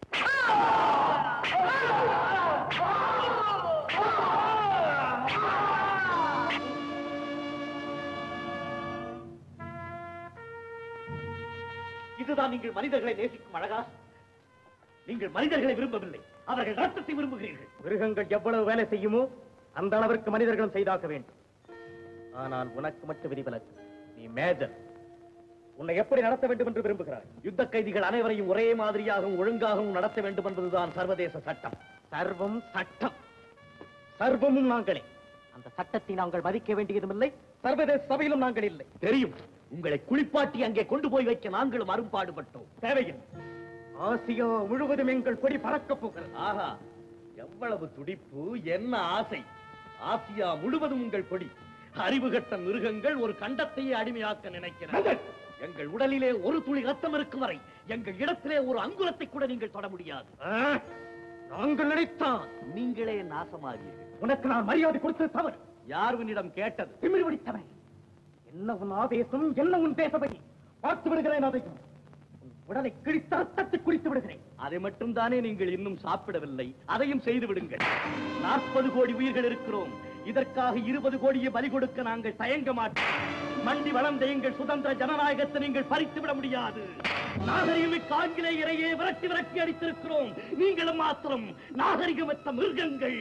இதுதான் நீங்கள் மனிதர்களை நேசிக்கும் அழகா நீங்கள் மனிதர்களை விரும்பவில்லை அவர்கள் ரத்தத்தை விரும்புகிறீர்கள் மிருகங்கள் எவ்வளவு வேலை செய்யுமோ அந்த அளவிற்கு மனிதர்களும் செய்தாக்க வேண்டும் ஆனால் உனக்கு மட்டும் விதிவிலக்கு நீ மேஜர் உன்னை எப்படி நடத்த வேண்டும் என்று விரும்புகிறாய் யுத்த கைதிகள் அனைவரையும் ஒரே மாதிரியாகவும் ஒழுங்காகவும் நடத்த வேண்டும் என்பதுதான் சர்வதேச சட்டம் சர்வம் சட்டம் சர்வமும் நாங்களே அந்த சட்டத்தை நாங்கள் மதிக்க வேண்டியதும் இல்லை சர்வதேச சபையிலும் நாங்கள் இல்லை தெரியும் உங்களை குளிப்பாட்டி அங்கே கொண்டு போய் வைக்க நாங்களும் அரும்பாடுபட்டோம் தேவையில்லை ஆசியா முழுவதும் எங்கள் கொடி பறக்கப் போகிறது ஆஹா எவ்வளவு துடிப்பு என்ன ஆசை ஆசியா முழுவதும் உங்கள் கொடி அறிவுகட்ட மிருகங்கள் ஒரு கண்டத்தையே அடிமையாக்க நினைக்கிறார்கள் எங்கள் உடலிலே ஒரு துளி ரத்தம் இருக்கும் வரை எங்கள் இடத்திலே ஒரு அங்குலத்தை கூட நீங்கள் தொட முடியாது நாங்கள் நினைத்தான் நீங்களே நாசமாவீர்கள் உனக்கு நான் மரியாதை கொடுத்தது தவறு யார் உன்னிடம் கேட்டது திமிர் பிடித்தவன் என்ன உன் ஆவேசம் என்ன உன் பேசபடி பார்த்து விடுகிறேன் அதையும் உன் உடலை கிழித்த ரத்தத்தை குடித்து விடுகிறேன் அதை மட்டும் தானே நீங்கள் இன்னும் சாப்பிடவில்லை அதையும் செய்து விடுங்கள் நாற்பது கோடி உயிர்கள் இருக்கிறோம் இதற்காக இருபது கோடியை பலி கொடுக்க நாங்கள் தயங்க மாட்டோம் மண்டி வளர்ந்த எங்கள் சுதந்திர ஜனநாயகத்தை நீங்கள் பறித்து விட முடியாது நாகரிகமிக்க ஆங்கிலேயரையே விரட்டி விரட்டி அடித்திருக்கிறோம் நீங்களும் மாத்திரம் நாகரிகமற்ற மிருகங்கள்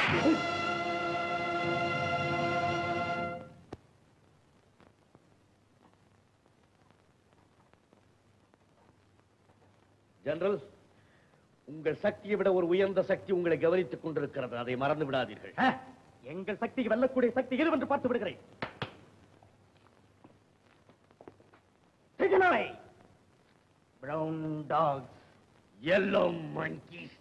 ஜெனரல் உங்கள் சக்தியை விட ஒரு உயர்ந்த சக்தி உங்களை கவனித்துக் கொண்டிருக்கிறது அதை மறந்து விடாதீர்கள் ஆ, எங்கள் சக்திக்கு வெல்லக்கூடிய சக்தி எதுவென்று பார்த்து விடுகிறேன் சிக்னலை brown dogs yellow monkeys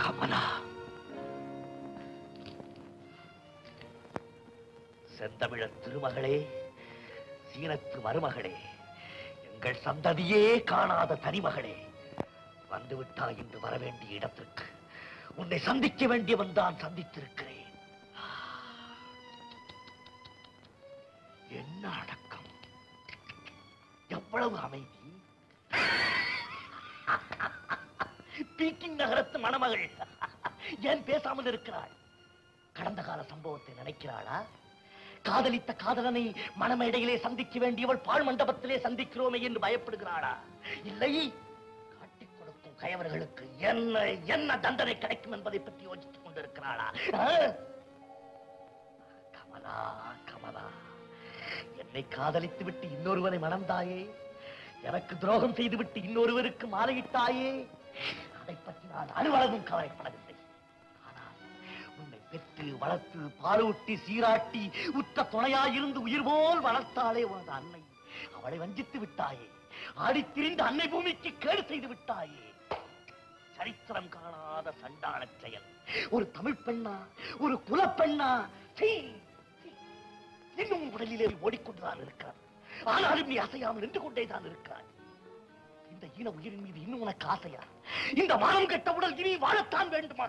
Kamala செந்தமிழர் திருமகளே சீனத்து மருமகளே எங்கள் சந்ததியே காணாத தனிமகளே வந்துவிட்டாய் என்று வர வேண்டிய இடத்திற்கு உன்னை சந்திக்க வேண்டியவன் தான் சந்தித்திருக்கிறேன் என்ன அடக்கம் எவ்வளவு அமைதி பீக்கிங் நகரத்து மணமகள் ஏன் பேசாமல் இருக்கிறாள் கடந்த கால சம்பவத்தை நினைக்கிறாளா காதலித்த காதலனை மணமேடையிலே சந்திக்க வேண்டியவள் பாழ் மண்டபத்திலே சந்திக்கிறோமே என்று பயப்படுகிறாளா இல்லை காட்டிக் கொடுக்கும் கயவர்களுக்கு என்ன என்ன தண்டனை கிடைக்கும் என்பதை பற்றி யோசித்துக் கொண்டிருக்கிறாளா ஆ? கமலா கமலா என்னை காதலித்து விட்டு இன்னொருவனை மணந்தாயே எனக்கு துரோகம் செய்துவிட்டு இன்னொருவருக்கு மாலையிட்டாயே அதை பற்றி நான் அலுவலகம் கவலைப்படவில்லை ஆனால் உன்னை பெற்று வளர்த்து பாலூட்டி சீராட்டி உற்ற துணையாயிருந்து உயிர் போல் வளர்த்தாளே உனது அன்னை அவளை வஞ்சித்து விட்டாயே ஆடித் திரிந்த அன்னை பூமிக்கு கேடு செய்து விட்டாயே சரித்திரம் காணாத சண்டாளச் செயல் ஒரு தமிழ் பெண்ணா ஒரு குலப்பெண்ணா சீ, சீ. இன்னும் உன் உடலிலே ஓடிக்கொண்டுதான் இருக்கிறார் ஆனாலும் நீ அசையாமல் நின்று கொண்டே தான் இருக்கிறாய் இந்த ஈன உயிரின் மீது இன்னும் உனக்கு ஆசையா இந்த மானம் கெட்ட உடல் இனி வாழத்தான் வேண்டுமா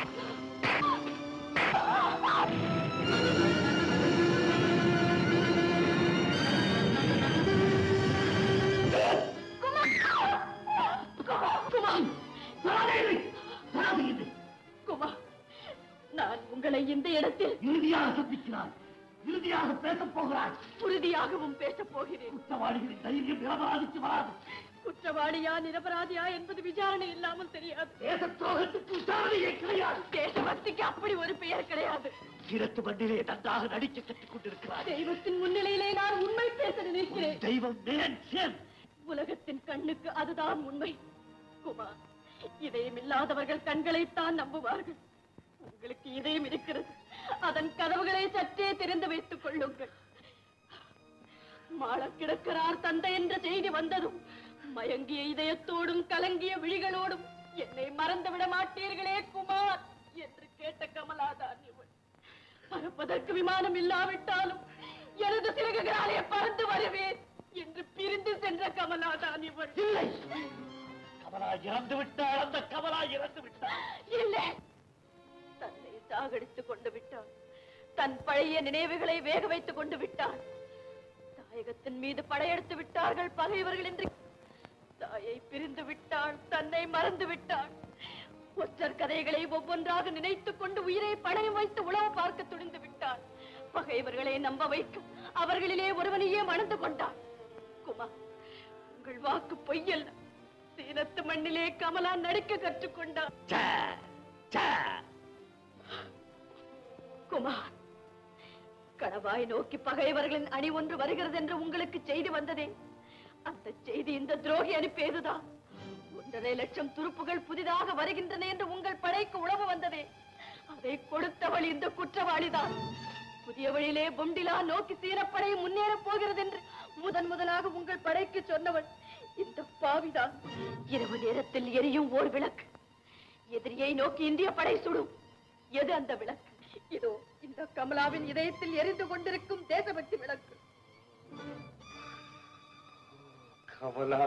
குமார் நான் உங்களை இந்த இடத்தில் இறுதியாக சந்திக்கிறாய் இறுதியாக பேசப் போகிறாய் உறுதியாகவும் பேசப் போகிறேன் குற்றவாளிகளின் தைரியம் நிரபராதிக்கு வராது குற்றவாளியா நிரபராதியா என்பது விசாரணை இல்லாமல் தெரியாது தேச துரோகத்துக்கு விசாரணையே கிடையாது தேசபக்திக்கு அப்படி ஒரு பெயர் கிடையாது ஈரத்து மண்ணிலே நன்றாக நடிக்க கற்றுக் கொண்டிருக்கிறாய் தெய்வத்தின் முன்னிலையிலே நான் உண்மை பேச நினைக்கிறேன் தெய்வம் நேன் சேன் உலகத்தின் கண்ணுக்கு அதுதான் உண்மை குமார் இதயம் இல்லாதவர்கள் கண்களைத்தான் நம்புவார்கள் உங்களுக்கு இதயம் இருக்கிறது அதன் கதவுகளை சற்றே திறந்து வைத்துக் கொள்ளுங்கள் மாள கிடக்கிறார் தந்தை என்ற செய்தி வந்ததும் மயங்கிய இதயத்தோடும் கலங்கிய விழிகளோடும் என்னை மறந்து விட மாட்டீர்களே குமார் என்று கேட்ட கமலாதான் இவள் பறப்பதற்கு விமானம் இல்லாவிட்டாலும் எனது சிறகுகளாலே பறந்து வருவேன் என்று பிரிந்து சென்ற கமலாதான் இவள் இல்லை கமலா இறந்து விட்டாள் அந்த கமலா இறந்து விட்டாள் இல்லை தன்னை சாகடித்துக் கொண்டு விட்டாள் தன் பழைய நினைவுகளை வேக வைத்துக் கொண்டு விட்டாள் தாயகத்தின் மீது படையெடுத்து விட்டார்கள் பகைவர்கள் என்று தாயை பிரிந்து விட்டாள் தன்னை மறந்து விட்டாள் ஒற்றர் கதைகளை ஒவ்வொன்றாக நினைத்துக் கொண்டு உயிரை பணயம் வைத்து உழவு பார்க்க துணிந்து விட்டாள் பகைவர்களை நம்ப வைக்கும் அவர்களிலே ஒருவனையே மணந்து கொண்டாள் குமார் உங்கள் வாக்கு பொய்யல்ல சீனத்து மண்ணிலே கமலா நடிக்க கற்றுக்கொண்டாள் குமார் கணவாய் நோக்கி பகைவர்களின் அணி ஒன்று வருகிறது என்று உங்களுக்கு செய்தி வந்ததே அந்த செய்தி இந்த துரோகி அனுப்பியதுதான் ஒன்றரை லட்சம் துருப்புகள் புதிதாக வருகின்றன என்று உங்கள் படைக்கு உழவு வந்ததே அதை கொடுத்தவள் இந்த குற்றவாளிதான் புதிய வழியிலே பொண்டிலா நோக்கி சீனப்படை முன்னேறப் போகிறது என்று முதன் முதலாக உங்கள் படைக்கு சொன்னவள் இந்த பாவிதான் இரவு நேரத்தில் எரியும் ஓர் விளக்கு எதிரியை நோக்கி இந்திய படை சுடும் எது அந்த விளக்கு இதோ இந்த கமலாவின் இதயத்தில் எரிந்து கொண்டிருக்கும் தேசபக்தி விளக்கு கமலா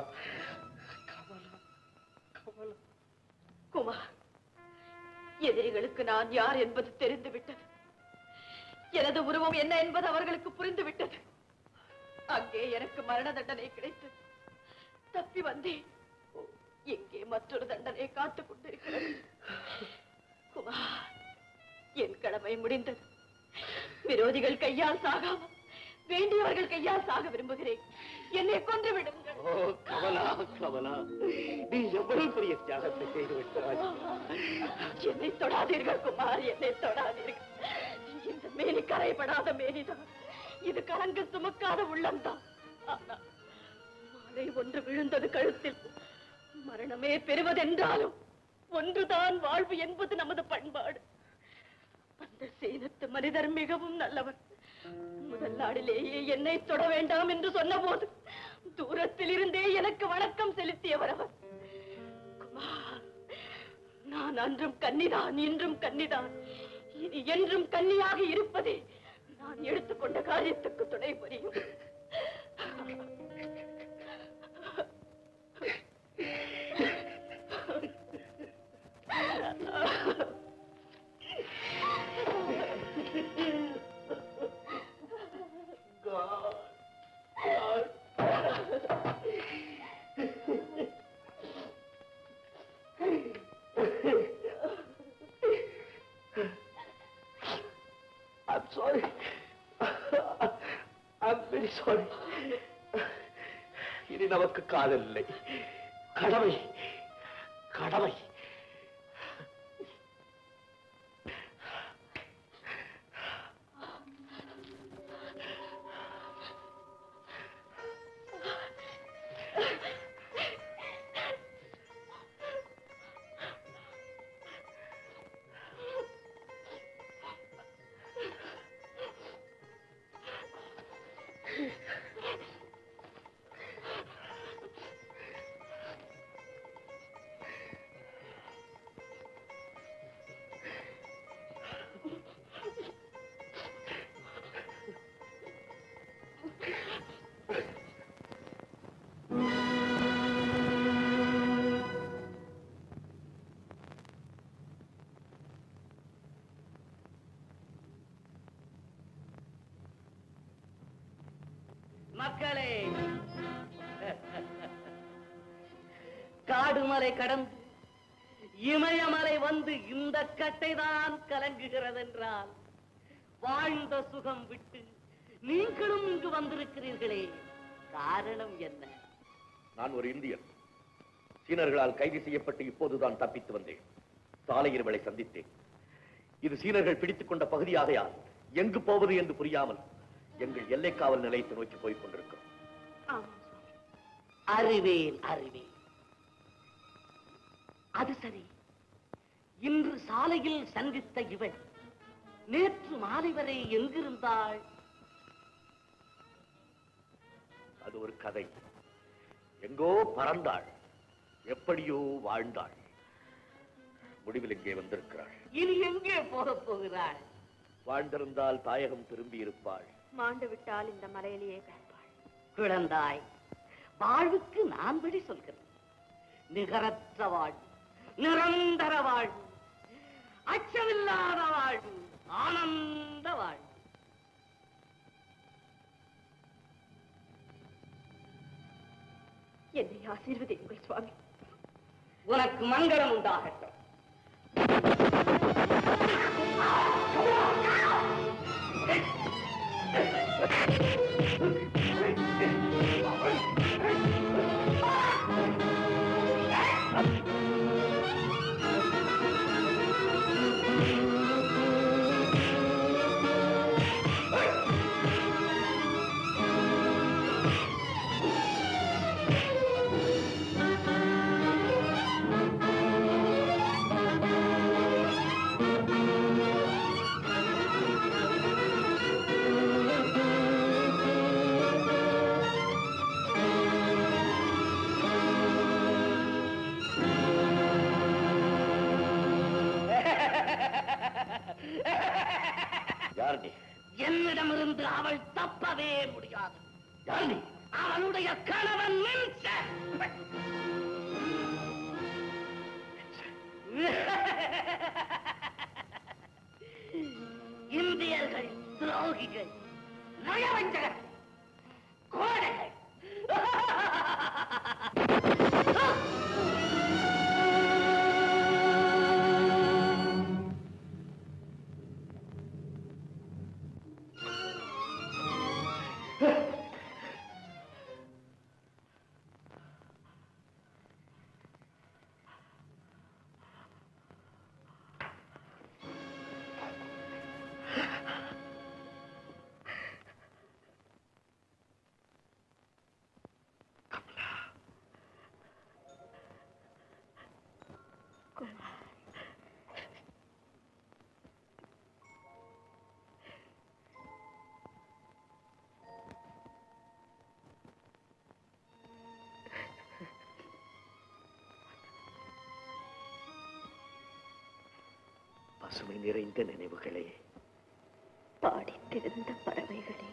குமார் எதிரிகளுக்கு நான் யார் என்பது தெரிந்து விட்டது எனது உருவம் என்ன என்பது அவர்களுக்கு புரிந்து விட்டது அங்கே எனக்கு மரண தண்டனை கிடைத்தது தப்பி வந்தேன் எங்கே மற்றொரு தண்டனை காத்துக் கொண்டிருக்கிறது குமார் என் கடமை முடிந்தது விரோதிகள் கையால் சாகாமல் வேண்டியவர்கள் கையால் சாக விரும்புகிறேன் என்னை கொன்று விடுங்கள் ஓ கமலா கமலா நீ எவ்வளவு பெரிய தியாகத்தை செய்து விட்டாய் என்னை தொடாதீர்கள் குமார் என்னை தொடாதீர்கள் இந்த மேனி கரைபடாத மேனிதான் இது கலங்கு சுமக்காத உள்ளம்தான் ஆனால் மாலை ஒன்று விழுந்தது கழுத்தில் மரணமே பெறுவதென்றாலும் ஒன்றுதான் வாழ்வு என்பது நமது பண்பாடு அந்த சேனத்து மனிதர் மிகவும் நல்லவர் முதல் நாளிலேயே என்னை தொட வேண்டாம் என்று சொன்னபோது தூரத்தில் இருந்தே எனக்கு வணக்கம் செலுத்தியவர் அவர் குமார் நான் அன்றும் கன்னிதான் இன்றும் கன்னிதான் இனி என்றும் கன்னியாக இருப்பதே நான் எடுத்துக்கொண்ட காரியத்துக்கு துணை புரியும் I'm sorry. I'm very sorry. இனி நமக்கு காதல் இல்லை கடமை கடமை மக்களே காடுமலை கடந்து இமயமலை வந்து இந்த கட்டை தான் கலங்குகிறதென்றால் வாழ்ந்த சுகம் விட்டு நீங்களும் இங்கு வந்திருக்கிறீர்களே காரணம் என்ன நான் ஒரு இந்தியன் சீனர்களால் கைது செய்யப்பட்டு இப்போதுதான் தப்பித்து வந்தேன் சாலையில் இவளை சந்தித்தேன் இது சீனர்கள் பிடித்துக் கொண்ட பகுதியாகையால் எங்கு போவது என்று புரியாமல் எங்கள் எல்லை காவல் நிலையத்தை நோக்கி போய்க் கொண்டிருக்கிறோம் அறிவேன் அறிவேன் அது சரி இன்று சாலையில் சந்தித்த இவள் நேற்று மாலை வரை எங்கிருந்தாள் அது ஒரு கதை எங்கோ பறந்தாள் எப்படியோ வாழ்ந்தாள் முடிவில் இங்கே வந்திருக்கிறாள் இனி எங்கே போகப் போகிறாள் வாழ்ந்திருந்தால் தாயகம் திரும்பி இருப்பாள் மாண்டு விட்டால் இந்த மலையிலேயே கிடப்பாள் குழந்தாய் வாழ்வுக்கு நான் விடி சொல்கிறேன் நிகரற்ற வாழ்வு நிரந்தர வாழ்வு அச்சமில்லாத வாழ்வு ஆனந்த வாழ்வு என்னை ஆசீர்வதியுங்கள் சுவாமி உனக்கு மங்களம் உண்டாகட்டும் யார் நீ என்னிடமிருந்து அவள் தப்பவே முடியாது யார் நீ அவளுடைய கணவன் மின்சன். இந்தியர்கள் துரோகிகள் நயவஞ்சகர் கோடைகள் பசுமை நிறைந்த நினைவுகளே பாடித்திருந்த பறவைகளே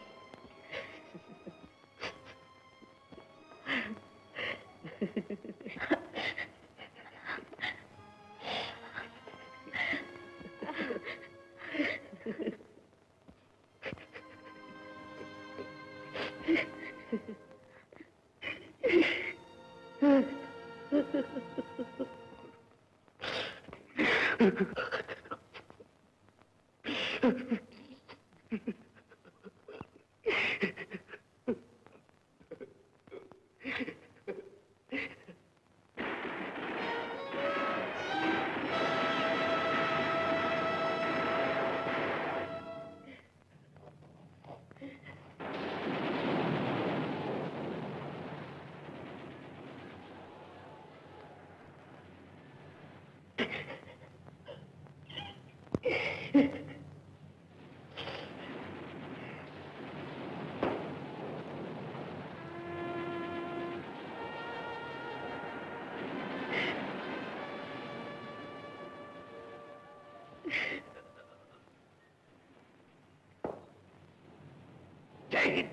ஜெயஹிந்த்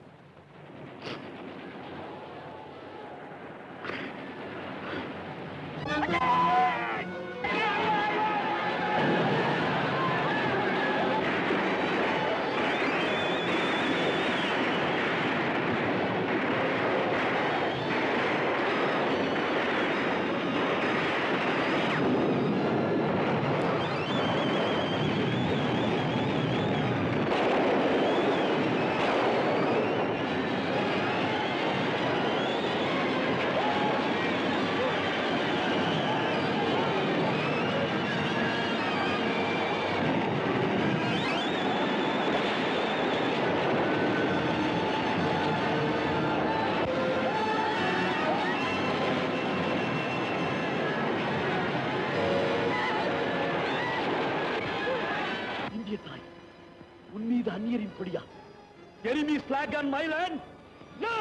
இந்திய தாய் உன் மீது அந்நியரின் கொடியா enemies flag on my land no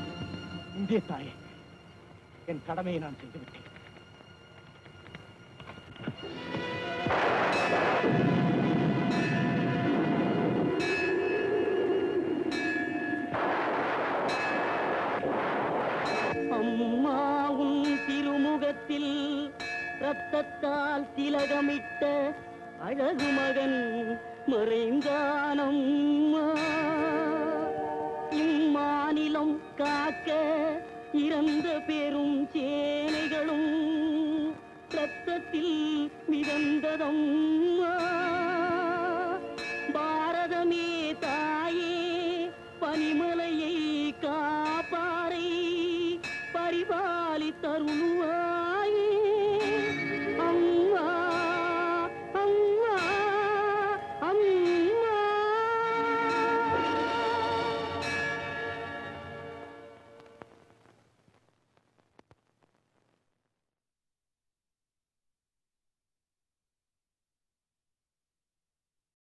இந்திய தாயே என் கடமையை நான் செய்துவிட்டேன் ரத்தத்தால் திலகமிட்ட அழகு மகன் மறைந்தானம்மா இம்மாநிலம் காக்க இறந்த பெரும் சேனைகளும் ரத்தத்தில் மிதந்ததம்மா